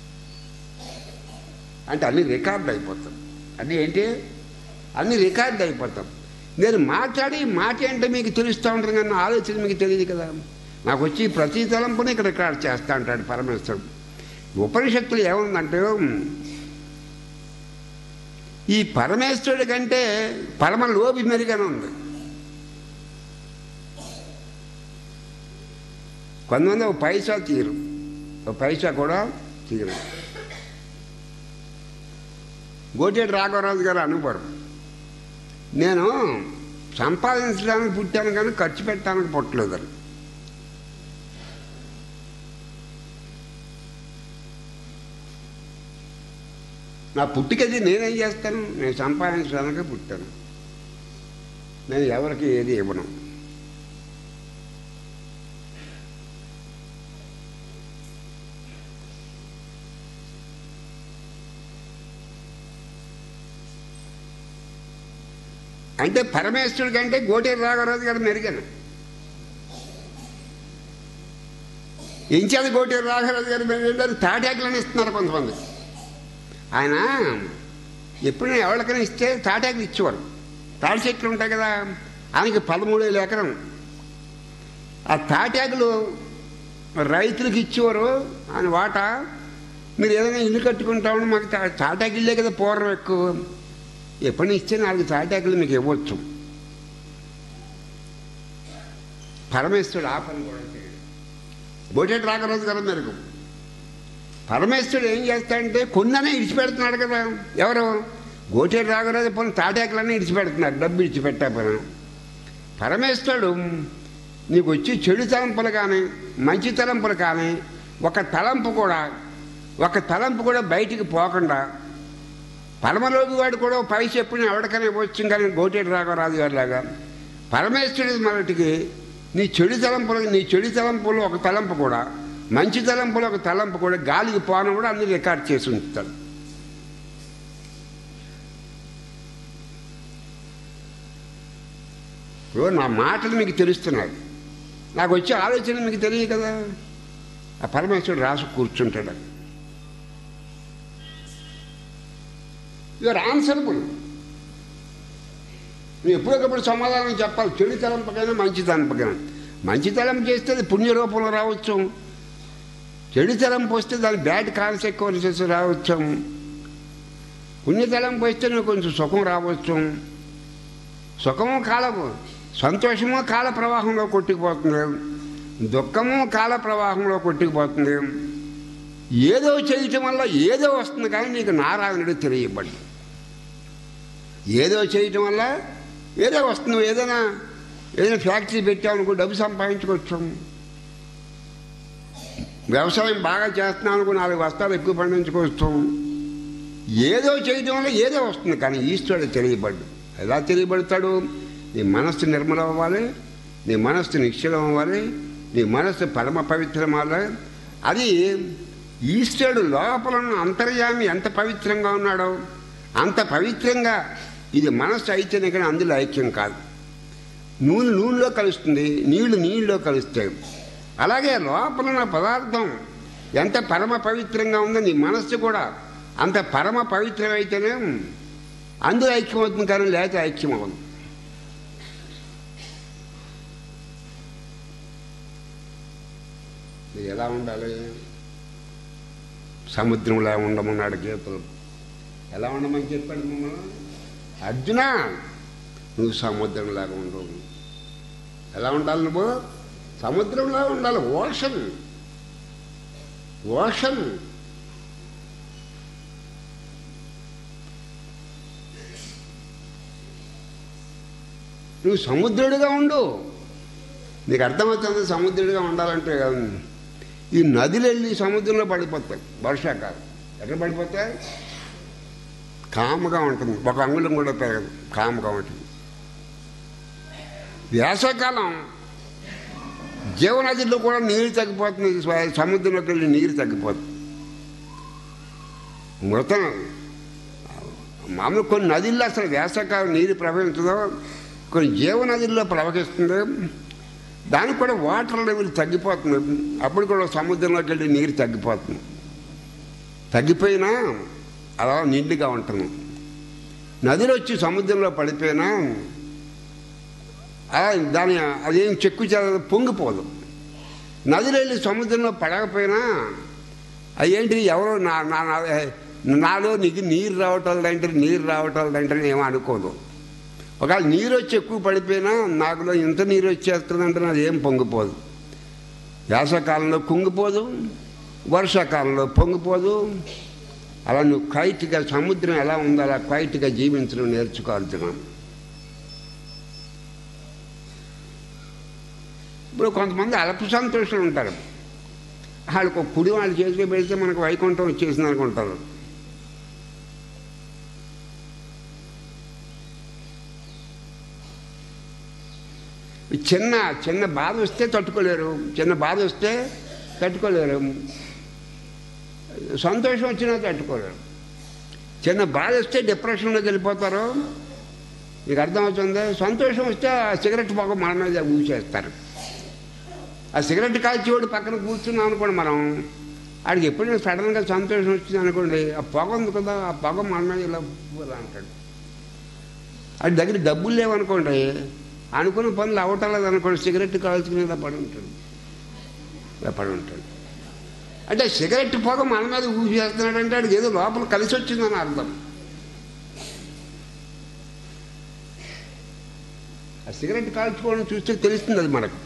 అంటే అన్ని రికార్డ్ అయిపోతాం అన్నీ ఏంటి అన్ని రికార్డ్ అయిపోతాం నేను మాట్లాడి మాట ఏంటో మీకు తెలుస్తూ ఉంటుంది కానీ నా ఆలోచన మీకు తెలియదు కదా నాకు వచ్చి ప్రతి తలంపుని ఇక్కడ రికార్డ్ చేస్తూ ఉంటాడు పరమేశ్వరుడు ఉపనిషత్తులు ఏముందంటే ఈ పరమేశ్వరుడి కంటే పరమ లోబి మెరుగని ఉంది కొంతమంది ఒక పైసా తీరు ఒక పైసా కూడా తీరు గోటేటి రాఘవరాజు గారు అనుభవం నేను సంపాదించడానికి పుట్టాను కానీ ఖర్చు పెట్టడానికి పుట్టలేదని నా పుట్టికది నేనేం చేస్తాను నేను సంపాదించడానికి పుట్టాను నేను ఎవరికి ఏది ఇవ్వను అంటే పరమేశ్వరుడి కంటే గోటేరు రాఘవరాజు గారు మెరుగను ఇంచేది గోటేరు రాఘవరాజు గారు మెరుగంటారు తాటాకులను ఇస్తున్నారు కొంతమంది ఆయన ఎప్పుడైనా ఎవరికైనా ఇస్తే తాటాకులు ఇచ్చేవారు తాటి చెట్లు ఉంటాయి కదా ఆయనకి పదమూడేళ్ళు ఎకరం ఆ తాటాకులు రైతులకు ఇచ్చేవారు ఆయన వాట మీరు ఏదైనా ఇల్లు కట్టుకుంటామని మాకు తా తాటాకిళ్ళే కదా పూర్వం ఎక్కువ ఎప్పుడైనా ఇస్తే నాలుగు తాటాకులు మీకు ఇవ్వచ్చు పరమేశ్వరుడు ఆ పని కూడా చేయడు బోటేటి రాకరాజు గారు మెరుగు పరమేశ్వరుడు ఏం చేస్తాడంటే కొన్ననే ఇడిచిపెడుతున్నాడు కదా ఎవరు గోటేటి రాగరాజు పని తాటాకులన్నీ ఇడిచిపెడుతున్నారు డబ్బు ఇడిచిపెట్టా పని పరమేశ్వరుడు నీకు వచ్చి చెడు తలంపులు కానీ మంచి తలంపులు కానీ ఒక తలంపు కూడా ఒక తలంపు కూడా బయటికి పోకుండా పరమలోకి వాడు కూడా పై చెప్పిన ఎవరికైనా ఇవ్వచ్చు కానీ గోటేటి రాఘవరాజు గారి లాగా పరమేశ్వరుడి మొదటికి నీ చెడు తలంపులు నీ చెడు తలంపులు ఒక తలంపు కూడా మంచి తలంపులు ఒక తలంపు కూడా గాలికి పోను కూడా అన్ని రికార్డ్ చేసి ఉంచుతాడు ఇప్పుడు నా మాటలు మీకు తెలుస్తున్నాయి నాకు వచ్చే ఆలోచన మీకు తెలియదు కదా ఆ పరమేశ్వరుడు రాసి కూర్చుంటాడు యువర్ ఆన్సరబుల్ నువ్వు ఎప్పటికప్పుడు సమాధానం చెప్పాలి చెడు తలంపకైనా మంచి తలంపకైనా మంచి తలంపు చేస్తే అది పుణ్య రూపంలో రావచ్చు చెడు తలంపు వస్తే దాని బ్యాడ్ కాన్సిక్వెన్సెస్ రావచ్చు పుణ్య తలంపు వస్తే నువ్వు కొంచెం సుఖం రావచ్చు సుఖము కాలము సంతోషము కాల ప్రవాహంలో కొట్టుకుపోతుంది దుఃఖము కాల ప్రవాహంలో కొట్టుకుపోతుంది ఏదో చేయటం వల్ల ఏదో వస్తుంది కానీ నీకు నారాయణుడు తెలియబడి ఏదో చేయటం వల్ల ఏదో వస్తుంది ఏదైనా ఏదైనా ఫ్యాక్టరీ పెట్టామనుకో డబ్బు సంపాదించుకోవచ్చు వ్యవసాయం బాగా చేస్తున్నాం అనుకో నాలుగు వస్తాలు ఎక్కువ పండించుకోవచ్చు ఏదో చేయటం వల్ల ఏదో వస్తుంది కానీ ఈశ్వరుడు తెలియబడ్డు ఎలా తెలియబడతాడు నీ మనస్సు నిర్మలం అవ్వాలి నీ మనస్సు నిశ్చలం అవ్వాలి నీ మనస్సు పరమ పవిత్రం అవ్వాలి అది ఈశ్వరుడు లోపల ఉన్న అంతర్యామి ఎంత పవిత్రంగా ఉన్నాడో అంత పవిత్రంగా ఇది మనస్సు అయితేనే కానీ అందులో ఐక్యం కాదు నూనె నూనెలో కలుస్తుంది నీళ్లు నీళ్ళలో కలుస్తాయి అలాగే లోపల ఉన్న పదార్థం ఎంత పరమ పవిత్రంగా ఉందో నీ మనస్సు కూడా అంత పరమ పవిత్రమైతేనే అందులో ఐక్యమవుతుంది కానీ లేకపోతే ఐక్యం అవ్వదు ఇది ఎలా ఉండాలి సముద్రంలా ఉండమన్నాడు గీతలు ఎలా ఉండమని చెప్పాడు మమ్మల్ని అర్జున నువ్వు సముద్రంలాగా ఉండవు ఎలా ఉండాలి నువ్వు సముద్రంలా ఉండాలి ఓషన్ ఓషన్ నువ్వు సముద్రుడిగా ఉండు నీకు అర్థమవుతుంది సముద్రుడిగా ఉండాలంటే ఈ నదులు వెళ్ళి సముద్రంలో పడిపోతాయి వర్షాకాలం ఎక్కడ పడిపోతాయి కాముగా ఉంటుంది ఒక అంగుళం కూడా పెరగదు కాముగా ఉంటుంది వేసవకాలం జీవనదిలో కూడా నీరు తగ్గిపోతుంది స్వ- సముద్రంలోకి వెళ్ళి నీరు తగ్గిపోతుంది మృతం మామూలు కొన్ని నదుల్లో అసలు వేసవకాలం నీరు ప్రవహించదో కొన్ని జీవనదుల్లో ప్రవహిస్తుంది దానికి కూడా వాటర్ లెవెల్ తగ్గిపోతుంది అప్పుడు కూడా సముద్రంలోకి వెళ్ళి నీరు తగ్గిపోతుంది తగ్గిపోయినా అలా నిండుగా ఉంటుంది నదిలో వచ్చి సముద్రంలో పడిపోయినా అలా దాని అదేం చెక్కు చెద పొంగిపోదు నదిలో వెళ్ళి సముద్రంలో పడకపోయినా అదేంటి ఎవరో నా నా నా- నాలో నీకు నీరు రావటం అంటే నీరు రావటం అంటే ఏమో అనుకోదు ఒకవేళ నీరు వచ్చి ఎక్కువ పడిపోయినా నాకులో ఇంత నీరు వచ్చేస్తుందంటే నాది ఏం పొంగిపోదు వేసవకాలంలో కుంగిపోదు వర్షాకాలంలో పొంగిపోదు అలా నువ్వు కైట్గా సముద్రం ఎలా ఉందో అలా కైట్గా జీవించడం నేర్చుకోవాల్సినాం ఇప్పుడు కొంతమంది అల్ప సంతోషులు ఉంటారు వాళ్ళకు ఒక కుడి వాళ్ళు చేతిలో పెడితే మనకు వైకుంఠం వచ్చేసింది అనుకుంటారు ఈ చిన్న చిన్న బాధ వస్తే తట్టుకోలేరు చిన్న బాధ వస్తే తట్టుకోలేరు సంతోషం వచ్చినా తట్టుకోలేరు చిన్న బాధ వస్తే డిప్రెషన్లోకి వెళ్ళిపోతారు మీకు అర్థమవుతుంది సంతోషం వస్తే ఆ సిగరెట్ పొగ మన మీద ఊసేస్తారు ఆ సిగరెట్ కాల్చేవాడు పక్కన కూర్చున్నాం అనుకోండి మనం ఆడికి ఎప్పుడైనా సడన్గా సంతోషం వచ్చింది అనుకోండి ఆ పొగ ఉంది కదా ఆ పొగ మన మీద ఇలా ఇలా అంటాడు ఆడి దగ్గర డబ్బులు లేవనుకోండి అనుకున్న పనులు అవ్వటలేదు అనుకోండి సిగరెట్ కాల్చుకుని ఇలా పడి ఉంటాడు ఇలా పడి ఉంటాడు అంటే సిగరెట్ పొగ మన మీద ఊసేస్తున్నాడంటే ఆడికి ఏదో లోపల కలిసి వచ్చిందని అర్థం ఆ సిగరెట్ కాల్చుకోవడం చూస్తే తెలుస్తుంది అది మనకు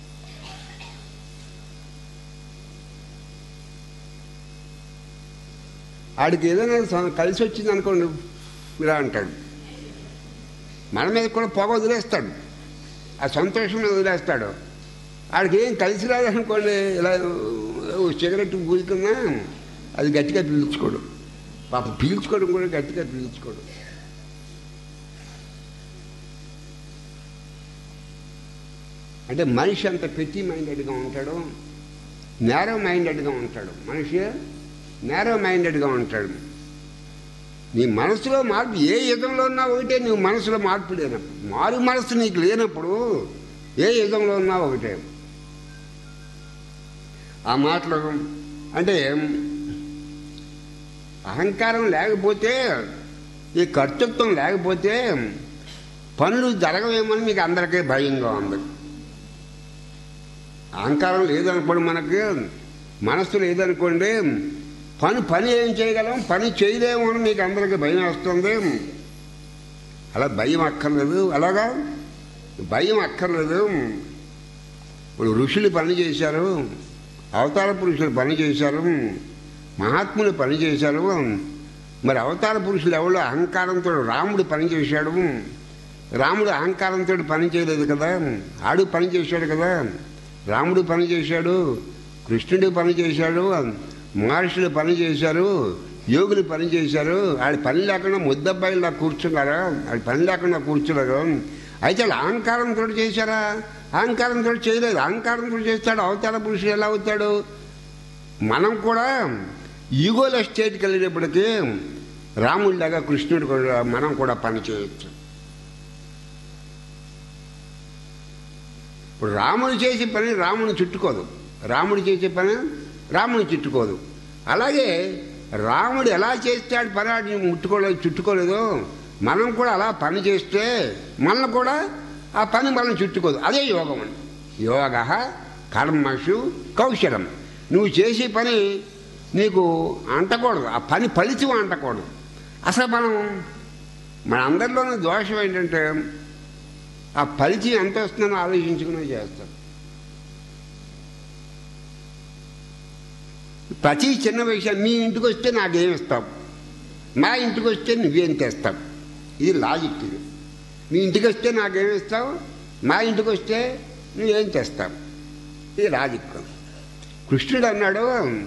ఆడికి ఏదైనా స- కలిసి వచ్చింది అనుకోండి ఇలా అంటాడు మన మీద కూడా పొగ వదిలేస్తాడు ఆ సంతోషం మీద వదిలేస్తాడు ఆడికి ఏం కలిసి రాదనుకోండి ఇలా ఓ సిగరెట్ పూసుకున్నా అది గట్టిగా పీల్చుకోడు పాప పీల్చుకోవడం కూడా గట్టిగా పీల్చుకోడు అంటే మనిషి అంత పెట్టి మైండెడ్గా ఉంటాడు నేరో మైండెడ్గా ఉంటాడు మనిషి నేరో మైండెడ్గా ఉంటాడు నీ మనసులో మార్పు ఏ యుగంలో ఉన్నా ఒకటే నువ్వు మనసులో మార్పు లేనప్పుడు మారు మనసు నీకు లేనప్పుడు ఏ యుగంలో ఉన్నా ఒకటే ఆ మాటలు అంటే అహంకారం లేకపోతే ఈ కర్తృత్వం లేకపోతే పనులు జరగవేమని మీకు అందరికీ భయంగా ఉంది అహంకారం లేదనుకోండి మనకి మనస్సు లేదనుకోండి పని పని ఏం చేయగలం పని చేయలేము అని మీకు అందరికీ భయం వస్తుంది అలా భయం అక్కర్లేదు అలాగా భయం అక్కర్లేదు ఇప్పుడు ఋషులు పని చేశారు అవతార పురుషులు పని చేశారు మహాత్ములు పని చేశారు మరి అవతార పురుషులు ఎవరు అహంకారంతో రాముడు పని చేశాడు రాముడు అహంకారంతో పని చేయలేదు కదా ఆడు పని చేశాడు కదా రాముడు పని చేశాడు కృష్ణుడు పని చేశాడు మహర్షులు పని చేశారు యోగులు పని చేశారు ఆడి పని లేకుండా ముద్దబ్బాయిలా కూర్చున్నారా ఆడి పని లేకుండా కూర్చున్నారు అయితే వాళ్ళు అహంకారంతో చేశారా అహంకారంతో చేయలేదు అహంకారంతో చేస్తాడు అవతార పురుషుడు ఎలా అవుతాడు మనం కూడా ఈగోల స్టేట్కి వెళ్ళేటప్పటికీ రాముడిలాగా కృష్ణుడు కూడా మనం కూడా పని చేయొచ్చు ఇప్పుడు రాముడు చేసే పని రాముని చుట్టుకోదు రాముడు చేసే పని రాముని చుట్టుకోదు అలాగే రాముడు ఎలా చేస్తాడు పని వాడిని ముట్టుకోలేదు చుట్టుకోలేదు మనం కూడా అలా పని చేస్తే మనం కూడా ఆ పని మనం చుట్టుకోదు అదే యోగం అని యోగ కర్మషు కౌశలం నువ్వు చేసే పని నీకు అంటకూడదు ఆ పని ఫలితం అంటకూడదు అసలు మనం మన అందరిలోని దోషం ఏంటంటే ఆ ఫలితం ఎంత వస్తుందని ఆలోచించుకునే చేస్తాం ప్రతి చిన్న విషయం మీ ఇంటికి వస్తే నాకేం ఇస్తావు మా ఇంటికి వస్తే నువ్వేం తెస్తావు ఇది లాజిక్ ఇది మీ ఇంటికి వస్తే నాకేం ఇస్తావు మా ఇంటికి వస్తే నువ్వేం తెస్తావు ఇది లాజిక్ కృష్ణుడు అన్నాడు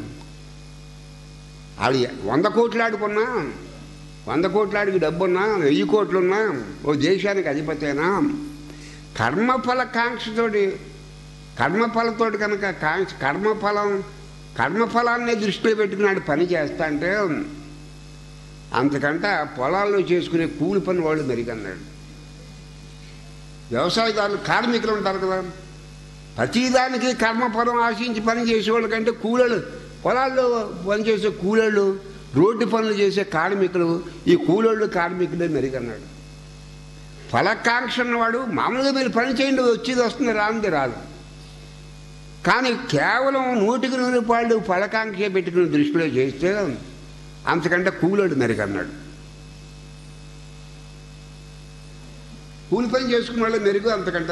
ఆడు వంద కోట్లు ఆడుకున్నా వంద కోట్లాడికి డబ్బున్నా వెయ్యి కోట్లున్నా ఓ దేశానికి అధిపతేనా కర్మఫల కాంక్షతోటి కర్మఫలతోటి కనుక కాంక్ష కర్మఫలం కర్మఫలాన్ని దృష్టిలో పెట్టుకున్నాడు పని చేస్తా అంటే అంతకంటే ఆ పొలాల్లో చేసుకునే కూలి పని వాళ్ళు మెరుగన్నాడు వ్యవసాయదారులు కార్మికులు ఉంటారు కదా ప్రతిదానికి కర్మఫలం ఆశించి పని చేసేవాళ్ళ కంటే కూలీలు పొలాల్లో పనిచేసే కూలీళ్ళు రోడ్డు పనులు చేసే కార్మికులు ఈ కూలోళ్ళు కార్మికులే మెరుగన్నాడు ఫలకాంక్ష ఉన్నవాడు మామూలుగా మీరు పని చేయండి వచ్చేది వస్తుంది రాంది రాదు కానీ కేవలం నూటికి నూరు పాళ్ళు ఫలకాంక్ష పెట్టుకుని దృష్టిలో చేస్తే అంతకంటే కూలోడు మెరుగన్నాడు కూలి పని చేసుకున్న వాళ్ళు మెరుగు అంతకంటే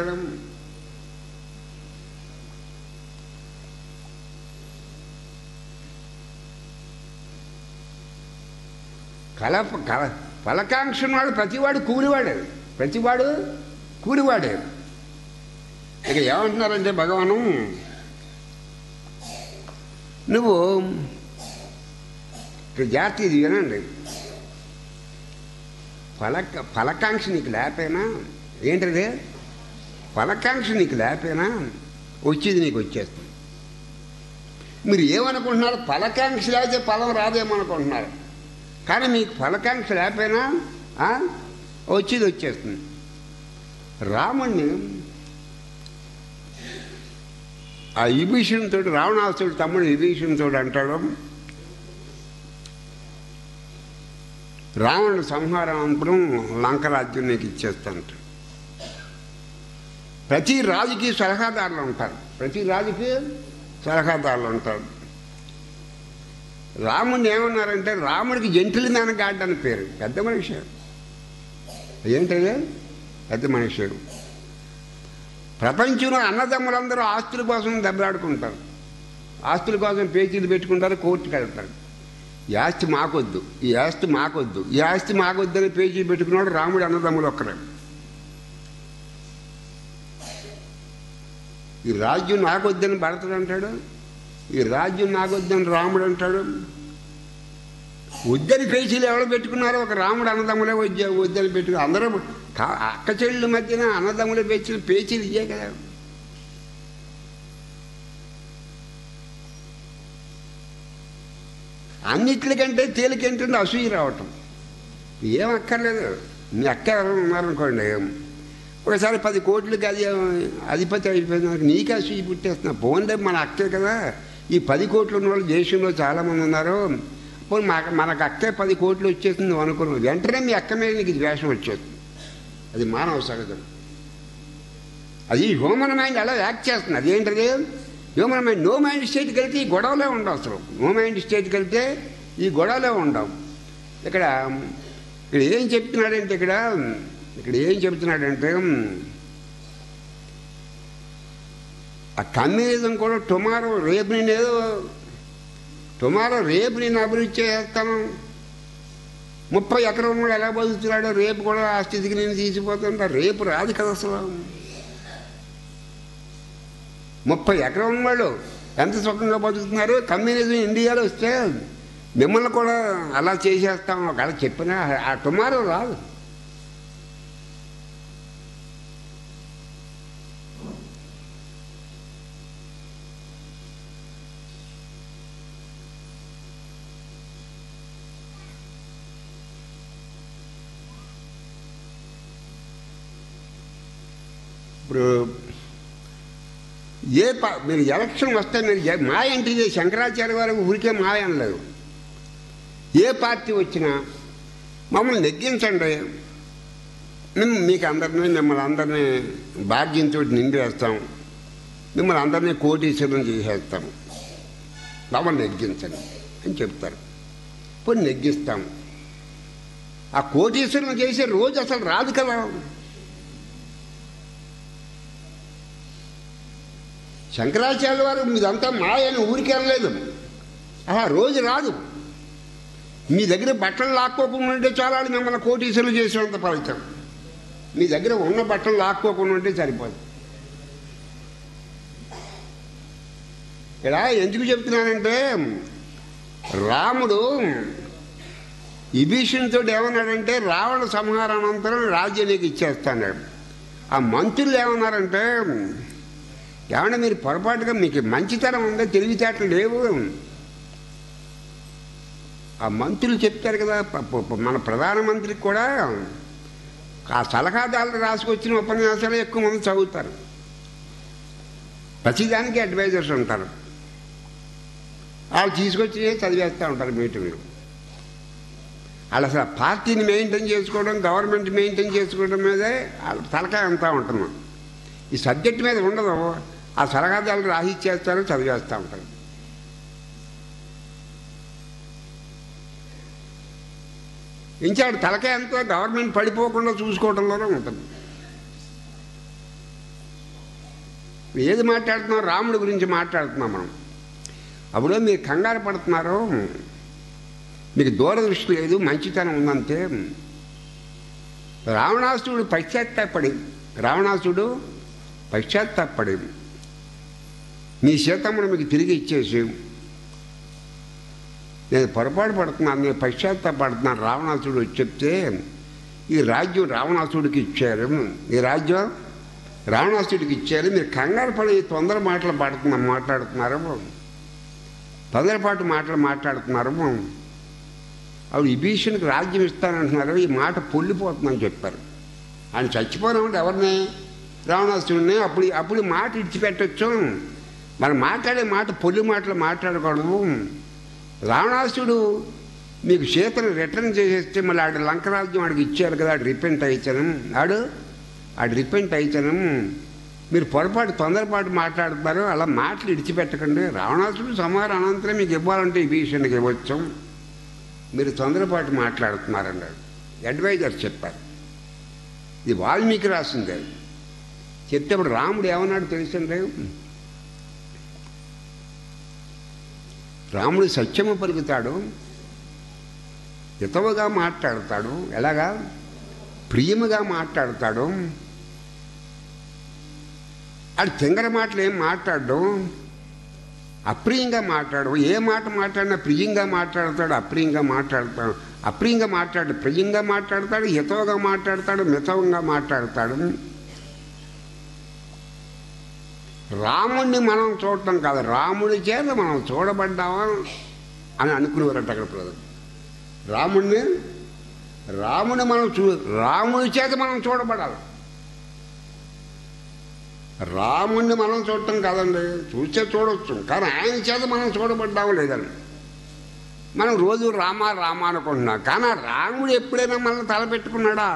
కల కల ఫలకాంక్ష ఉన్నవాడు ప్రతివాడు కూలివాడే ప్రతివాడు కూలివాడే ఇక ఏమంటున్నారంటే భగవాను నువ్వు ఇక్కడ జాతి ఇది వినండి ఫలక ఫలకాంక్ష నీకు లేపేనా ఏంటది ఫలకాంక్ష నీకు లేపేనా వచ్చేది నీకు వచ్చేస్తుంది మీరు ఏమనుకుంటున్నారు ఫలకాంక్ష లేకపోతే ఫలం రాదేమనుకుంటున్నారు కానీ మీకు ఫలకాంక్ష లేకపోయినా ఆ, వచ్చేది వచ్చేస్తుంది రాముణ్ణి ఆ విభీషణుతో రావణాసుడు తమ్ముడు విభీషణుతో అంటాడు రావణుడు సంహారం అనంతరం లంకరాజ్యం నీకు ఇచ్చేస్తాంట ప్రతి రాజుకి సలహాదారులు ఉంటారు ప్రతి రాజుకి సలహాదారులు ఉంటారు రాముడిని ఏమన్నారంటే రాముడికి జంతులు మేనగాడ్ అని పేరు పెద్ద మనిషి ఏంటది పెద్ద మనిషి ప్రపంచంలో అన్నదమ్ములందరూ ఆస్తుల కోసం దెబ్బలాడుకుంటారు ఆస్తుల కోసం పేచీలు పెట్టుకుంటారు కోర్టుకు వెళ్తారు ఈ ఆస్తి మాకొద్దు ఈ ఆస్తి మాకొద్దు ఈ ఆస్తి మాకొద్దు అని పేచీ పెట్టుకున్నాడు రాముడు అన్నదమ్ములు ఒక్కరే ఈ రాజ్యం నాకొద్దని భరతుడు అంటాడు ఈ రాజ్యం నాకొద్దని రాముడు అంటాడు ఉద్దని పేచీలు ఎవరు పెట్టుకున్నారో ఒక రాముడు అన్నదమ్ములే వద్ద ఉద్దని పెట్టుకున్నారు అందరూ కా- అక్క చెల్లెల మధ్యన అన్నదమ్ముల పేచీలు పేచీలు ఇయ్యే కదా అన్నిట్లకంటే తేలికేంటంటే అసూయ రావటం ఏం అక్కర్లేదు మీ అక్క ఎవరైనా ఉన్నారనుకోండి ఒకసారి పది కోట్లకి అది అధిపతి అయిపోయినాక నీకు అసూయ పుట్టేస్తున్నా పోన్లే మన అక్కే కదా ఈ పది కోట్లు ఉన్న వాళ్ళు దేశంలో చాలామంది ఉన్నారు పోనీ మా మనకు అక్కే పది కోట్లు వచ్చేసింది నువ్వు అనుకున్నావు వెంటనే మీ అక్క మీద నీకు ద్వేషం వచ్చేస్తుంది అది మానవ సహజం అది హ్యూమన్ మైండ్ అలా యాక్ట్ చేస్తుంది అదేంటది హ్యూమన్ మైండ్ నో మైండ్ స్టేట్కి వెళ్తే ఈ గొడవలే ఉండవు అసలు నో మైండ్ స్టేట్కి వెళ్తే ఈ గొడవలే ఉండవు ఇక్కడ ఇక్కడ ఏం చెప్తున్నాడంటే ఇక్కడ ఇక్కడ ఏం చెప్తున్నాడంటే ఆ కమ్యూనిజం కూడా టుమారో రేపు నేను ఏదో టుమారో రేపు నేను అభివృద్ధి చేస్తాను ముప్పై ఎకరం కూడా ఎలా బతుకుతున్నాడో రేపు కూడా ఆ స్థితికి నేను తీసిపోతుంటా రేపు రాదు కదా అసలు ముప్పై ఎకరం వాళ్ళు ఎంత సుఖంగా బతుకుతున్నారు కమ్యూనిజం ఇండియాలో వస్తే మిమ్మల్ని కూడా అలా చేసేస్తాం ఒకవేళ చెప్పినా ఆ టుమారో రాదు ఇప్పుడు ఏ ప మీరు ఎలక్షన్ వస్తే మీరు ఏ- మాయ అంటే ఇది శంకరాచార్య వారికి ఊరికే మాయ అనలేదు ఏ పార్టీ వచ్చినా మమ్మల్ని నెగ్గించండి మేము మీకు అందరినీ మిమ్మల్ని అందరినీ భాగ్యంతో నింపేస్తాం మిమ్మల్ని అందరినీ కోటీశ్వరం చేసేస్తాం మమ్మల్ని నెగ్గించండి అని చెప్తారు పోయి నెగ్గిస్తాం ఆ కోటీశ్వరం చేసే రోజు అసలు రాదు కదా శంకరాచార్య వారు మీదంతా మాయని ఊరికి అనలేదు అలా రోజు రాదు మీ దగ్గర బట్టలు లాక్కోకుండా ఉంటే చాలా మిమ్మల్ని కోటీసులు చేసేంత ఫలితం మీ దగ్గర ఉన్న బట్టలు లాక్కోకుండా ఉంటే సరిపోదు ఇలా ఎందుకు చెప్తున్నానంటే రాముడు విభీషణుతో ఏమన్నాడంటే రావణ సంహారానంతరం రాజ్యం నీకు ఇచ్చేస్తాడు ఆ మంత్రులు ఏమన్నారంటే ఏమన్నా మీరు పొరపాటుగా మీకు మంచితనం ఉందా తెలివితేటలు లేవు ఆ మంత్రులు చెప్తారు కదా ప- ప- మన ప్రధానమంత్రికి కూడా ఆ సలహాదారులు రాసుకొచ్చిన ఉపన్యాసాలు ఎక్కువ మంది చదువుతారు ప్రతిదానికి అడ్వైజర్స్ ఉంటారు వాళ్ళు తీసుకొచ్చి చదివేస్తూ ఉంటారు మీటింగ్లు వాళ్ళు అసలు పార్టీని మెయింటైన్ చేసుకోవడం గవర్నమెంట్ మెయింటైన్ చేసుకోవడం మీదే వాళ్ళ తలకాయ అంతా ఉంటున్నాం ఈ సబ్జెక్ట్ మీద ఉండదు ఆ సలహాదారులు రాసిచ్చేస్తారు చదివేస్తూ ఉంటారు ఇంచాడు తలకాయ అంతా గవర్నమెంట్ పడిపోకుండా చూసుకోవడంలోనే ఉంటుంది ఏది మాట్లాడుతున్నాం రాముడి గురించి మాట్లాడుతున్నాం మనం అప్పుడు మీరు కంగారు పడుతున్నారు మీకు దూరదృష్టి లేదు మంచితనం ఉందంటే రావణాసుడు పశ్చాత్తాపడి రావణాసుడు పశ్చాత్తాపడి మీ సీతమ్మను మీకు తిరిగి ఇచ్చేసి నేను పొరపాటు పడుతున్నాను నేను పశ్చాత్తాపడుతున్నాను రావణాసుడు వచ్చి చెప్తే ఈ రాజ్యం రావణాసుడికి ఇచ్చారు ఈ రాజ్యం రావణాసుడికి ఇచ్చారు మీరు కంగారు పడి తొందర మాటలు పడుతున్నా మాట్లాడుతున్నారు తొందరపాటు మాటలు మాట్లాడుతున్నారు ఆవిడ విభీషణ్కి రాజ్యం ఇస్తానంటున్నారు ఈ మాట పొల్లిపోతుందని చెప్పారు ఆయన చచ్చిపోయినప్పుడు ఎవరిని రావణాసుడిని అప్పుడు అప్పుడు ఈ మాట ఇడిచిపెట్టచ్చు మనం మాట్లాడే మాట పొల్లి మాటలు మాట్లాడకూడదు రావణాసుడు మీకు సీతను రిటర్న్ చేసేస్తే మళ్ళీ ఆడు లంకరాజ్యం ఆడికి ఇచ్చారు కదా ఆడు రిపెంట్ అయితనం ఆడు ఆడు రిపెంట్ అయితనం మీరు పొరపాటు తొందరపాటు మాట్లాడుతున్నారు అలా మాటలు ఇడిచిపెట్టకండి రావణాసుడు సమారు అనంతరం మీకు ఇవ్వాలంటే ఈ భీషణ్కి ఇవ్వచ్చు మీరు తొందరపాటు మాట్లాడుతున్నారన్నాడు అడ్వైజర్ చెప్పారు ఇది వాల్మీకి రాసింది చెప్తే అప్పుడు రాముడు ఏమన్నాడు తెలుసండి రాముడు సత్యము పలుకుతాడు హితవుగా మాట్లాడతాడు ఎలాగా ప్రియముగా మాట్లాడతాడు ఆడు తింగర మాటలు ఏం మాట్లాడడం అప్రియంగా మాట్లాడు ఏ మాట మాట్లాడినా ప్రియంగా మాట్లాడతాడు అప్రియంగా మాట్లాడతాడు అప్రియంగా మాట్లాడు ప్రియంగా మాట్లాడతాడు హితవుగా మాట్లాడతాడు మితవంగా మాట్లాడతాడు రాముణ్ణి మనం చూడటం కాదు రాముడి చేత మనం చూడబడ్డామా అని అనుకునేవారట అక్కడ ప్రజలు రాముణ్ణి రాముని మనం చూ రాముడి చేత మనం చూడబడాలి రాముణ్ణి మనం చూడటం కాదండి చూస్తే చూడొచ్చు కానీ ఆయన చేత మనం చూడబడ్డాము లేదండి మనం రోజు రామ రామ అనుకుంటున్నాం కానీ ఆ రాముడు ఎప్పుడైనా మనల్ని తలపెట్టుకున్నాడా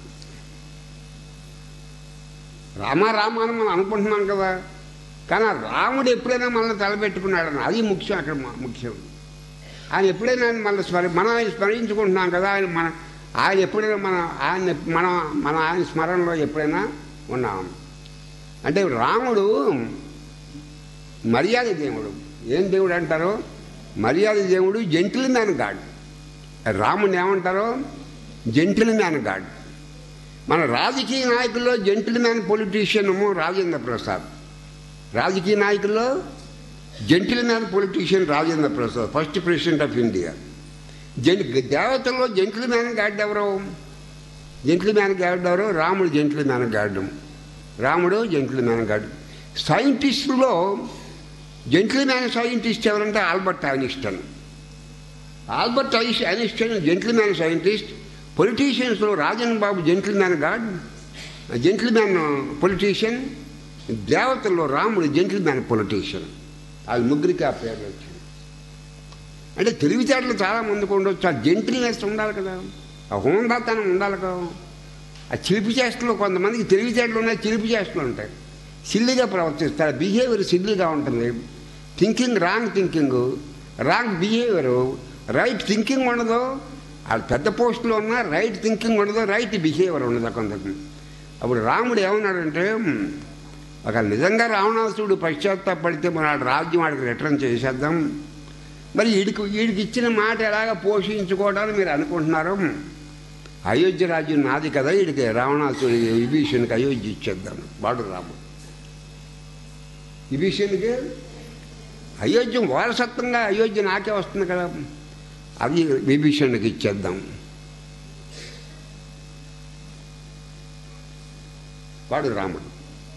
రామ రామ అని మనం అనుకుంటున్నాం కదా కానీ ఆ రాముడు ఎప్పుడైనా మనల్ని తలపెట్టుకున్నాడని అది ముఖ్యం అక్కడ మ- ముఖ్యం ఆయన ఎప్పుడైనా మన స్మరి మనం ఆయన స్మరించుకుంటున్నాం కదా ఆయన మన ఆయన ఎప్పుడైనా మన ఆయన మన మన ఆయన స్మరణలో ఎప్పుడైనా ఉన్నాం అంటే రాముడు మర్యాద దేవుడు ఏం దేవుడు అంటారు మర్యాద దేవుడు జంటిల్ మ్యాన్ గాడ్ రాముని ఏమంటారు జంటిల్ మ్యాన్ గాడ్ మన రాజకీయ నాయకుల్లో gentleman politician Rajendra Prasad రాజకీయ నాయకుల్లో gentleman politician Rajendra Prasad first president of India జన్ దేవతల్లో జంటిల్ మ్యాన్ గాడ్ ఎవరు జంటిల్ మ్యాన్ గాడ్ ఎవరు రాముడు జంటిల్ మ్యాన్ గాడ్ రాముడు జంటిల్ మ్యాన్ గాడ్ సైంటిస్టులో జంటిల్ మ్యాన్ సైంటిస్ట్ ఎవరంటే ఆల్బర్ట్ ఐనిస్టన్ ఆల్బర్ట్ ఐస్ ఐనిస్టన్ జంటిల్ మ్యాన్ సైంటిస్ట్ పొలిటీషియన్స్లో Rajan Babu gentleman god gentleman politician దేవతల్లో రాముడు జంటిల్ మ్యాన్ పొలిటీషియన్ అది ముగ్గురికి ఆ పేర్లు వచ్చింది అంటే తెలివితేటలు చాలా మందికి ఉండొచ్చు ఆ జెంటిల్నెస్ ఉండాలి కదా ఆ హోందాతనం ఉండాలి కదా ఆ చిలిపి చేష్టలు కొంతమందికి తెలివితేటలు ఉన్నాయి చిలిపి చేష్టలు ఉంటాయి సిల్లిగా ప్రవర్తిస్తారు బిహేవియర్ సిల్లిగా ఉంటుంది thinking wrong thinking wrong behaviour right thinking ఉండదు వాళ్ళు పెద్ద పోస్టులో ఉన్నా రైట్ థింకింగ్ ఉండదు రైట్ బిహేవియర్ ఉండదు కొందరికి అప్పుడు రాముడు ఏమన్నాడంటే ఒక నిజంగా రావణాసుడు పశ్చాత్తాపడితే మన రాజ్యం వాడికి రిటర్న్ చేసేద్దాం మరి వీడికి వీడికి ఇచ్చిన మాట ఎలాగ పోషించుకోవడానికి మీరు అనుకుంటున్నారు అయోధ్య రాజ్యం నాది కదా వీడికి రావణాసుడి విభీషణ్కి అయోధ్య ఇచ్చేద్దాం వాడు రాముడు విభీషణ్కి అయోధ్య వారసత్వంగా అయోధ్య నాకే వస్తుంది కదా అది విభీషణ్కి ఇచ్చేద్దాం వాడు రాముడు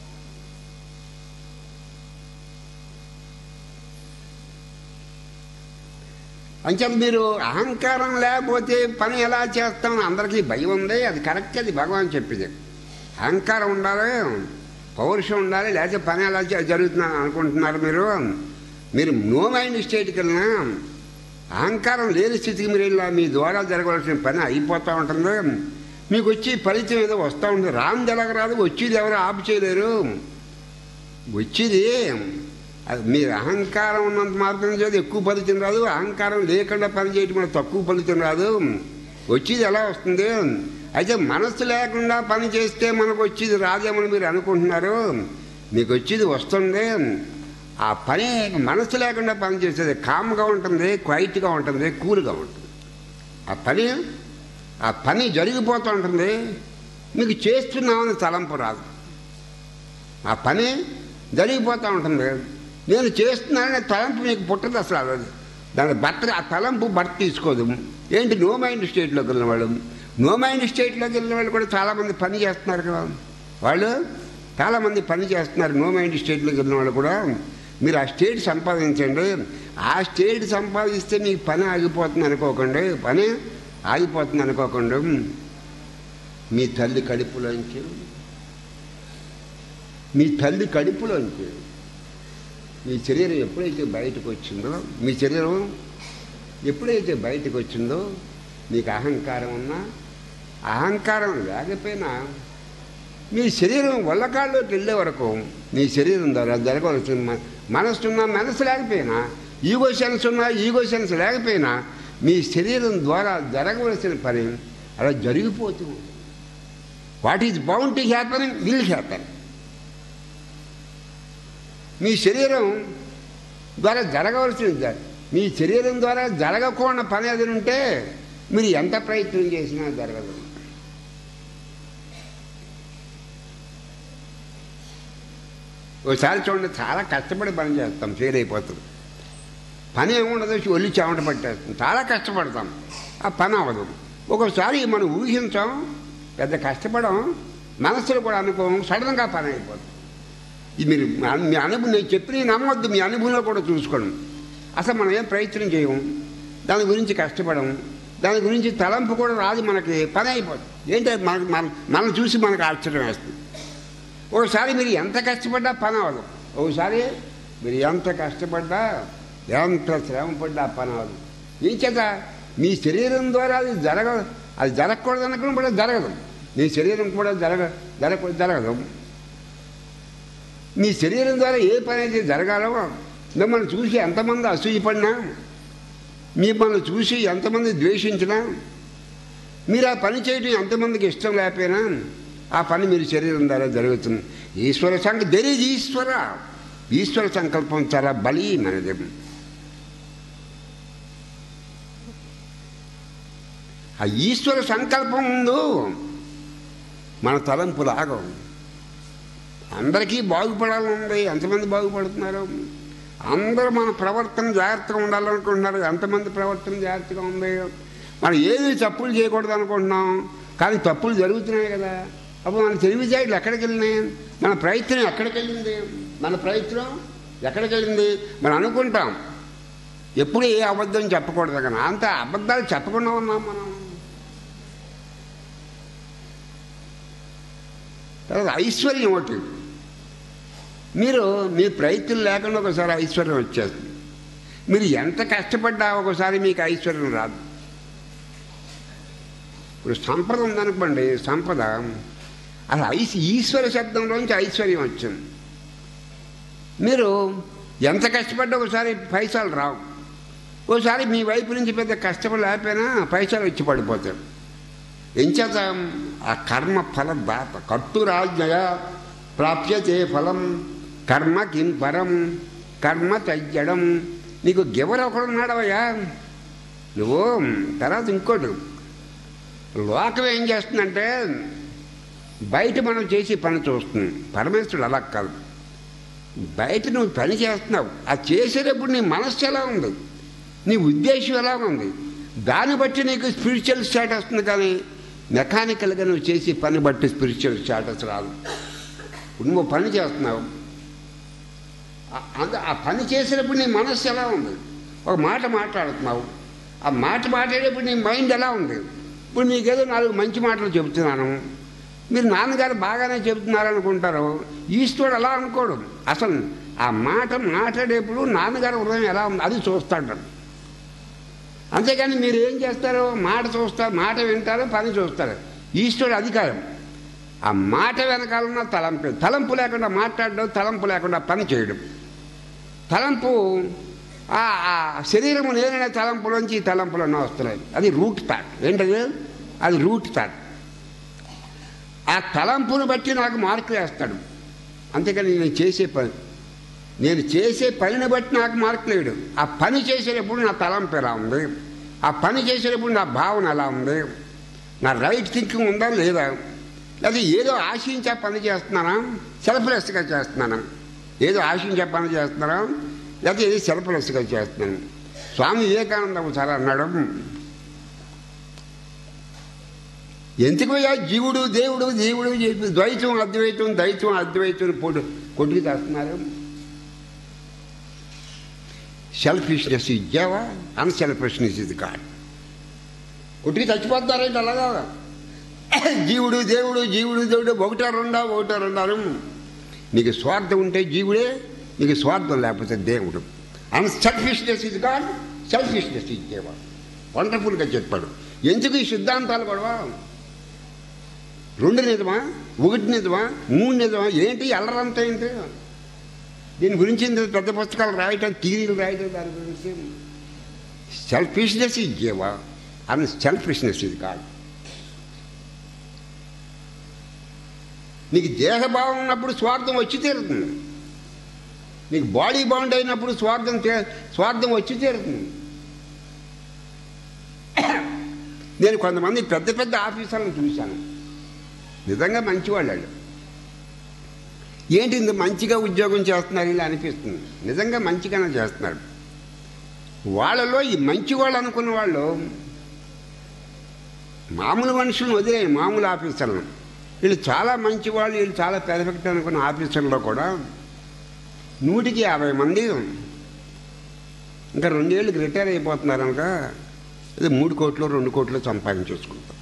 అంచేత మీరు అహంకారం లేకపోతే పని ఎలా చేస్తాం అందరికీ భయం ఉంది అది కరెక్ట్ అది భగవాన్ చెప్పింది అహంకారం ఉండాలి పౌరుషం ఉండాలి లేకపోతే పని ఎలా చే- జరుగుతుందని అనుకుంటున్నారు మీరు మీరు నో మైండ్ స్టేట్కి వెళ్ళినా అహంకారం లేని స్థితికి మీరు వెళ్ళినా మీ ద్వారా జరగవలసిన పని అయిపోతూ ఉంటుంది మీకు వచ్చి ఫలితం ఏదో వస్తూ ఉంటుంది రామ్ జరగరాదు వచ్చేది ఎవరు ఆపు చేయలేరు వచ్చేది అది మీరు అహంకారం ఉన్నంత మాత్రం చేత ఎక్కువ ఫలితం రాదు అహంకారం లేకుండా పని చేయటం వల్ల తక్కువ ఫలితం రాదు వచ్చేది ఎలా వస్తుంది అయితే మనస్సు లేకుండా పని చేస్తే మనకు వచ్చేది రాదేమని మీరు అనుకుంటున్నారు మీకు వచ్చేది వస్తుంది ఆ పని మనస్సు లేకుండా పని చేసేది కామ్గా ఉంటుంది క్వైట్గా ఉంటుంది కూల్గా ఉంటుంది ఆ పని ఆ పని జరిగిపోతూ ఉంటుంది మీకు చేస్తున్నామని తలంపు రాదు ఆ పని జరిగిపోతూ ఉంటుంది నేను చేస్తున్నాననే తలంపు మీకు పుట్టదు అసలు అది దాని భర్త ఆ తలంపు భర్త తీసుకోదు ఏంటి నో మైండ్ స్టేట్లోకి వెళ్ళిన వాళ్ళు నో మైండ్ స్టేట్లోకి వెళ్ళిన వాళ్ళు కూడా చాలామంది పని చేస్తున్నారు కదా వాళ్ళు చాలామంది పని చేస్తున్నారు నో మైండ్ స్టేట్లోకి వెళ్ళిన వాళ్ళు కూడా మీరు ఆ స్టేట్ సంపాదించండి ఆ స్టేట్ సంపాదిస్తే మీకు పని ఆగిపోతుంది అనుకోకండి పని ఆగిపోతుంది అనుకోకండి మీ తల్లి కడుపులోంచి మీ తల్లి కడుపులోంచి మీ శరీరం ఎప్పుడైతే బయటకు వచ్చిందో మీ శరీరం ఎప్పుడైతే బయటకు వచ్చిందో మీకు అహంకారం ఉన్నా అహంకారం లేకపోయినా మీ శరీరం వల్లకాళ్ళలోకి వెళ్ళే వరకు మీ శరీరం ద్వారా జరగవలసిన మ- మనస్సు ఉన్నా మనసు లేకపోయినా ఈగో సెన్స్ ఉన్నా ఈగో సెన్స్ లేకపోయినా మీ శరీరం ద్వారా జరగవలసిన పని అలా జరిగిపోతుంది what is bound to happen will happen మీ శరీరం ద్వారా జరగవలసిన జ- మీ శరీరం ద్వారా జరగకూడని పని ఏదైనా ఉంటే మీరు ఎంత ప్రయత్నం చేసినా జరగదు ఒకసారి చూడండి చాలా కష్టపడి పని చేస్తాం ఫెయిల్ అయిపోతుంది పని ఏముండదు ఒళ్ళు చెమట పట్టేస్తుంది చాలా కష్టపడతాం ఆ పని అవ్వదు ఒక్కోసారి మనం ఊహించాం పెద్ద కష్టపడం మనసులో కూడా అనుకోం సడన్గా పని అయిపోతుంది ఇది మీరు మీ- మీ అనుభవం నేను చెప్పిన నమ్మొద్దు మీ అనుభవంలో కూడా చూసుకోండి అసలు మనం ఏం ప్రయత్నం చేయం దాని గురించి కష్టపడం దాని గురించి తలంపు కూడా రాదు మనకి పని అయిపోతుంది ఏంటంటే మనకి మన మనం చూసి మనకు ఆశ్చర్యం వేస్తుంది ఒకసారి మీరు ఎంత కష్టపడ్డా పని అవ్వదు ఒకసారి మీరు ఎంత కష్టపడ్డా ఎంత శ్రమ పడ్డా పని అవ్వదు ఏం చేత మీ శరీరం ద్వారా అది జరగ అది జరగకూడదు అనుకుని కూడా జరగదు మీ శరీరం కూడా జరగ జరగ జరగదు మీ శరీరం ద్వారా ఏ పని అయితే జరగాలో మిమ్మల్ని చూసి ఎంతమంది అసూయపడినా మిమ్మల్ని చూసి ఎంతమంది ద్వేషించినా మీరు ఆ పని చేయడం ఎంతమందికి ఇష్టం లేకపోయినా ఆ పని మీరు శరీరం ద్వారా జరుగుతుంది ఈశ్వర సంక దెర్ ఈజ్ ఈశ్వర ఈశ్వర సంకల్పం చాలా బలీయమైనది ఆ ఈశ్వర సంకల్పం ముందు మన తలంపు లాగం అందరికీ బాగుపడాలని ఉంది ఎంతమంది బాగుపడుతున్నారు అందరూ మన ప్రవర్తన జాగ్రత్తగా ఉండాలనుకుంటున్నారు ఎంతమంది ప్రవర్తన జాగ్రత్తగా ఉంది మనం ఏది తప్పులు చేయకూడదు అనుకుంటున్నాం కానీ తప్పులు జరుగుతున్నాయి కదా అప్పుడు మన తెలివితేటలు ఎక్కడికి వెళ్ళినాయి మన ప్రయత్నం ఎక్కడికి వెళ్ళింది మన ప్రయత్నం ఎక్కడికి వెళ్ళింది మనం అనుకుంటాం ఎప్పుడు ఏ అబద్ధం చెప్పకూడదు కానీ అంత అబద్ధాలు చెప్పకుండా ఉన్నాం మనం తర్వాత ఐశ్వర్యం ఒకటి మీరు మీ ప్రయత్నం లేకుండా ఒకసారి ఐశ్వర్యం వచ్చేస్తుంది మీరు ఎంత కష్టపడ్డా ఒకసారి మీకు ఐశ్వర్యం రాదు ఇప్పుడు సంపద ఉందనుకోండి సంపద అసలు ఐస్ ఈశ్వర శబ్దంలోంచి ఐశ్వర్యం వచ్చింది మీరు ఎంత కష్టపడ్డా ఒకసారి పైసలు రావు ఒకసారి మీ వైపు నుంచి పెద్ద కష్టపడి లేకపోయినా పైసలు వచ్చి పడిపోతాయి ఎంచేత ఆ కర్మ ఫల దాత కట్టు రాజ్య ప్రాప్యతే ఫలం కర్మ కిం పరం కర్మ తజ్జడం నీకు గివర్ ఒకడున్నాడవయ్యా నువ్వు తర్వాత ఇంకోటి లోకం ఏం చేస్తుందంటే బయట మనం చేసి పని చూస్తుంది పరమేశ్వరుడు అలా కాదు బయట నువ్వు పని చేస్తున్నావు ఆ చేసేటప్పుడు నీ మనస్సు ఎలా ఉంది నీ ఉద్దేశం ఎలా ఉంది దాన్ని బట్టి నీకు స్పిరిచువల్ స్టేటస్ ఉంది కానీ మెకానికల్గా నువ్వు చేసే పని బట్టి స్పిరిచువల్ స్టేటస్ రాదు ఇప్పుడు నువ్వు పని చేస్తున్నావు ఆ- అంద- ఆ పని చేసేటప్పుడు నీ మనస్సు ఎలా ఉంది ఒక మాట మాట్లాడుతున్నావు ఆ మాట మాట్లాడేటప్పుడు నీ మైండ్ ఎలా ఉంది ఇప్పుడు నీకేదో నాలుగు మంచి మాటలు చెబుతున్నాను మీరు నాన్నగారు బాగానే చెబుతున్నారు అనుకుంటారు ఈశ్వరుడు అలా అనుకోడు అసలు ఆ మాట మాట్లాడేప్పుడు నాన్నగారు హృదయం ఎలా ఉంది అది చూస్తాడు అంతేకాని మీరు ఏం చేస్తారు మాట చూస్తారు మాట వింటారు పని చూస్తారు ఈశ్వరుడు అధికారం ఆ మాట వెనకాలన్న తలంపు తలంపు లేకుండా మాట్లాడడం తలంపు లేకుండా పని చేయడం తలంపు ఆ ఆ శరీరము నేననే తలంపులోంచి ఈ తలంపులన్నీ వస్తున్నాయి అది రూట్ థాట్ ఏంటది అది రూట్ థాట్ ఆ తలంపును బట్టి నాకు మార్కులు వేస్తాడు అంతేకాని నేను చేసే పని నేను చేసే పనిని బట్టి నాకు మార్కులు వేయడు ఆ పని చేసేటప్పుడు నా తలంపు ఎలా ఉంది ఆ పని చేసేటప్పుడు నా భావన ఎలా ఉంది నా రైట్ థింకింగ్ ఉందా లేదా లేదా ఏదో ఆశించే పని చేస్తున్నానా సెల్ఫ్లెస్గా చేస్తున్నానా ఏదో ఆశించే పని చేస్తున్నానా లేకపోతే ఏదో సెల్ఫ్లెస్గా చేస్తున్నాను స్వామి వివేకానంద ఒకసారి అన్నాడు ఎందుకు అయ్యా జీవుడు దేవుడు దేవుడు చెప్పి ద్వైతం అద్వైతం ద్వైతం అద్వైతం పొడు కొట్టుకు చేస్తున్నారు సెల్ఫిష్నెస్ ఇచ్చావా అన్సెల్ఫిష్నెస్ ఇది కాదు కొట్టుకు చచ్చిపోతారేంటి అలాగా జీవుడు దేవుడు జీవుడు దేవుడు ఒకటో రెండా ఒకటో రెండాను నీకు స్వార్థం ఉంటే జీవుడే నీకు స్వార్థం లేకపోతే దేవుడు అన్సెల్ఫిష్నెస్ ఇది కాదు సెల్ఫిష్నెస్ ఇచ్చేవా వండర్ఫుల్గా చెప్పాడు ఎందుకు ఈ సిద్ధాంతాలు గొడవ రెండు నిజమా ఒకటి నిజమా మూడు నిజమా ఏంటి ఎల్లరంతా ఏంటి దీని గురించి ఇంత పెద్ద పుస్తకాలు రాయటం థీరీలు రాయటం దాని గురించి సెల్ఫిష్నెస్ ఇచ్చేవా అని సెల్ఫిష్నెస్ ఇది కాదు నీకు దేహభావం ఉన్నప్పుడు స్వార్థం వచ్చి తీరుతుంది నీకు బాడీ బాండ్ అయినప్పుడు స్వార్థం తే- స్వార్థం వచ్చి తీరుతుంది నేను కొంతమంది పెద్ద పెద్ద ఆఫీసర్లను చూశాను నిజంగా మంచివాళ్ళు వాళ్ళు ఏంటి ఇంత మంచిగా ఉద్యోగం చేస్తున్నారు ఇలా అనిపిస్తుంది నిజంగా మంచిగానే చేస్తున్నారు వాళ్ళలో ఈ మంచి వాళ్ళు అనుకున్న వాళ్ళు మామూలు మనుషులను వదిలే మామూలు ఆఫీసర్లను వీళ్ళు చాలా మంచి వాళ్ళు వీళ్ళు చాలా పెర్ఫెక్ట్ అనుకున్న ఆఫీసర్లో కూడా నూటికి యాభై మంది ఇంకా రెండేళ్ళకి రిటైర్ అయిపోతున్నారు కనుక ఇది మూడు కోట్లు రెండు కోట్లు సంపాదించేసుకుంటారు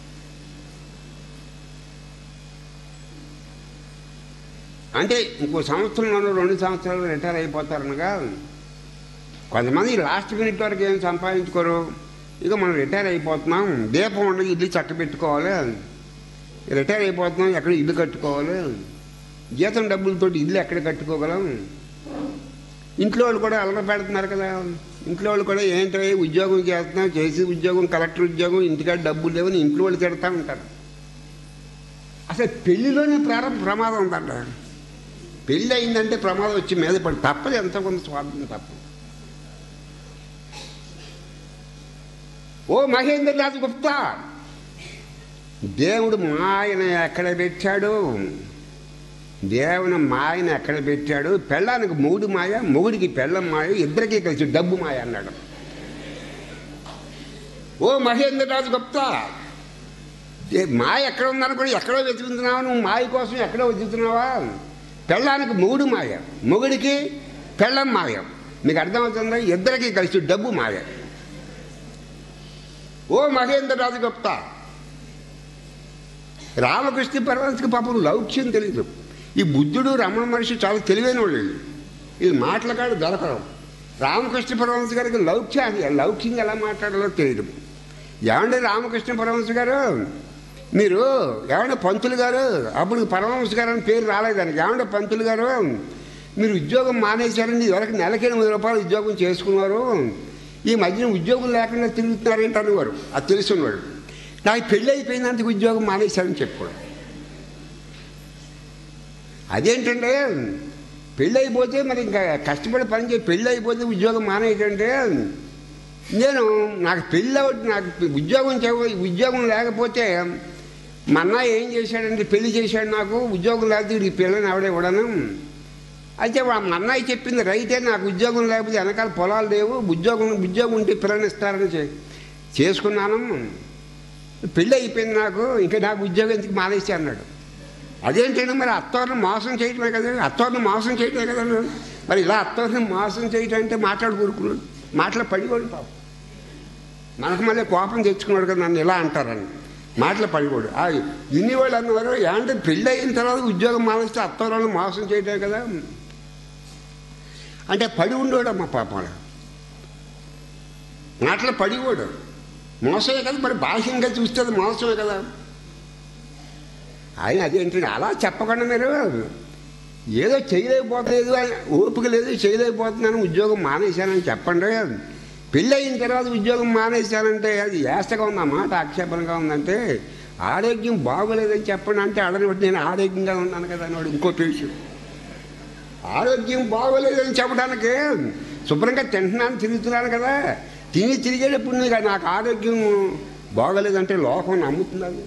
అంటే ఇంకో సంవత్సరంలోనూ రెండు సంవత్సరాలు రిటైర్ అయిపోతారనగా కొంతమంది లాస్ట్ మినిట్ వరకు ఏం సంపాదించుకోరు ఇక మనం రిటైర్ అయిపోతున్నాం దీపం ఉండదు ఇల్లు చక్క పెట్టుకోవాలి రిటైర్ అయిపోతున్నాం ఎక్కడ ఇల్లు కట్టుకోవాలి జీతం డబ్బులతో ఇల్లు ఎక్కడ కట్టుకోగలం ఇంట్లో వాళ్ళు కూడా అలర పెడుతున్నారు కదా ఇంట్లో వాళ్ళు కూడా ఏంటో ఉద్యోగం చేస్తున్నాం చేసి ఉద్యోగం కలెక్టర్ ఉద్యోగం ఇంటికాడ డబ్బులు లేవని ఇంట్లో వాళ్ళు తిడతా ఉంటారు అసలు పెళ్లిలోనే ప్రారంభ ప్రమాదం ఉందంట పెళ్ళి అయిందంటే ప్రమాదం వచ్చి మీద పడి తప్పదు ఎంతో కొంత స్వార్థం తప్పదు ఓ మహేంద్రనాథ్ గుప్తా దేవుడు మాయన ఎక్కడ పెట్టాడు దేవుని మాయను ఎక్కడ పెట్టాడు పెళ్ళానికి మూడు మాయ మొగుడికి పెళ్ళం మాయ ఇద్దరికీ కలిసి డబ్బు మాయ అన్నాడు ఓ మహేంద్రనాథ్ గుప్తా ఏ మాయ ఎక్కడ ఉందనుకో ఎక్కడో వెతుకుతున్నావా నువ్వు మాయ కోసం ఎక్కడో వెతుకుతున్నావా పెళ్ళానికి మూడు మాయ మొగుడికి పెళ్ళం మాయ మీకు అర్థమవుతుందా ఇద్దరికి కలిసి డబ్బు మాయ ఓ మహేంద్రనాథ్ గుప్తా రామకృష్ణ పరమహంసకి పాపం లౌక్యం తెలియదు ఈ బుద్ధుడు రమణ మనిషి చాలా తెలివైన వాళ్ళు వీళ్ళు. ఇది మాటల కాడు దొరకడం రామకృష్ణ పరమహంస గారికి లౌక్యం లౌక్యంగా ఎలా మాట్లాడాలో తెలియదు ఏమండి రామకృష్ణ పరమహంస గారు మీరు ఏమంటే పంతులు గారు అప్పుడు పరమహంస గారు అని పేరు రాలేదానికి ఏమంటే పంతులు గారు మీరు ఉద్యోగం మానేశారండి ఇదివరకు నెలకి ఎనిమిది రూపాయలు ఉద్యోగం చేసుకున్నారు ఈ మధ్యన ఉద్యోగం లేకుండా తిరుగుతున్నారేంటి అనేవారు అది తెలుసున్నవాడు నాకు పెళ్ళి అయిపోయినందుకు ఉద్యోగం మానేశారని చెప్పుకోడు అదేంటంటే పెళ్ళి అయిపోతే మరి ఇంకా కష్టపడి పని చేసి పెళ్ళి అయిపోతే ఉద్యోగం మానేయటంటే నేను నాకు పెళ్ళి అవ్వదు నాకు ఉద్యోగం చేయ ఉద్యోగం లేకపోతే మా అన్న ఏం చేశాడంటే పెళ్లి చేశాడు నాకు ఉద్యోగం లేకపోతే వీడికి పిల్లని ఆవిడ ఇవ్వడను అయితే వా- మా అన్నయ్య చెప్పింది రైతే నాకు ఉద్యోగం లేకపోతే వెనకాల పొలాలు లేవు ఉద్యోగం ఉద్యోగం ఉంటే పిల్లని ఇస్తారని చే- చేసుకున్నాను పెళ్ళి అయిపోయింది నాకు ఇంకా నాకు ఉద్యోగం ఎందుకు మానేసి అన్నాడు అదేంటంటే మరి అత్తవారిని మోసం చేయటమే కదా అత్తవారిని మోసం చేయటమే కదా మరి ఇలా అత్తవారిని మోసం చేయటం అంటే మాట్లాడుకోరుకున్నాడు మాటలు పడిపోడు పాపం మనకు మళ్ళీ కోపం తెచ్చుకున్నాడు కదా నన్ను ఇలా అంటారని మాటలు పడిపోడు ఆ వినేవాళ్ళు అన్నవారు ఏంటంటే పెళ్ళి అయిన తర్వాత ఉద్యోగం మానేస్తే అత్తవారిని మోసం చేయటమే కదా అంటే పడి ఉండేవాడు అమ్మ పాపం మాటలు పడిపోడు మోసమే కదా మరి బాహ్యంగా చూస్తే అది మోసమే కదా ఆయన అదేంటంటే అలా చెప్పకుండా మీరు ఏదో చేయలేకపోలేదు అని ఓపిక లేదు చేయలేకపోతున్నాను ఉద్యోగం మానేశానని చెప్పండి పెళ్ళి అయిన తర్వాత ఉద్యోగం మానేశానంటే అది ఏస్తగా ఉంది ఆ మాట ఆక్షేపణగా ఉందంటే ఆరోగ్యం బాగోలేదని చెప్పండి అంటే అడని బట్టి నేను ఆరోగ్యంగా ఉన్నాను కదా అని వాడు ఇంకో విషయం ఆరోగ్యం బాగోలేదని చెప్పడానికి శుభ్రంగా తింటున్నాను తిరుగుతున్నాను కదా తిని తిరిగేటప్పుడు నీకు నాకు ఆరోగ్యం బాగోలేదంటే లోకం నమ్ముతున్నాను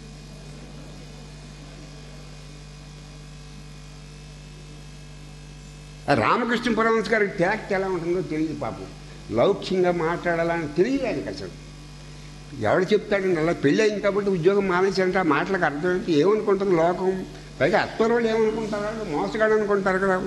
ఆ రామకృష్ణ పరమహంస గారికి ట్యాక్ట్ ఎలా ఉంటుందో తెలియదు పాపం లౌక్యంగా మాట్లాడాలని తెలియదు ఆయనకి అసలు ఎవడు చెప్తాడండి అలా పెళ్ళి అయింది కాబట్టి ఉద్యోగం మానేసారంటే ఆ మాటలకు అర్థం ఏంటి ఏమనుకుంటారు లోకం పైగా అత్తరు వాళ్ళు ఏమనుకుంటారు మోసగాడు అనుకుంటారు కదా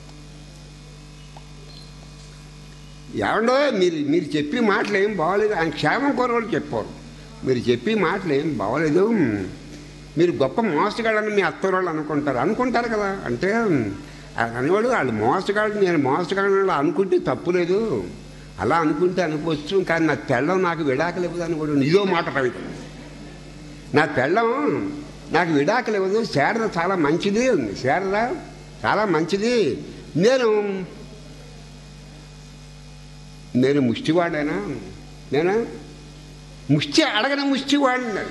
ఏమండో మీరు మీరు చెప్పి మాటలు ఏం బాగోలేదు ఆయన క్షేమం కోరవాళ్ళు చెప్పారు మీరు చెప్పి మాటలు ఏం బాగోలేదు మీరు గొప్ప మోసగాడని మీ అత్తరు వాళ్ళు అనుకుంటారు అనుకుంటారు కదా అంటే అనేవాడు వాళ్ళు మోసగాడు నేను మోసగాడు అనుకుంటే తప్పు లేదు అలా అనుకుంటే అనుకోవచ్చు కానీ నా తెల్లం నాకు విడాకలు ఇవ్వదు అనుకోడు ఇదో మాట కవిత నా పెళ్ళం నాకు విడాకలు ఇవ్వదు శారద చాలా మంచిది శారద చాలా మంచిది నేను నేను ముష్టివాడేనా నేనా ముష్టి అడగన ముష్టివాడిని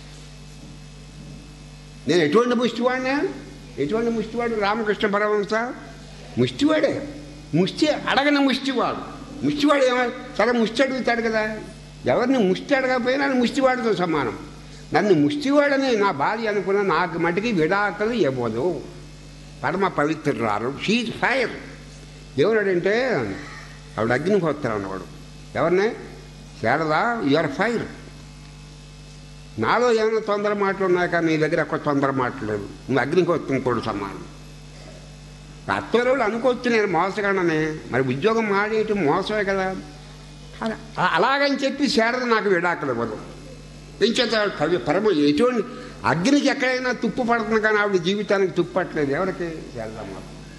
నేను ఎటువంటి ముష్టివాడినా ఎటువంటి ముష్టివాడు రామకృష్ణ పరమహంస ముష్టివాడే ముష్టి అడగన ముష్టివాడు ముష్టివాడు ఏమో చాలా ముష్టి అడుగుతాడు కదా ఎవరిని ముష్టి అడగకపోయినా ఆయన ముష్టివాడితో సమానం నన్ను ముష్టివాడని నా భార్య అనుకున్న నాకు మటుకి విడాకలు ఇవ్వదు పరమ పవిత్రురాలు షీజ్ ఫైర్ ఏమన్నాడంటే ఆవిడ అగ్నిహోత్రం అన్నవాడు ఎవరిని శారదా యువర్ ఫైర్ నాలో ఏమైనా తొందర మాటలు ఉన్నాయి కానీ నీ దగ్గర ఒక్క తొందర మాటలు లేవు నువ్వు అగ్నికి వస్తుంది కూడా సమానం అత్తరోళ్ళు అనుకోవచ్చు నేను మోసగానని మరి ఉద్యోగం మాడేయటం మోసమే కదా అలా- అలాగని చెప్పి శారద నాకు విడాకులు ఇవ్వదు పెంచేత కవి పరమ ఎటువంటి అగ్నికి ఎక్కడైనా తుప్పు పడుతుంది కానీ ఆవిడ జీవితానికి తుప్పు పట్టలేదు ఎవరికి శారదమ్మ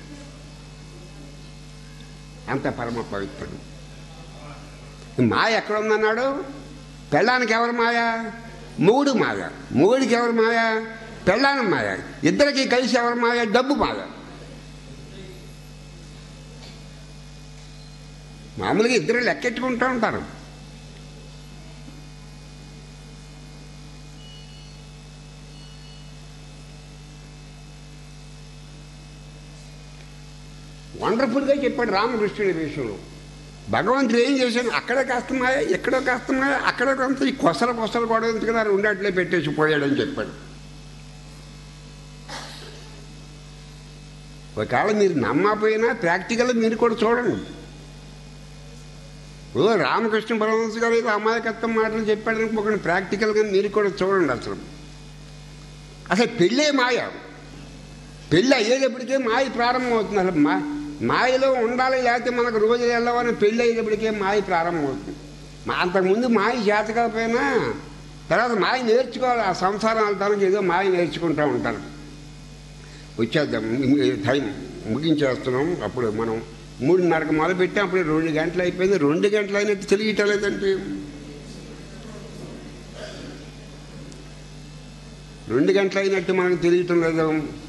అంత పరమ పవిత్రుడు మాయ ఎక్కడ ఉందన్నాడు పెళ్ళానికి ఎవరు మాయ మూడు మాయ మూడికి ఎవరు మాయ పెళ్ళానికి మాయ ఇద్దరికి కలిసి ఎవరు మాయ డబ్బు మాయ మామూలుగా ఇద్దరు లెక్కెట్టుకుంటూ ఉంటారు వండర్ఫుల్గా చెప్పాడు రామకృష్ణుడి విషయంలో భగవంతుడు ఏం చేశాడు అక్కడ కాస్తున్నాయా ఎక్కడో కాస్తున్నాయా అక్కడ కొంత ఈ కొసల కొసలు కూడా ఎందుకు రెండట్లే పెట్టేసి పోయాడని చెప్పాడు ఒకవేళ మీరు నమ్మకపోయినా ప్రాక్టికల్ మీరు కూడా చూడండి ఓ రామకృష్ణ పరమహంస గారు ఏదో అమాయకత్వం మాటలు చెప్పాడని ఒక ప్రాక్టికల్గా మీరు కూడా చూడండి అసలు అసలు పెళ్ళే మాయ పెళ్ళి అయ్యేటప్పటికే మాయ ప్రారంభమవుతుంది అసలు మా మాయలో ఉండాలి లేకపోతే మనకు రోజు వెళ్ళవని పెళ్ళి అయ్యేటప్పటికే మాయ ప్రారంభమవుతుంది మా అంతకుముందు మాయ చేత కాకపోయినా తర్వాత మాయ నేర్చుకోవాలి ఆ సంసారం వెళ్తానికి ఏదో మాయ నేర్చుకుంటూ ఉంటాను వచ్చేద్దాం టైం ముగించేస్తున్నాం అప్పుడు మనం మూడున్నరకు మొదలు పెట్టాం అప్పుడు రెండు గంటలు అయిపోయింది రెండు గంటలు అయినట్టు తెలియటం లేదంటే రెండు గంటలు అయినట్టు మనకు తెలియటం లేదు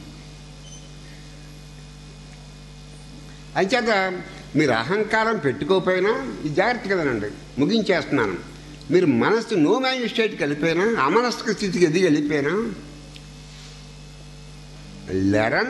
అంచేత మీరు అహంకారం పెట్టుకోకపోయినా ఇది జాగ్రత్త కదనండి ముగించేస్తున్నాను మీరు మనస్సు నో మైండ్ స్టేట్కి వెళ్ళిపోయినా అమనస్క స్థితికి ఎదిగి వెళ్ళిపోయినా లెరన్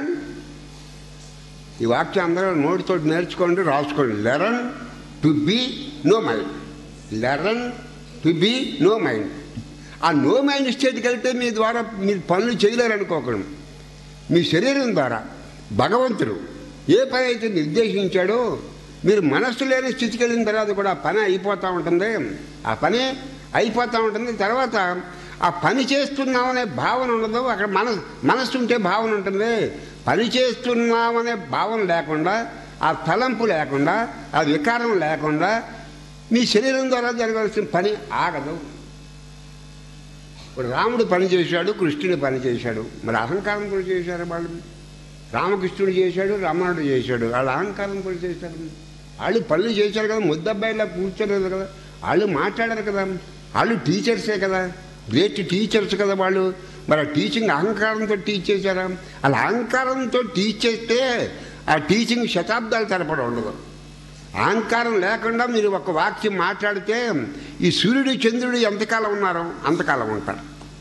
ఈ వాక్యం అందరూ నోటితో నేర్చుకోండి రాసుకోండి learn to be no mind learn to be no mind ఆ నో మైండ్ స్టేట్కి వెళ్తే మీ ద్వారా మీరు పనులు చేయలేరు అనుకోకండి మీ శరీరం ద్వారా భగవంతుడు ఏ పని అయితే నిర్దేశించాడో మీరు మనస్సు లేని స్థితికి వెళ్ళిన తర్వాత కూడా ఆ పని అయిపోతూ ఉంటుంది ఆ పని అయిపోతూ ఉంటుంది తర్వాత ఆ పని చేస్తున్నామనే భావన ఉండదు అక్కడ మన మనస్సు ఉంటే భావన ఉంటుంది పని చేస్తున్నామనే భావన లేకుండా ఆ తలంపు లేకుండా ఆ వికారం లేకుండా మీ శరీరం ద్వారా జరగాల్సిన పని ఆగదు ఇప్పుడు రాముడు పని చేశాడు కృష్ణుడు పని చేశాడు మరి అహంకారం కూడా చేశారు వాళ్ళు రామకృష్ణుడు చేశాడు రమణుడు చేశాడు వాళ్ళు అహంకారం కూడా చేశారు వాళ్ళు పనులు చేశారు కదా ముద్దబ్బాయిలా కూర్చోలేదు కదా వాళ్ళు మాట్లాడారు కదా వాళ్ళు టీచర్సే కదా గ్రేట్ టీచర్స్ కదా వాళ్ళు మరి ఆ టీచింగ్ అహంకారంతో టీచ్ చేశారా అలా అహంకారంతో టీచ్ చేస్తే ఆ టీచింగ్ శతాబ్దాల తరపడి ఉండదు అహంకారం లేకుండా మీరు ఒక వాక్యం మాట్లాడితే ఈ సూర్యుడు చంద్రుడు ఎంతకాలం ఉన్నారో అంతకాలం ఉంటారు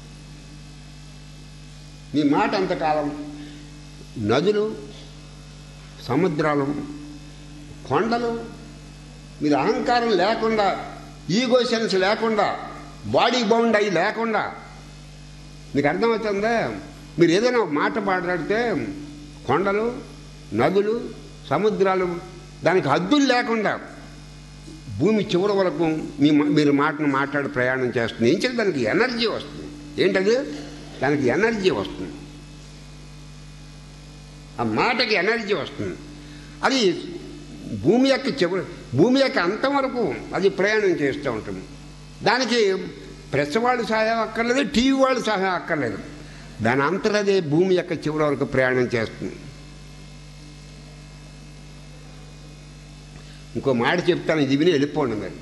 మీ మాట అంతకాలం నదులు సముద్రాలు కొండలు మీరు అహంకారం లేకుండా ఈగో సెన్స్ లేకుండా బాడీ బౌండ్ అయి లేకుండా మీకు అర్థమవుతుందా మీరు ఏదైనా ఒక మాట మాట్లాడితే కొండలు నదులు సముద్రాలు దానికి హద్దులు లేకుండా భూమి చివరి వరకు మీ మీరు మాటను మాట్లాడి ప్రయాణం చేస్తుంది ఏం చేయాలి దానికి ఎనర్జీ వస్తుంది ఏంటది దానికి ఎనర్జీ వస్తుంది ఆ మాటకి ఎనర్జీ వస్తుంది అది భూమి యొక్క చివరి భూమి యొక్క అంతం వరకు అది ప్రయాణం చేస్తూ ఉంటుంది దానికి ప్రెస్ వాళ్ళు సహాయం అక్కర్లేదు టీవీ వాళ్ళు సహాయం అక్కర్లేదు దాని అంతరదే భూమి యొక్క చివరి వరకు ప్రయాణం చేస్తుంది ఇంకో మాట చెప్తాను ఇది విని వెళ్ళిపోండి మరి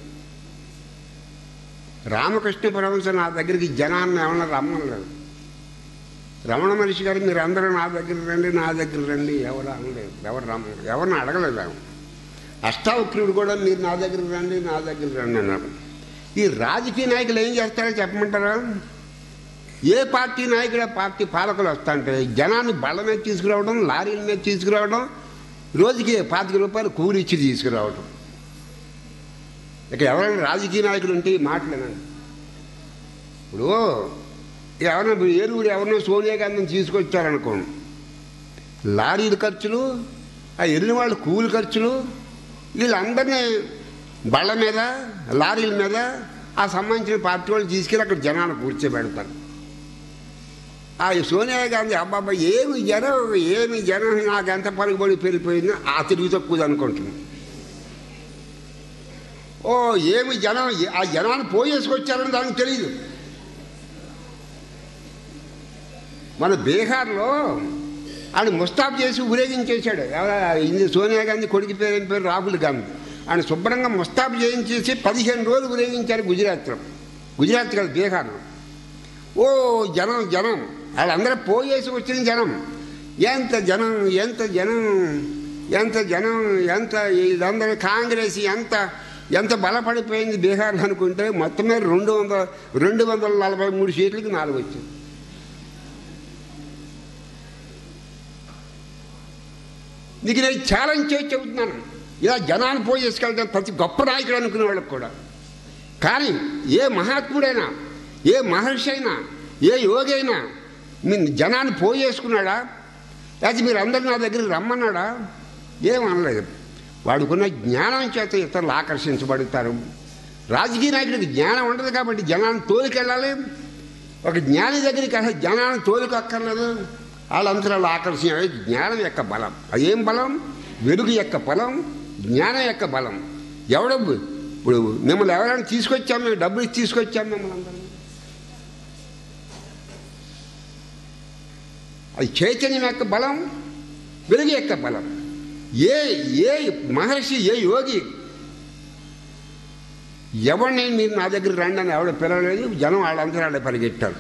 రామకృష్ణ పరమహంస నా దగ్గరికి జనాన్ని ఏమన్నా రమ్మలేదు రమణ మనిషి గారు మీరు అందరూ నా దగ్గర రండి నా దగ్గర రండి ఎవరు అనలేదు ఎవరు రమ్మ ఎవరిని అడగలేదు ఆమె అష్టావక్రుడు కూడా మీరు నా దగ్గర రండి నా దగ్గర రండి అన్నారు ఈ రాజకీయ నాయకులు ఏం చేస్తారో చెప్పమంటారా ఏ పార్టీ నాయకుడు పార్టీ పాలకులు వస్తాంటే జనాన్ని బళ్ళ మీద తీసుకురావడం లారీల మీద తీసుకురావడం రోజుకి పాతిక రూపాయలు కూలి ఇచ్చి తీసుకురావడం ఇక ఎవరైనా రాజకీయ నాయకులు ఉంటే ఈ మాటలేనండి ఇప్పుడు ఎవరైనా ఏలూరు ఎవరినో సోనియా గాంధీని తీసుకొచ్చారనుకోండి లారీల ఖర్చులు ఆ వెళ్ళిన వాళ్ళ కూలి ఖర్చులు వీళ్ళందరినీ బళ్ళ మీద లారీల మీద ఆ సంబంధించిన పార్టీ వాళ్ళు తీసుకెళ్ళి అక్కడ జనాలు కూర్చోబెడతారు ఆ సోనియా గాంధీ అబ్బాబ్బా ఏమి జనం ఏమి జనం నాకు ఎంత పలుకుబడి పెరిగిపోయిందో ఆ తిరిగి తక్కువ అనుకుంటున్నాను ఓ ఏమి జనం ఆ జనాన్ని పోయేసుకొచ్చారని దానికి తెలియదు మన బీహార్లో ఆయన ముస్తాబ్ చేసి ఊరేగించేశాడు ఎవరా ఇది సోనియా గాంధీ కొడుకు పేరు ఏం పేరు రాహుల్ గాంధీ ఆయన శుభ్రంగా ముస్తాబ్ చేయించేసి పదిహేను రోజులు ఊరేగించారు గుజరాత్లో గుజరాత్ కాదు బీహార్లో ఓ జనం జనం వాళ్ళందరూ పోయేసి వచ్చిన జనం ఎంత జనం ఎంత జనం ఎంత జనం ఎంత ఇదందరూ కాంగ్రెస్ ఎంత ఎంత బలపడిపోయింది బీహార్లో అనుకుంటే మొత్తం మీద రెండు వందల రెండు వందల నలభై మూడు సీట్లకి నాలుగు వచ్చింది నీకు నేను ఛాలెంజ్ చేసి చెబుతున్నాను ఇలా జనాన్ని పోయేసుకెళ్తాను ప్రతి గొప్ప నాయకుడు అనుకునే వాళ్ళకి కూడా కానీ ఏ మహాత్ముడైనా ఏ మహర్షి అయినా ఏ యోగి అయినా మీ జనాన్ని పోయేసుకున్నాడా లేకపోతే మీరు అందరు నా దగ్గరికి రమ్మన్నాడా ఏమనలేదు వాడుకున్న జ్ఞానం చేత ఇతరులు ఆకర్షించబడతారు రాజకీయ నాయకుడికి జ్ఞానం ఉండదు కాబట్టి జనాన్ని తోలికెళ్ళాలి ఒక జ్ఞాని దగ్గరికి అసలు జనాన్ని తోలికి అక్కర్లేదు వాళ్ళంతరాలు ఆకర్షణ జ్ఞానం యొక్క బలం అదేం బలం వెలుగు యొక్క బలం జ్ఞానం యొక్క బలం ఎవడ ఇప్పుడు మిమ్మల్ని ఎవరైనా తీసుకొచ్చాం మేము డబ్బులు ఇచ్చి తీసుకొచ్చాం మిమ్మల్ని అందరినీ అది చైతన్యం యొక్క బలం వెలుగు యొక్క బలం ఏ ఏ మహర్షి ఏ యోగి ఎవరిని మీరు నా దగ్గర రండి అని ఎవడ పిలవలేదు జనం వాళ్ళందరూ పరిగెట్టారు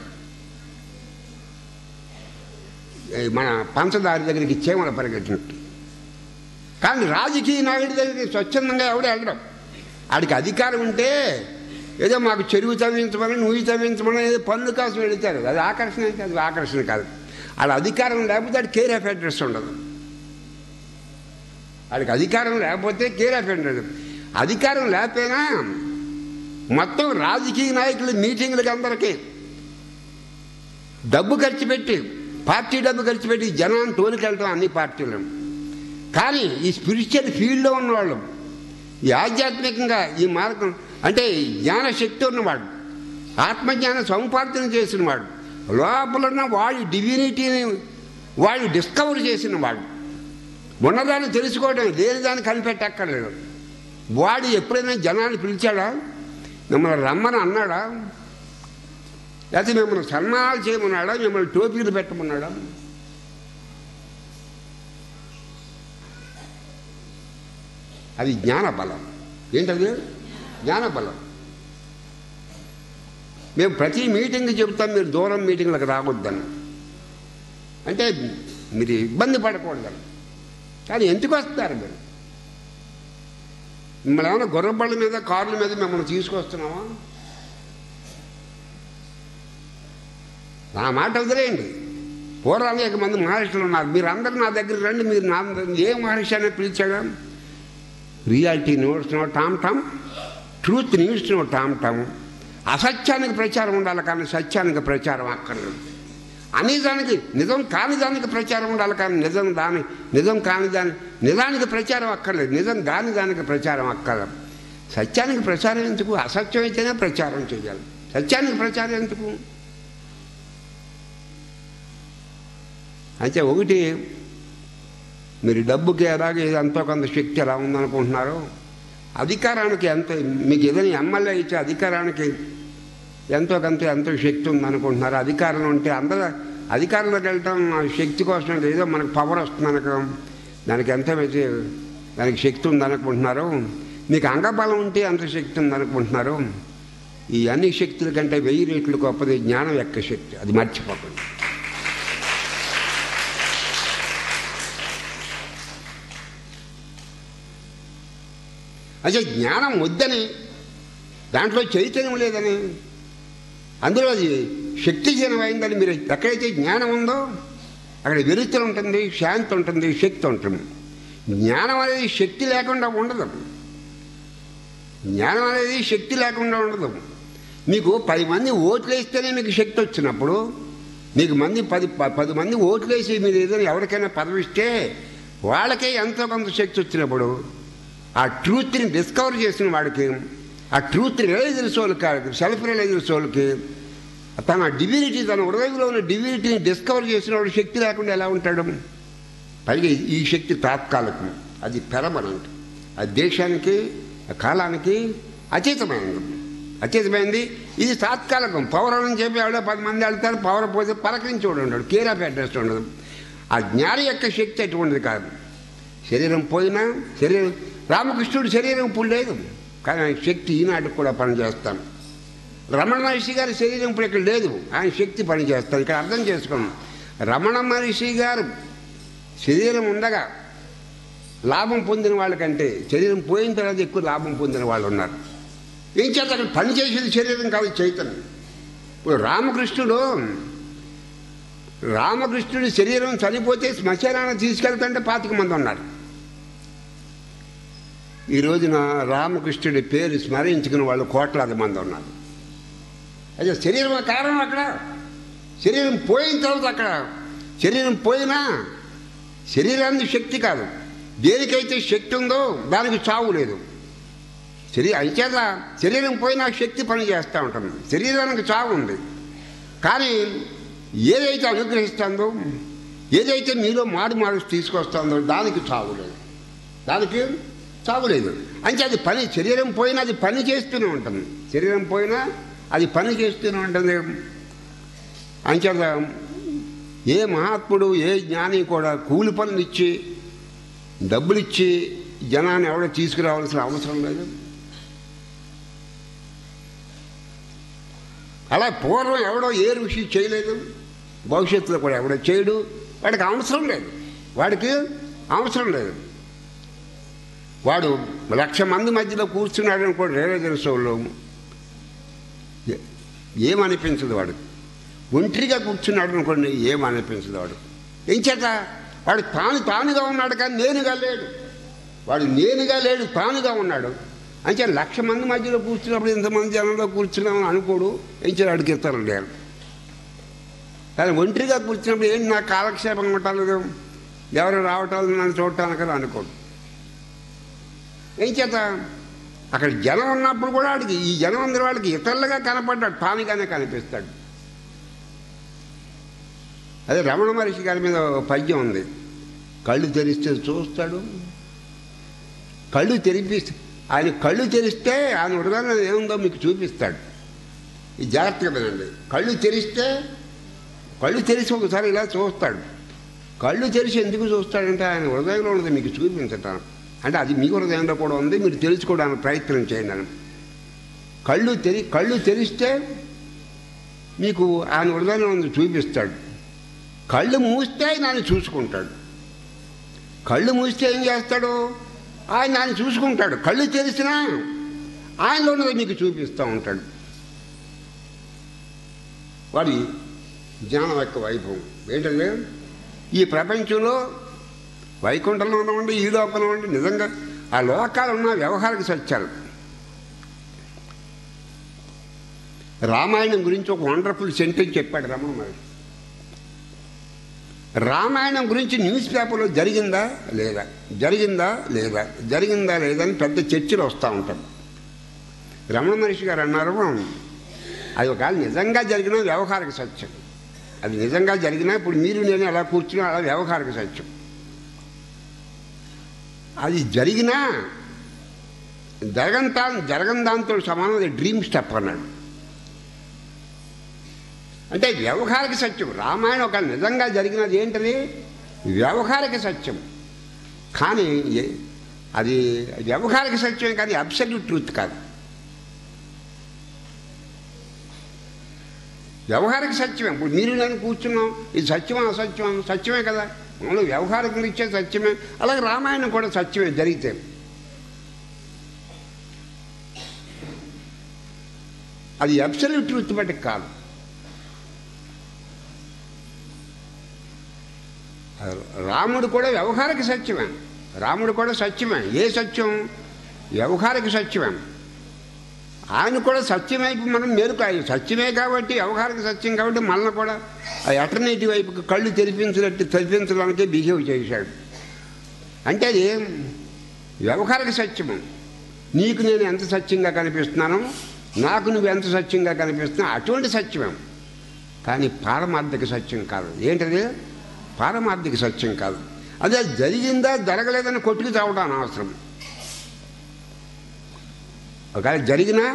మన పంచదార దగ్గరికి చీమల పరిగెట్టినట్టు కానీ రాజకీయ నాయకుడి దగ్గరికి స్వచ్ఛందంగా ఎవడు వెళ్ళడం ఆడికి అధికారం ఉంటే ఏదో మాకు చెరువు తవ్వించమని నువ్వు తవ్వించమని ఏదో పన్ను కోసం వెళితారు అది ఆకర్షణ అయితే అది ఆకర్షణ కాదు ఆడ అధికారం లేకపోతే ఆడు కేర్ ఆఫ్ అడ్రస్ ఉండదు వాడికి అధికారం లేకపోతే కేర్ ఆఫ్ అడ్రస్ అధికారం లేకపోయినా మొత్తం రాజకీయ నాయకులు మీటింగులకి అందరికీ డబ్బు ఖర్చు పెట్టి పార్టీ డబ్బు ఖర్చు పెట్టి జనాన్ని తోలికెళ్ళటం అన్ని పార్టీలు కానీ ఈ స్పిరిచువల్ ఫీల్డ్లో ఉన్నవాళ్ళు ఈ ఆధ్యాత్మికంగా ఈ మార్గం అంటే జ్ఞాన శక్తి ఉన్నవాడు ఆత్మజ్ఞాన సముపార్జన చేసినవాడు లోపల ఉన్న వాడి డివినిటీని వాడు డిస్కవర్ చేసినవాడు ఉన్నదాన్ని తెలుసుకోవడం లేని దాన్ని కనిపెట్టక్కర్లేదు వాడు ఎప్పుడైనా జనాన్ని పిలిచాడా మిమ్మల్ని రమ్మని అన్నాడా లేకపోతే మిమ్మల్ని సన్మానాలు చేయమన్నాడా మిమ్మల్ని టోపీలు పెట్టమన్నాడా అది జ్ఞాన బలం ఏంటది జ్ఞాన బలం మేము ప్రతి మీటింగ్ చెబుతాం మీరు దూరం మీటింగ్లకు రావద్దని అంటే మీరు ఇబ్బంది పడకూడదని కానీ ఎందుకు వస్తారు మీరు మిమ్మల్ని ఏమైనా గుర్రబళ్ళ మీద కార్ల మీద మిమ్మల్ని తీసుకొస్తున్నామా నా మాట వదిలేయండి పూర్వం అనేక మంది మహర్షులు ఉన్నారు మీరు అందరూ నా దగ్గర రండి మీరు నా ఏ మహర్షి అనేది పిలిచాడా reality news no tom tom truth news no tom tom అసత్యానికి ప్రచారం ఉండాలి కానీ సత్యానికి ప్రచారం అక్కర్లేదు అనేదానికి నిజం కాని దానికి ప్రచారం ఉండాలి కానీ నిజం దాని నిజం కాని దాని నిజానికి ప్రచారం అక్కర్లేదు నిజం కాని దానికి ప్రచారం అక్కర్లేదు సత్యానికి ప్రచారం ఎందుకు అసత్యం అయితేనే ప్రచారం చేయాలి సత్యానికి ప్రచారం ఎందుకు అయితే ఒకటి మీరు డబ్బుకి ఎలాగే ఎంతో కొంత శక్తి ఎలా ఉందనుకుంటున్నారో అధికారానికి ఎంత మీకు ఏదైనా ఎమ్మెల్యే ఇచ్చే అధికారానికి ఎంతో కొంత ఎంతో శక్తి ఉందనుకుంటున్నారు అధికారం ఉంటే అందరూ అధికారంలోకి వెళ్ళటం ఆ శక్తి కోసం ఏదో మనకు పవర్ వస్తుంది అనుకం దానికి ఎంత అయితే దానికి శక్తి ఉందనుకుంటున్నారు మీకు అంగబలం ఉంటే అంత శక్తి ఉందనుకుంటున్నారు ఈ అన్ని శక్తుల కంటే వెయ్యి రేట్లు గొప్పది జ్ఞానం యొక్క శక్తి అది మర్చిపోకండి అదే జ్ఞానం వద్దని దాంట్లో చైతన్యం లేదని అందులో అది శక్తిహీనమైందని మీరు ఎక్కడైతే జ్ఞానం ఉందో అక్కడ వెలుతురు ఉంటుంది శాంతి ఉంటుంది శక్తి ఉంటుంది జ్ఞానం అనేది శక్తి లేకుండా ఉండదు జ్ఞానం అనేది శక్తి లేకుండా ఉండదు మీకు పది మంది ఓట్లు వేస్తేనే మీకు శక్తి వచ్చినప్పుడు మీకు మంది పది ప- పది మంది ఓట్లు వేసి మీరు ఏదైనా ఎవరికైనా పదవిస్తే వాళ్ళకే ఎంతో కొంత శక్తి వచ్చినప్పుడు ఆ ట్రూత్ని డిస్కవర్ చేసిన వాడికి ఆ ట్రూత్ రియలైజర్ సోల్కి సెల్ఫ్ రియలైజర్ సోల్కి తన డివినిటీ తన హృదయంలో ఉన్న డివినిటీని డిస్కవర్ చేసిన వాడు శక్తి లేకుండా ఎలా ఉంటాడు పైగా ఈ శక్తి తాత్కాలికం అది పెరమనంట అది దేశానికి ఆ కాలానికి అతీతమైనది అతీతమైంది ఇది తాత్కాలికం పవర్ అని చెప్పి ఎవడో పది మంది వెళ్తారు పవర్ పోతే పలకరించి ఉండడు కేర్ ఆఫ్ అడ్రస్ ఉండదు ఆ జ్ఞాని యొక్క శక్తి అటువంటిది కాదు శరీరం పోయినా శరీరం రామకృష్ణుడు శరీరం ఇప్పుడు లేదు కానీ ఆయన శక్తి ఈనాటికి కూడా పనిచేస్తాం రమణ మహర్షి గారి శరీరం ఇప్పుడు ఇక్కడ లేదు ఆయన శక్తి పనిచేస్తాడు ఇక్కడ అర్థం చేసుకోండి రమణ మహర్షి గారు శరీరం ఉండగా లాభం పొందిన వాళ్ళకంటే శరీరం పోయిన తర్వాత ఎక్కువ లాభం పొందిన వాళ్ళు ఉన్నారు ఏం చేత అక్కడ పని చేసేది శరీరం కాదు చైతన్యం ఇప్పుడు రామకృష్ణుడు రామకృష్ణుడి శరీరం చనిపోతే శ్మశానాన్ని తీసుకెళ్తుంటే పాతిక మంది ఉన్నారు ఈ రోజున రామకృష్ణుడి పేరు స్మరించుకున్న వాళ్ళు కోట్లాది మంది ఉన్నారు అదే శరీరం కారణం అక్కడ శరీరం పోయిన తర్వాత అక్కడ శరీరం పోయినా శరీరానికి శక్తి కాదు దేనికైతే శక్తి ఉందో దానికి చావు లేదు శరీరం అంచేత శరీరం పోయినా శక్తి పని చేస్తూ ఉంటుంది శరీరానికి చావు ఉంది కానీ ఏదైతే అనుగ్రహిస్తుందో ఏదైతే మీలో మారు మారు తీసుకొస్తుందో దానికి చావు లేదు దానికి చావు లేదు అంటే అది పని శరీరం పోయినా అది పని చేస్తూనే ఉంటుంది శరీరం పోయినా అది పని చేస్తూనే ఉంటుంది అంచేత ఏ మహాత్ముడు ఏ జ్ఞాని కూడా కూలి పనులు ఇచ్చి డబ్బులు ఇచ్చి జనాన్ని ఎవడో తీసుకురావాల్సిన అవసరం లేదు అలా పూర్వం ఎవడో ఏ ఋషి చేయలేదు భవిష్యత్తులో కూడా ఎవడో చేయడు వాడికి అవసరం లేదు వాడికి అవసరం లేదు వాడు లక్ష మంది మధ్యలో కూర్చున్నాడు అనుకోండి రేరేజర్ షోలో ఏమనిపించదు వాడు ఒంటరిగా కూర్చున్నాడు అనుకోండి ఏమనిపించదు వాడు ఏం చేత వాడు తాను తానుగా ఉన్నాడు కానీ నేనుగా లేడు వాడు నేనుగా లేడు తానుగా ఉన్నాడు అంటే లక్ష మంది మధ్యలో కూర్చున్నప్పుడు ఇంతమంది జనంలో కూర్చున్నామని అనుకోడు ఏం చేయాలి వాడికి ఇస్తారు లేరు కానీ ఒంటరిగా కూర్చున్నప్పుడు ఏంటి నాకు కాలక్షేపం కొట్టాలేదు ఎవరు రావటాలు నన్ను చూడటానికి అనుకోడు ఏం చేత అక్కడ జనం ఉన్నప్పుడు కూడా వాడికి ఈ జనం అందరి వాళ్ళకి ఇతరులుగా కనపడ్డాడు తానుగానే కనిపిస్తాడు అదే రమణ మహర్షి గారి మీద ఒక పద్యం ఉంది కళ్ళు తెరిస్తే చూస్తాడు కళ్ళు తెరిపిస్తే ఆయన కళ్ళు తెరిస్తే ఆయన హృదయంలో ఏముందో మీకు చూపిస్తాడు ఈ జాగ్రత్తగా వినండి కళ్ళు తెరిస్తే కళ్ళు తెరిచి ఒకసారి ఇలా చూస్తాడు కళ్ళు తెరిచి ఎందుకు చూస్తాడంటే ఆయన హృదయంలో ఉన్నది మీకు చూపించటం అంటే అది మీ హృదయంలో కూడా ఉంది మీరు తెలుసుకోవడానికి ప్రయత్నం చేయండి అని కళ్ళు తెరి కళ్ళు తెరిస్తే మీకు ఆయన హృదయంలో ఉంది చూపిస్తాడు కళ్ళు మూస్తే ఆయన ఆయన చూసుకుంటాడు కళ్ళు మూస్తే ఏం చేస్తాడు ఆయన ఆయన చూసుకుంటాడు కళ్ళు తెరిచినా ఆయనలో ఉన్నది మీకు చూపిస్తూ ఉంటాడు వాడి జ్ఞానం యొక్క వైభవం ఏంటంటే ఈ ప్రపంచంలో వైకుంఠంలో ఉన్నవండి ఈ లోకంలో ఉండి నిజంగా ఆ లోకాలు ఉన్న వ్యవహారిక సత్యాలు రామాయణం గురించి ఒక వండర్ఫుల్ సెంటెన్స్ చెప్పాడు రమణ మహర్షి రామాయణం గురించి న్యూస్ పేపర్లో జరిగిందా లేదా జరిగిందా లేదా జరిగిందా లేదా అని పెద్ద చర్చలు వస్తూ ఉంటాం రమణ మహర్షి గారు అన్నారు అది ఒకవేళ నిజంగా జరిగిన వ్యవహారిక సత్యం అది నిజంగా జరిగినా ఇప్పుడు మీరు నేను ఎలా కూర్చున్నా అలా వ్యవహారిక సత్యం అది జరిగినా జరగని తా జరగని దాంతో సమానం అది డ్రీమ్ స్టెప్ అన్నాడు అంటే వ్యవహారిక సత్యం రామాయణం ఒక నిజంగా జరిగినది ఏంటది వ్యవహారిక సత్యం కానీ ఏ- అది వ్యవహారిక సత్యం కానీ అబ్సల్యూట్ ట్రూత్ కాదు వ్యవహారిక సత్యమే ఇప్పుడు మీరు నేను కూర్చున్నాం ఇది సత్యమా అసత్యమా సత్యమే కదా మామూలు వ్యవహారికంగా ఇచ్చే సత్యమే అలాగే రామాయణం కూడా సత్యమే జరిగితే అది అబ్సల్యూట్ ట్రూత్ బట్టి కాదు రాముడు కూడా వ్యవహారిక సత్యమే రాముడు కూడా సత్యమే ఏ సత్యం వ్యవహారిక సత్యమే ఆయన కూడా సత్యం వైపు మనం మేలుకు ఆయన సత్యమే కాబట్టి వ్యవహారిక సత్యం కాబట్టి మనల్ని కూడా ఆ అల్టర్నేటివ్ వైపుకి కళ్ళు తెరిపించినట్టు తెరిపించడానికి బిహేవ్ చేశాడు అంటే అది వ్యవహారిక సత్యము నీకు నేను ఎంత సత్యంగా కనిపిస్తున్నానో నాకు నువ్వు ఎంత సత్యంగా కనిపిస్తున్నా అటువంటి సత్యమే కానీ పారమార్థిక సత్యం కాదు ఏంటది పారమార్థిక సత్యం కాదు అదే జరిగిందా జరగలేదని కొట్టుకు చావడం అనవసరం ఒకవేళ జరిగినా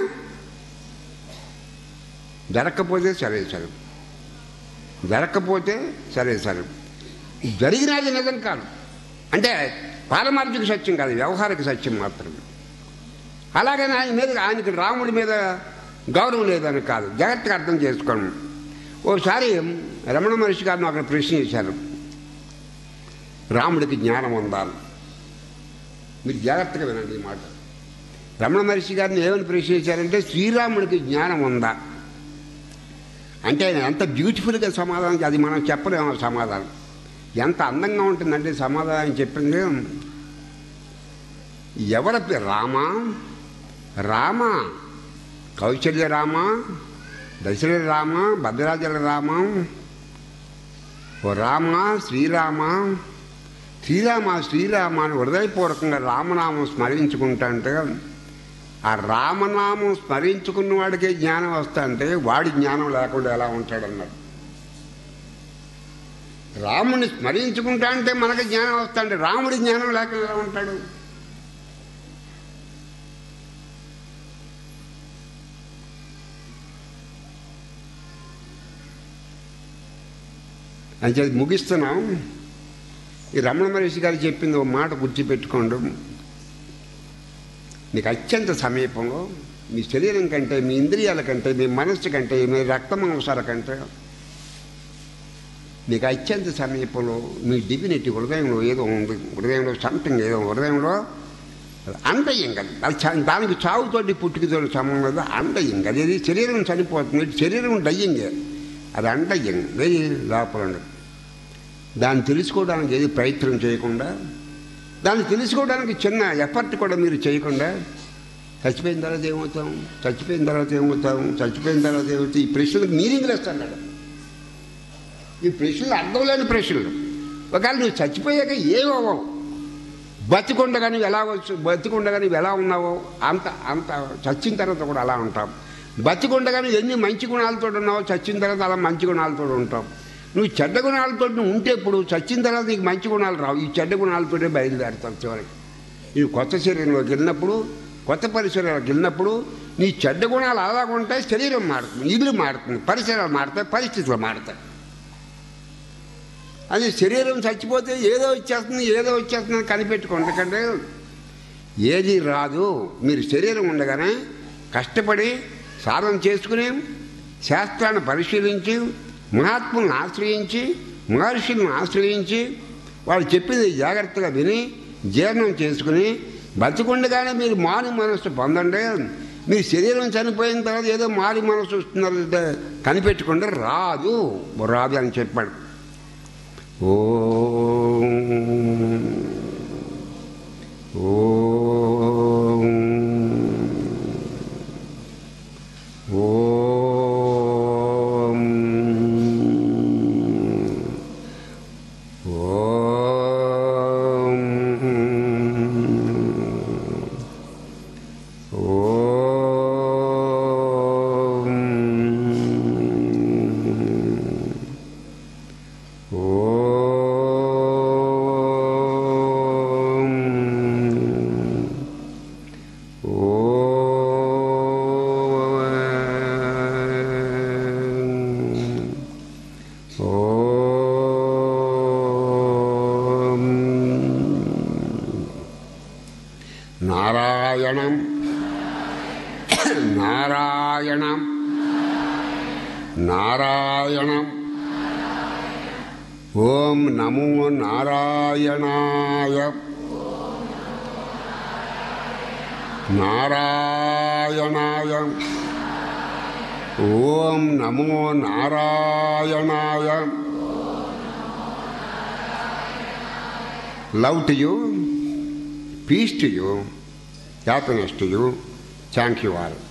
జరగకపోతే సరే సరే జరగకపోతే సరే సరే జరిగినది నిజం కాదు అంటే పారమార్థిక సత్యం కాదు వ్యవహారిక సత్యం మాత్రమే అలాగని ఆయన మీద ఆయనకి రాముడి మీద గౌరవం లేదని కాదు జాగ్రత్తగా అర్థం చేసుకోండి ఓసారి రమణ మహర్షి గారిని అక్కడ ప్రశ్న చేశారు రాముడికి జ్ఞానం ఉందా అని. మీరు జాగ్రత్తగా వినండి ఈ మాట రమణ మహర్షి గారిని ఏమని ప్రశ్న చేశారంటే శ్రీరాముడికి జ్ఞానం ఉందా అంటే ఆయన ఎంత బ్యూటిఫుల్గా సమాధానం అది మనం చెప్పలేము ఆ సమాధానం ఎంత అందంగా ఉంటుందంటే సమాధానం చెప్పింది ఎవరి పేరు రామా రామ కౌశల్య రామ దశరథ రామ భద్రాచల రామ ఓ రామ శ్రీరామ శ్రీరామ శ్రీరామ అని హృదయపూర్వకంగా రామనామం స్మరించుకుంటా అంటే ఆ రామనామం స్మరించుకున్న వాడికే జ్ఞానం వస్తా అంటే వాడి జ్ఞానం లేకుండా ఎలా ఉంటాడన్నాడు రాముడిని స్మరించుకుంటా అంటే మనకి జ్ఞానం వస్తా అంటే రాముడి జ్ఞానం లేకుండా ఎలా ఉంటాడు అంచేది ముగిస్తున్నాం ఈ రమణ మహర్షి గారు చెప్పింది ఒక మాట గుర్తుపెట్టుకోండి మీకు అత్యంత సమీపంలో మీ శరీరం కంటే మీ ఇంద్రియాల కంటే మీ మనస్సు కంటే మీ రక్త మాంసాల కంటే మీకు అత్యంత సమీపంలో మీ డివినిటీ హృదయంలో ఏదో ఉంది హృదయంలో సంథింగ్ ఏదో హృదయంలో అండయ్యంగా అది చా- దానికి చావుతోటి పుట్టుకతో సంబంధం లేదు అండయ్యంగా అది శరీరం చనిపోతుంది శరీరం డయ్యంగే అది అండయ్యం వెయ్యి లోపల ఉండదు దాన్ని తెలుసుకోవడానికి ఏది ప్రయత్నం చేయకుండా దాన్ని తెలుసుకోవడానికి చిన్న ఎఫర్ట్ కూడా మీరు చేయకుండా చచ్చిపోయిన తర్వాత ఏమవుతాం చచ్చిపోయిన తర్వాత ఏమవుతాం చచ్చిపోయిన తర్వాత ఏమవుతాం ఈ ప్రశ్నలకు మీనింగ్ వేస్తాడు ఈ ప్రశ్నలు అర్థం లేని ప్రశ్నలు ఒకవేళ నువ్వు చచ్చిపోయాక ఏమవ్వవు బతికుండగా నువ్వు ఎలా వచ్చు బతికుండగా నువ్వు ఎలా ఉన్నావో అంత అంత చచ్చిన తర్వాత కూడా అలా ఉంటాం బతికుండగా నువ్వు ఎన్ని మంచి గుణాలతో ఉన్నావో చచ్చిన తర్వాత అలా మంచి గుణాలతో ఉంటాం నువ్వు చెడ్డ గుణాలతో నువ్వు ఉంటే ఇప్పుడు చచ్చిన తర్వాత నీకు మంచి గుణాలు రావు ఈ చెడ్డ గుణాలతోనే బయలుదేరుతావు చివరికి ఈ కొత్త శరీరంలోకి వెళ్ళినప్పుడు కొత్త పరిసరాలకు వెళ్ళినప్పుడు నీ చెడ్డ గుణాలు అలాగ ఉంటాయి శరీరం మారుతుంది ఇల్లు మారుతుంది పరిసరాలు మారుతాయి పరిస్థితులు మారుతాయి అది శరీరం చచ్చిపోతే ఏదో వచ్చేస్తుంది ఏదో వచ్చేస్తుంది అని కనిపెట్టుకోండి ఎందుకంటే ఏది రాదు మీరు శరీరం ఉండగానే కష్టపడి సాధన చేసుకుని శాస్త్రాన్ని పరిశీలించి మహాత్ములను ఆశ్రయించి మహర్షులను ఆశ్రయించి వాళ్ళు చెప్పింది జాగ్రత్తగా విని జీర్ణం చేసుకుని బతికుండగానే మీరు మారు మనస్సు పొందండి మీ శరీరం చనిపోయిన తర్వాత ఏదో మారి మనస్సు వస్తున్నారు కనిపెట్టుకుంటే రాదు రాదు అని చెప్పాడు ఓం ఓం ఓం ఓం ఓం ఓం ఓం నారాయణం నారాయణం నారాయణం ఓం నమో నారాయణాయ నారాయణాయ ఓం నమో నారాయణాయ love to you peace to you happiness to you thank you all